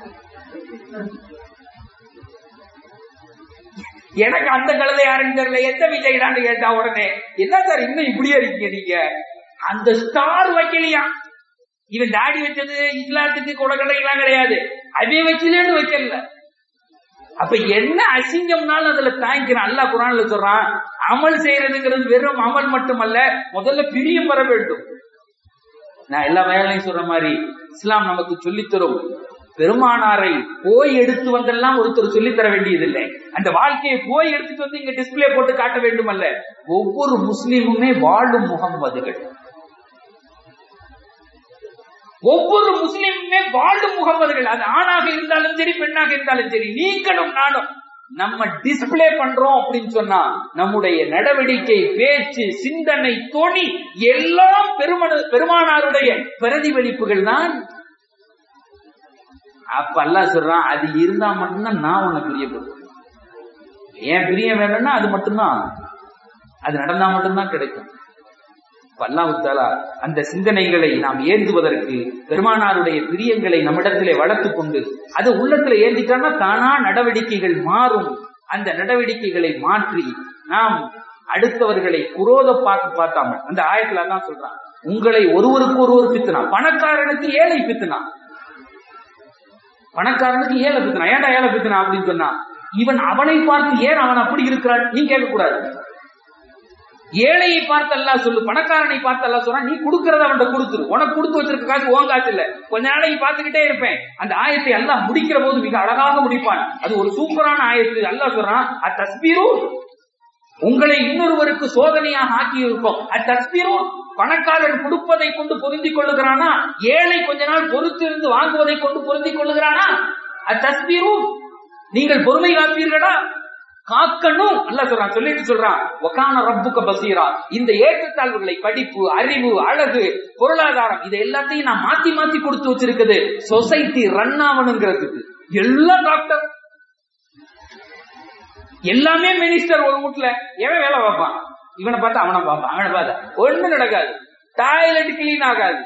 S1: எனக்கு அந்த கழுதை யாருன்னு தெரியல எந்த விஜய்டான்னு கேட்டா உடனே என்ன சார் இன்னும் இப்படியே இருக்கீங்க நீங்க அந்த ஸ்டார் வைக்கலையா இவன் தாடி வச்சது இஸ்லாத்துக்கு கொடக்கடைக்கெல்லாம் கிடையாது அதே வச்சுலேன்னு வைக்கல அப்ப என்ன அசிங்கம்னாலும் அதுல தாங்கிக்கிறான் அல்லாஹ் குரான்ல சொல்றான் அமல் செய்யறதுங்கிறது வெறும் அமல் மட்டுமல்ல முதல்ல பிரியம் வர வேண்டும் நான் எல்லா வேலையும் சொல்ற மாதிரி இஸ்லாம் நமக்கு சொல்லித் தரும் பெருமானாரை போய் எடுத்து வந்தெல்லாம் ஒருத்தர் சொல்லித் தர வேண்டியதில்லை அந்த வாழ்க்கையை போய் எடுத்துட்டு வந்து இங்க டிஸ்பிளே போட்டு காட்ட வேண்டும் அல்ல ஒவ்வொரு முஸ்லீமுமே வாழும் முகம்மதுகள் ஒவ்வொரு முஸ்லீமுமே வாழும் முகம்மதுகள் அது ஆணாக இருந்தாலும் சரி பெண்ணாக இருந்தாலும் சரி நீங்களும் நானும் நம்ம டிஸ்பிளே பண்றோம் அப்படின்னு சொன்னா நம்முடைய நடவடிக்கை பேச்சு சிந்தனை தொனி எல்லாம் பெருமன பெருமானாருடைய பிரதிபலிப்புகள் தான் அப்ப அல்லாஹ் சொல்றான் அது இருந்தா மட்டும்தான் நான் உன்னை பிரியப்படுவேன் ஏன் பிரியம் வேணும்னா அது மட்டும்தான் அது நடந்தா மட்டும்தான் கிடைக்கும் அல்லாஹுத்தாலா அந்த சிந்தனைகளை நாம் ஏந்துவதற்கு பெருமானாருடைய பிரியங்களை நம்மிடத்திலே வளர்த்து கொண்டு அது உள்ளத்துல ஏந்திட்டான்னா தானா நடவடிக்கைகள் மாறும் அந்த நடவடிக்கைகளை மாற்றி நாம் அடுத்தவர்களை குரோத பார்த்து பார்த்தாமல் அந்த ஆயத்துல தான் சொல்றான் உங்களை ஒருவருக்கு ஒருவர் பித்துனா பணக்காரனுக்கு ஏழை பித்துனா பணக்காரனுக்கு ஏழை பித்துனா ஏன்டா ஏழை பித்துனா அப்படின்னு சொன்னா இவன் அவனை பார்த்து ஏன் அவன் அப்படி இருக்கிறான் நீ கேட்க கூடாது ஏழையை பார்த்து எல்லாம் சொல்லு பணக்காரனை பார்த்து எல்லாம் சொல்றான் நீ கொடுக்கறத அவன்கிட்ட கொடுத்துரு உனக்கு கொடுத்து வச்சிருக்க காசு உன் காசு இல்ல கொஞ்ச நாளைக்கு பார்த்துக்கிட்டே இருப்பேன் அந்த ஆயத்தை எல்லாம் முடிக்கிற போது மிக அழகாக முடிப்பான் அது ஒரு சூப்பரான ஆயத்து அல்லாஹ் சொல்றான் அத்தஸ்பீரு உங்களை இன்னொருவருக்கு சோதனையாக ஆக்கி இருக்கும் அத்தஸ்பீரு பணக்காரன் கொடுப்பதை கொண்டு பொருந்திக் கொள்ளுகிறானா ஏழை கொஞ்ச நாள் பொறுத்து இருந்து வாங்குவதை கொண்டு பொருந்திக் கொள்ளுகிறானா அத்தஸ்பீரு நீங்கள் பொறுமை காப்பீர்களா காக்கணும் அல்ல சொல்றான் சொல்லிட்டு சொல்றான் ஒக்கான ரப்புக்க பசீரா இந்த ஏற்றத்தாழ்வுகளை படிப்பு அறிவு அழகு பொருளாதாரம் இது எல்லாத்தையும் நான் மாத்தி மாத்தி கொடுத்து வச்சிருக்குது சொசைட்டி ரன் ஆகணுங்கிறதுக்கு எல்லாம் டாக்டர் எல்லாமே மினிஸ்டர் ஒரு வீட்டுல எவன் வேலை பார்ப்பான் இவனை பார்த்தா அவனை பார்ப்பான் அவனை பார்த்தா ஒண்ணு நடக்காது டாய்லெட் கிளீன் ஆகாது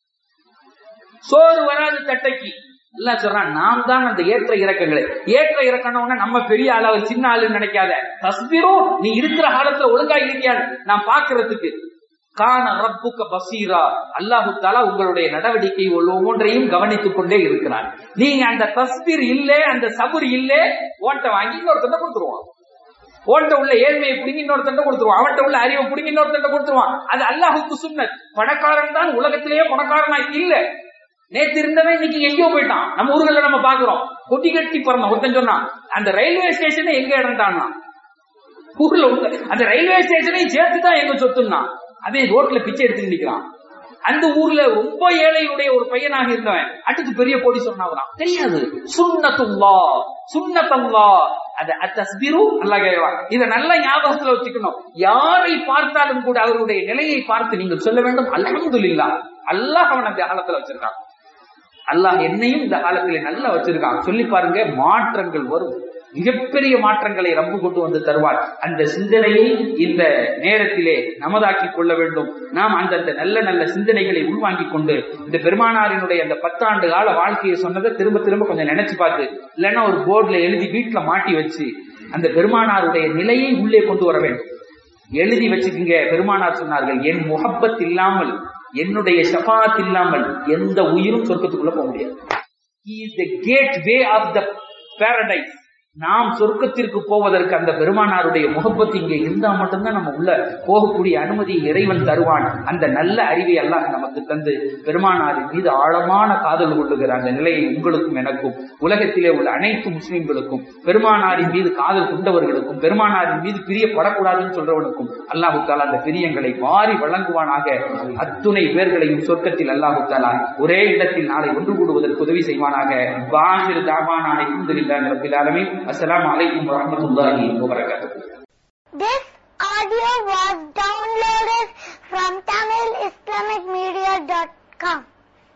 S1: சோறு வராது தட்டைக்கு எல்லாம் சொல்றான் நாம் தான் அந்த ஏற்ற இறக்கங்களை ஏற்ற இறக்கணும்னா நம்ம பெரிய ஆள சின்ன ஆளுன்னு நினைக்காத தஸ்பிரும் நீ இருக்கிற காலத்துல ஒழுங்கா இருக்கியான்னு நான் பாக்குறதுக்கு கான ரப்புக்க பசீரா அல்லாஹு தாலா உங்களுடைய நடவடிக்கை ஒவ்வொன்றையும் கவனித்துக் கொண்டே இருக்கிறார் நீங்க அந்த தஸ்பீர் இல்ல அந்த சபுர் இல்ல ஓட்ட வாங்கி இன்னொருத்தண்ட கொடுத்துருவான் ஓட்ட உள்ள ஏழ்மையை பிடிங்கி இன்னொருத்தண்ட கொடுத்துருவான் அவன்கிட்ட உள்ள அறிவை பிடிங்கி இன்னொருத்தண்ட கொடுத்துருவான் அது அல்லாஹுக்கு சுண்ணத் பணக்காரன் தான் உலகத்திலேயே பணக்காரனா இல்ல நேத்து இருந்தவன் இன்னைக்கு எங்கேயோ போயிட்டான் நம்ம ஊர்களில் நம்ம பாக்குறோம் கொட்டி கட்டி பிறந்தோம் ஒருத்தன் சொன்னான் அந்த ரயில்வே ஸ்டேஷன் எங்க இடம்டான்னா ஊர்ல உள்ள அந்த ரயில்வே ஸ்டேஷனையும் சேர்த்து தான் எங்க சொத்துன்னா அதே ரோட்ல பிச்சை எடுத்து நிக்கிறான் அந்த ஊர்ல ரொம்ப ஏழையுடைய ஒரு பையனாக இருந்தவன் அடுத்து பெரிய போடி சொன்னாவறான் தெரியாது சுண்ணத்துல்லா சுண்ணத்தல்லா அது அத்தஸ்பிரு அல்லா கேட்கலாம் இதை நல்ல ஞாபகத்துல வச்சுக்கணும் யாரை பார்த்தாலும் கூட அவருடைய நிலையை பார்த்து நீங்கள் சொல்ல வேண்டும் அல்ஹம்துலில்லா அல்லாஹ் அவன் அந்த காலத்துல வச்சிருக்கான் அல்லாஹ் என்னையும் இந்த காலத்திலே நல்லா வச்சிருக்கான் சொல்லி பாருங்க மாற்றங்கள் வரும் மிகப்பெரிய மாற்றங்களை ரப்பு கொண்டு வந்து தருவார் அந்த சிந்தனையை இந்த நேரத்திலே நமதாக்கி கொள்ள வேண்டும் நாம் அந்தந்த நல்ல நல்ல சிந்தனைகளை உள்வாங்கிக் கொண்டு இந்த பெருமானாரினுடைய அந்த பத்தாண்டு கால வாழ்க்கையை சொன்னதை திரும்ப திரும்ப கொஞ்சம் நினைச்சு பார்த்து இல்லைன்னா ஒரு போர்டுல எழுதி வீட்டுல மாட்டி வச்சு அந்த பெருமானாருடைய நிலையை உள்ளே கொண்டு வர வேண்டும் எழுதி வச்சுக்கீங்க பெருமானார் சொன்னார்கள் என் முகப்பத் இல்லாமல் என்னுடைய ஷபாத் இல்லாமல் எந்த உயிரும் சொர்க்கத்துக்குள்ள போக முடியாது gateway of the paradise நாம் சொர்க்கத்திற்கு போவதற்கு அந்த பெருமானாருடைய முகப்பத்து இங்கே இருந்தா மட்டும்தான் நம்ம உள்ள போகக்கூடிய அனுமதியை இறைவன் தருவான் அந்த நல்ல அறிவை எல்லாம் நமக்கு தந்து பெருமானாரின் மீது ஆழமான காதல் கொள்ளுகிற அந்த நிலையை உங்களுக்கும் எனக்கும் உலகத்திலே உள்ள அனைத்து முஸ்லிம்களுக்கும் பெருமானாரின் மீது காதல் கொண்டவர்களுக்கும் பெருமானாரின் மீது பிரியப்படக்கூடாதுன்னு சொல்றவனுக்கும் அல்லாஹு தாலா அந்த பிரியங்களை வாரி வழங்குவானாக அத்துணை பேர்களையும் சொர்க்கத்தில் அல்லாஹு தாலா ஒரே இடத்தில் நாளை ஒன்று கூடுவதற்கு உதவி செய்வானாக வாஹிர் தாமானான இந்துலில்லாஹி ரப்பில் ஆலமீன் அஸ்ஸலாமு அலைக்கும் வரஹ்மத்துல்லாஹி வபரகாத்துஹு
S2: This audio was downloaded from TamilIslamicMedia.com.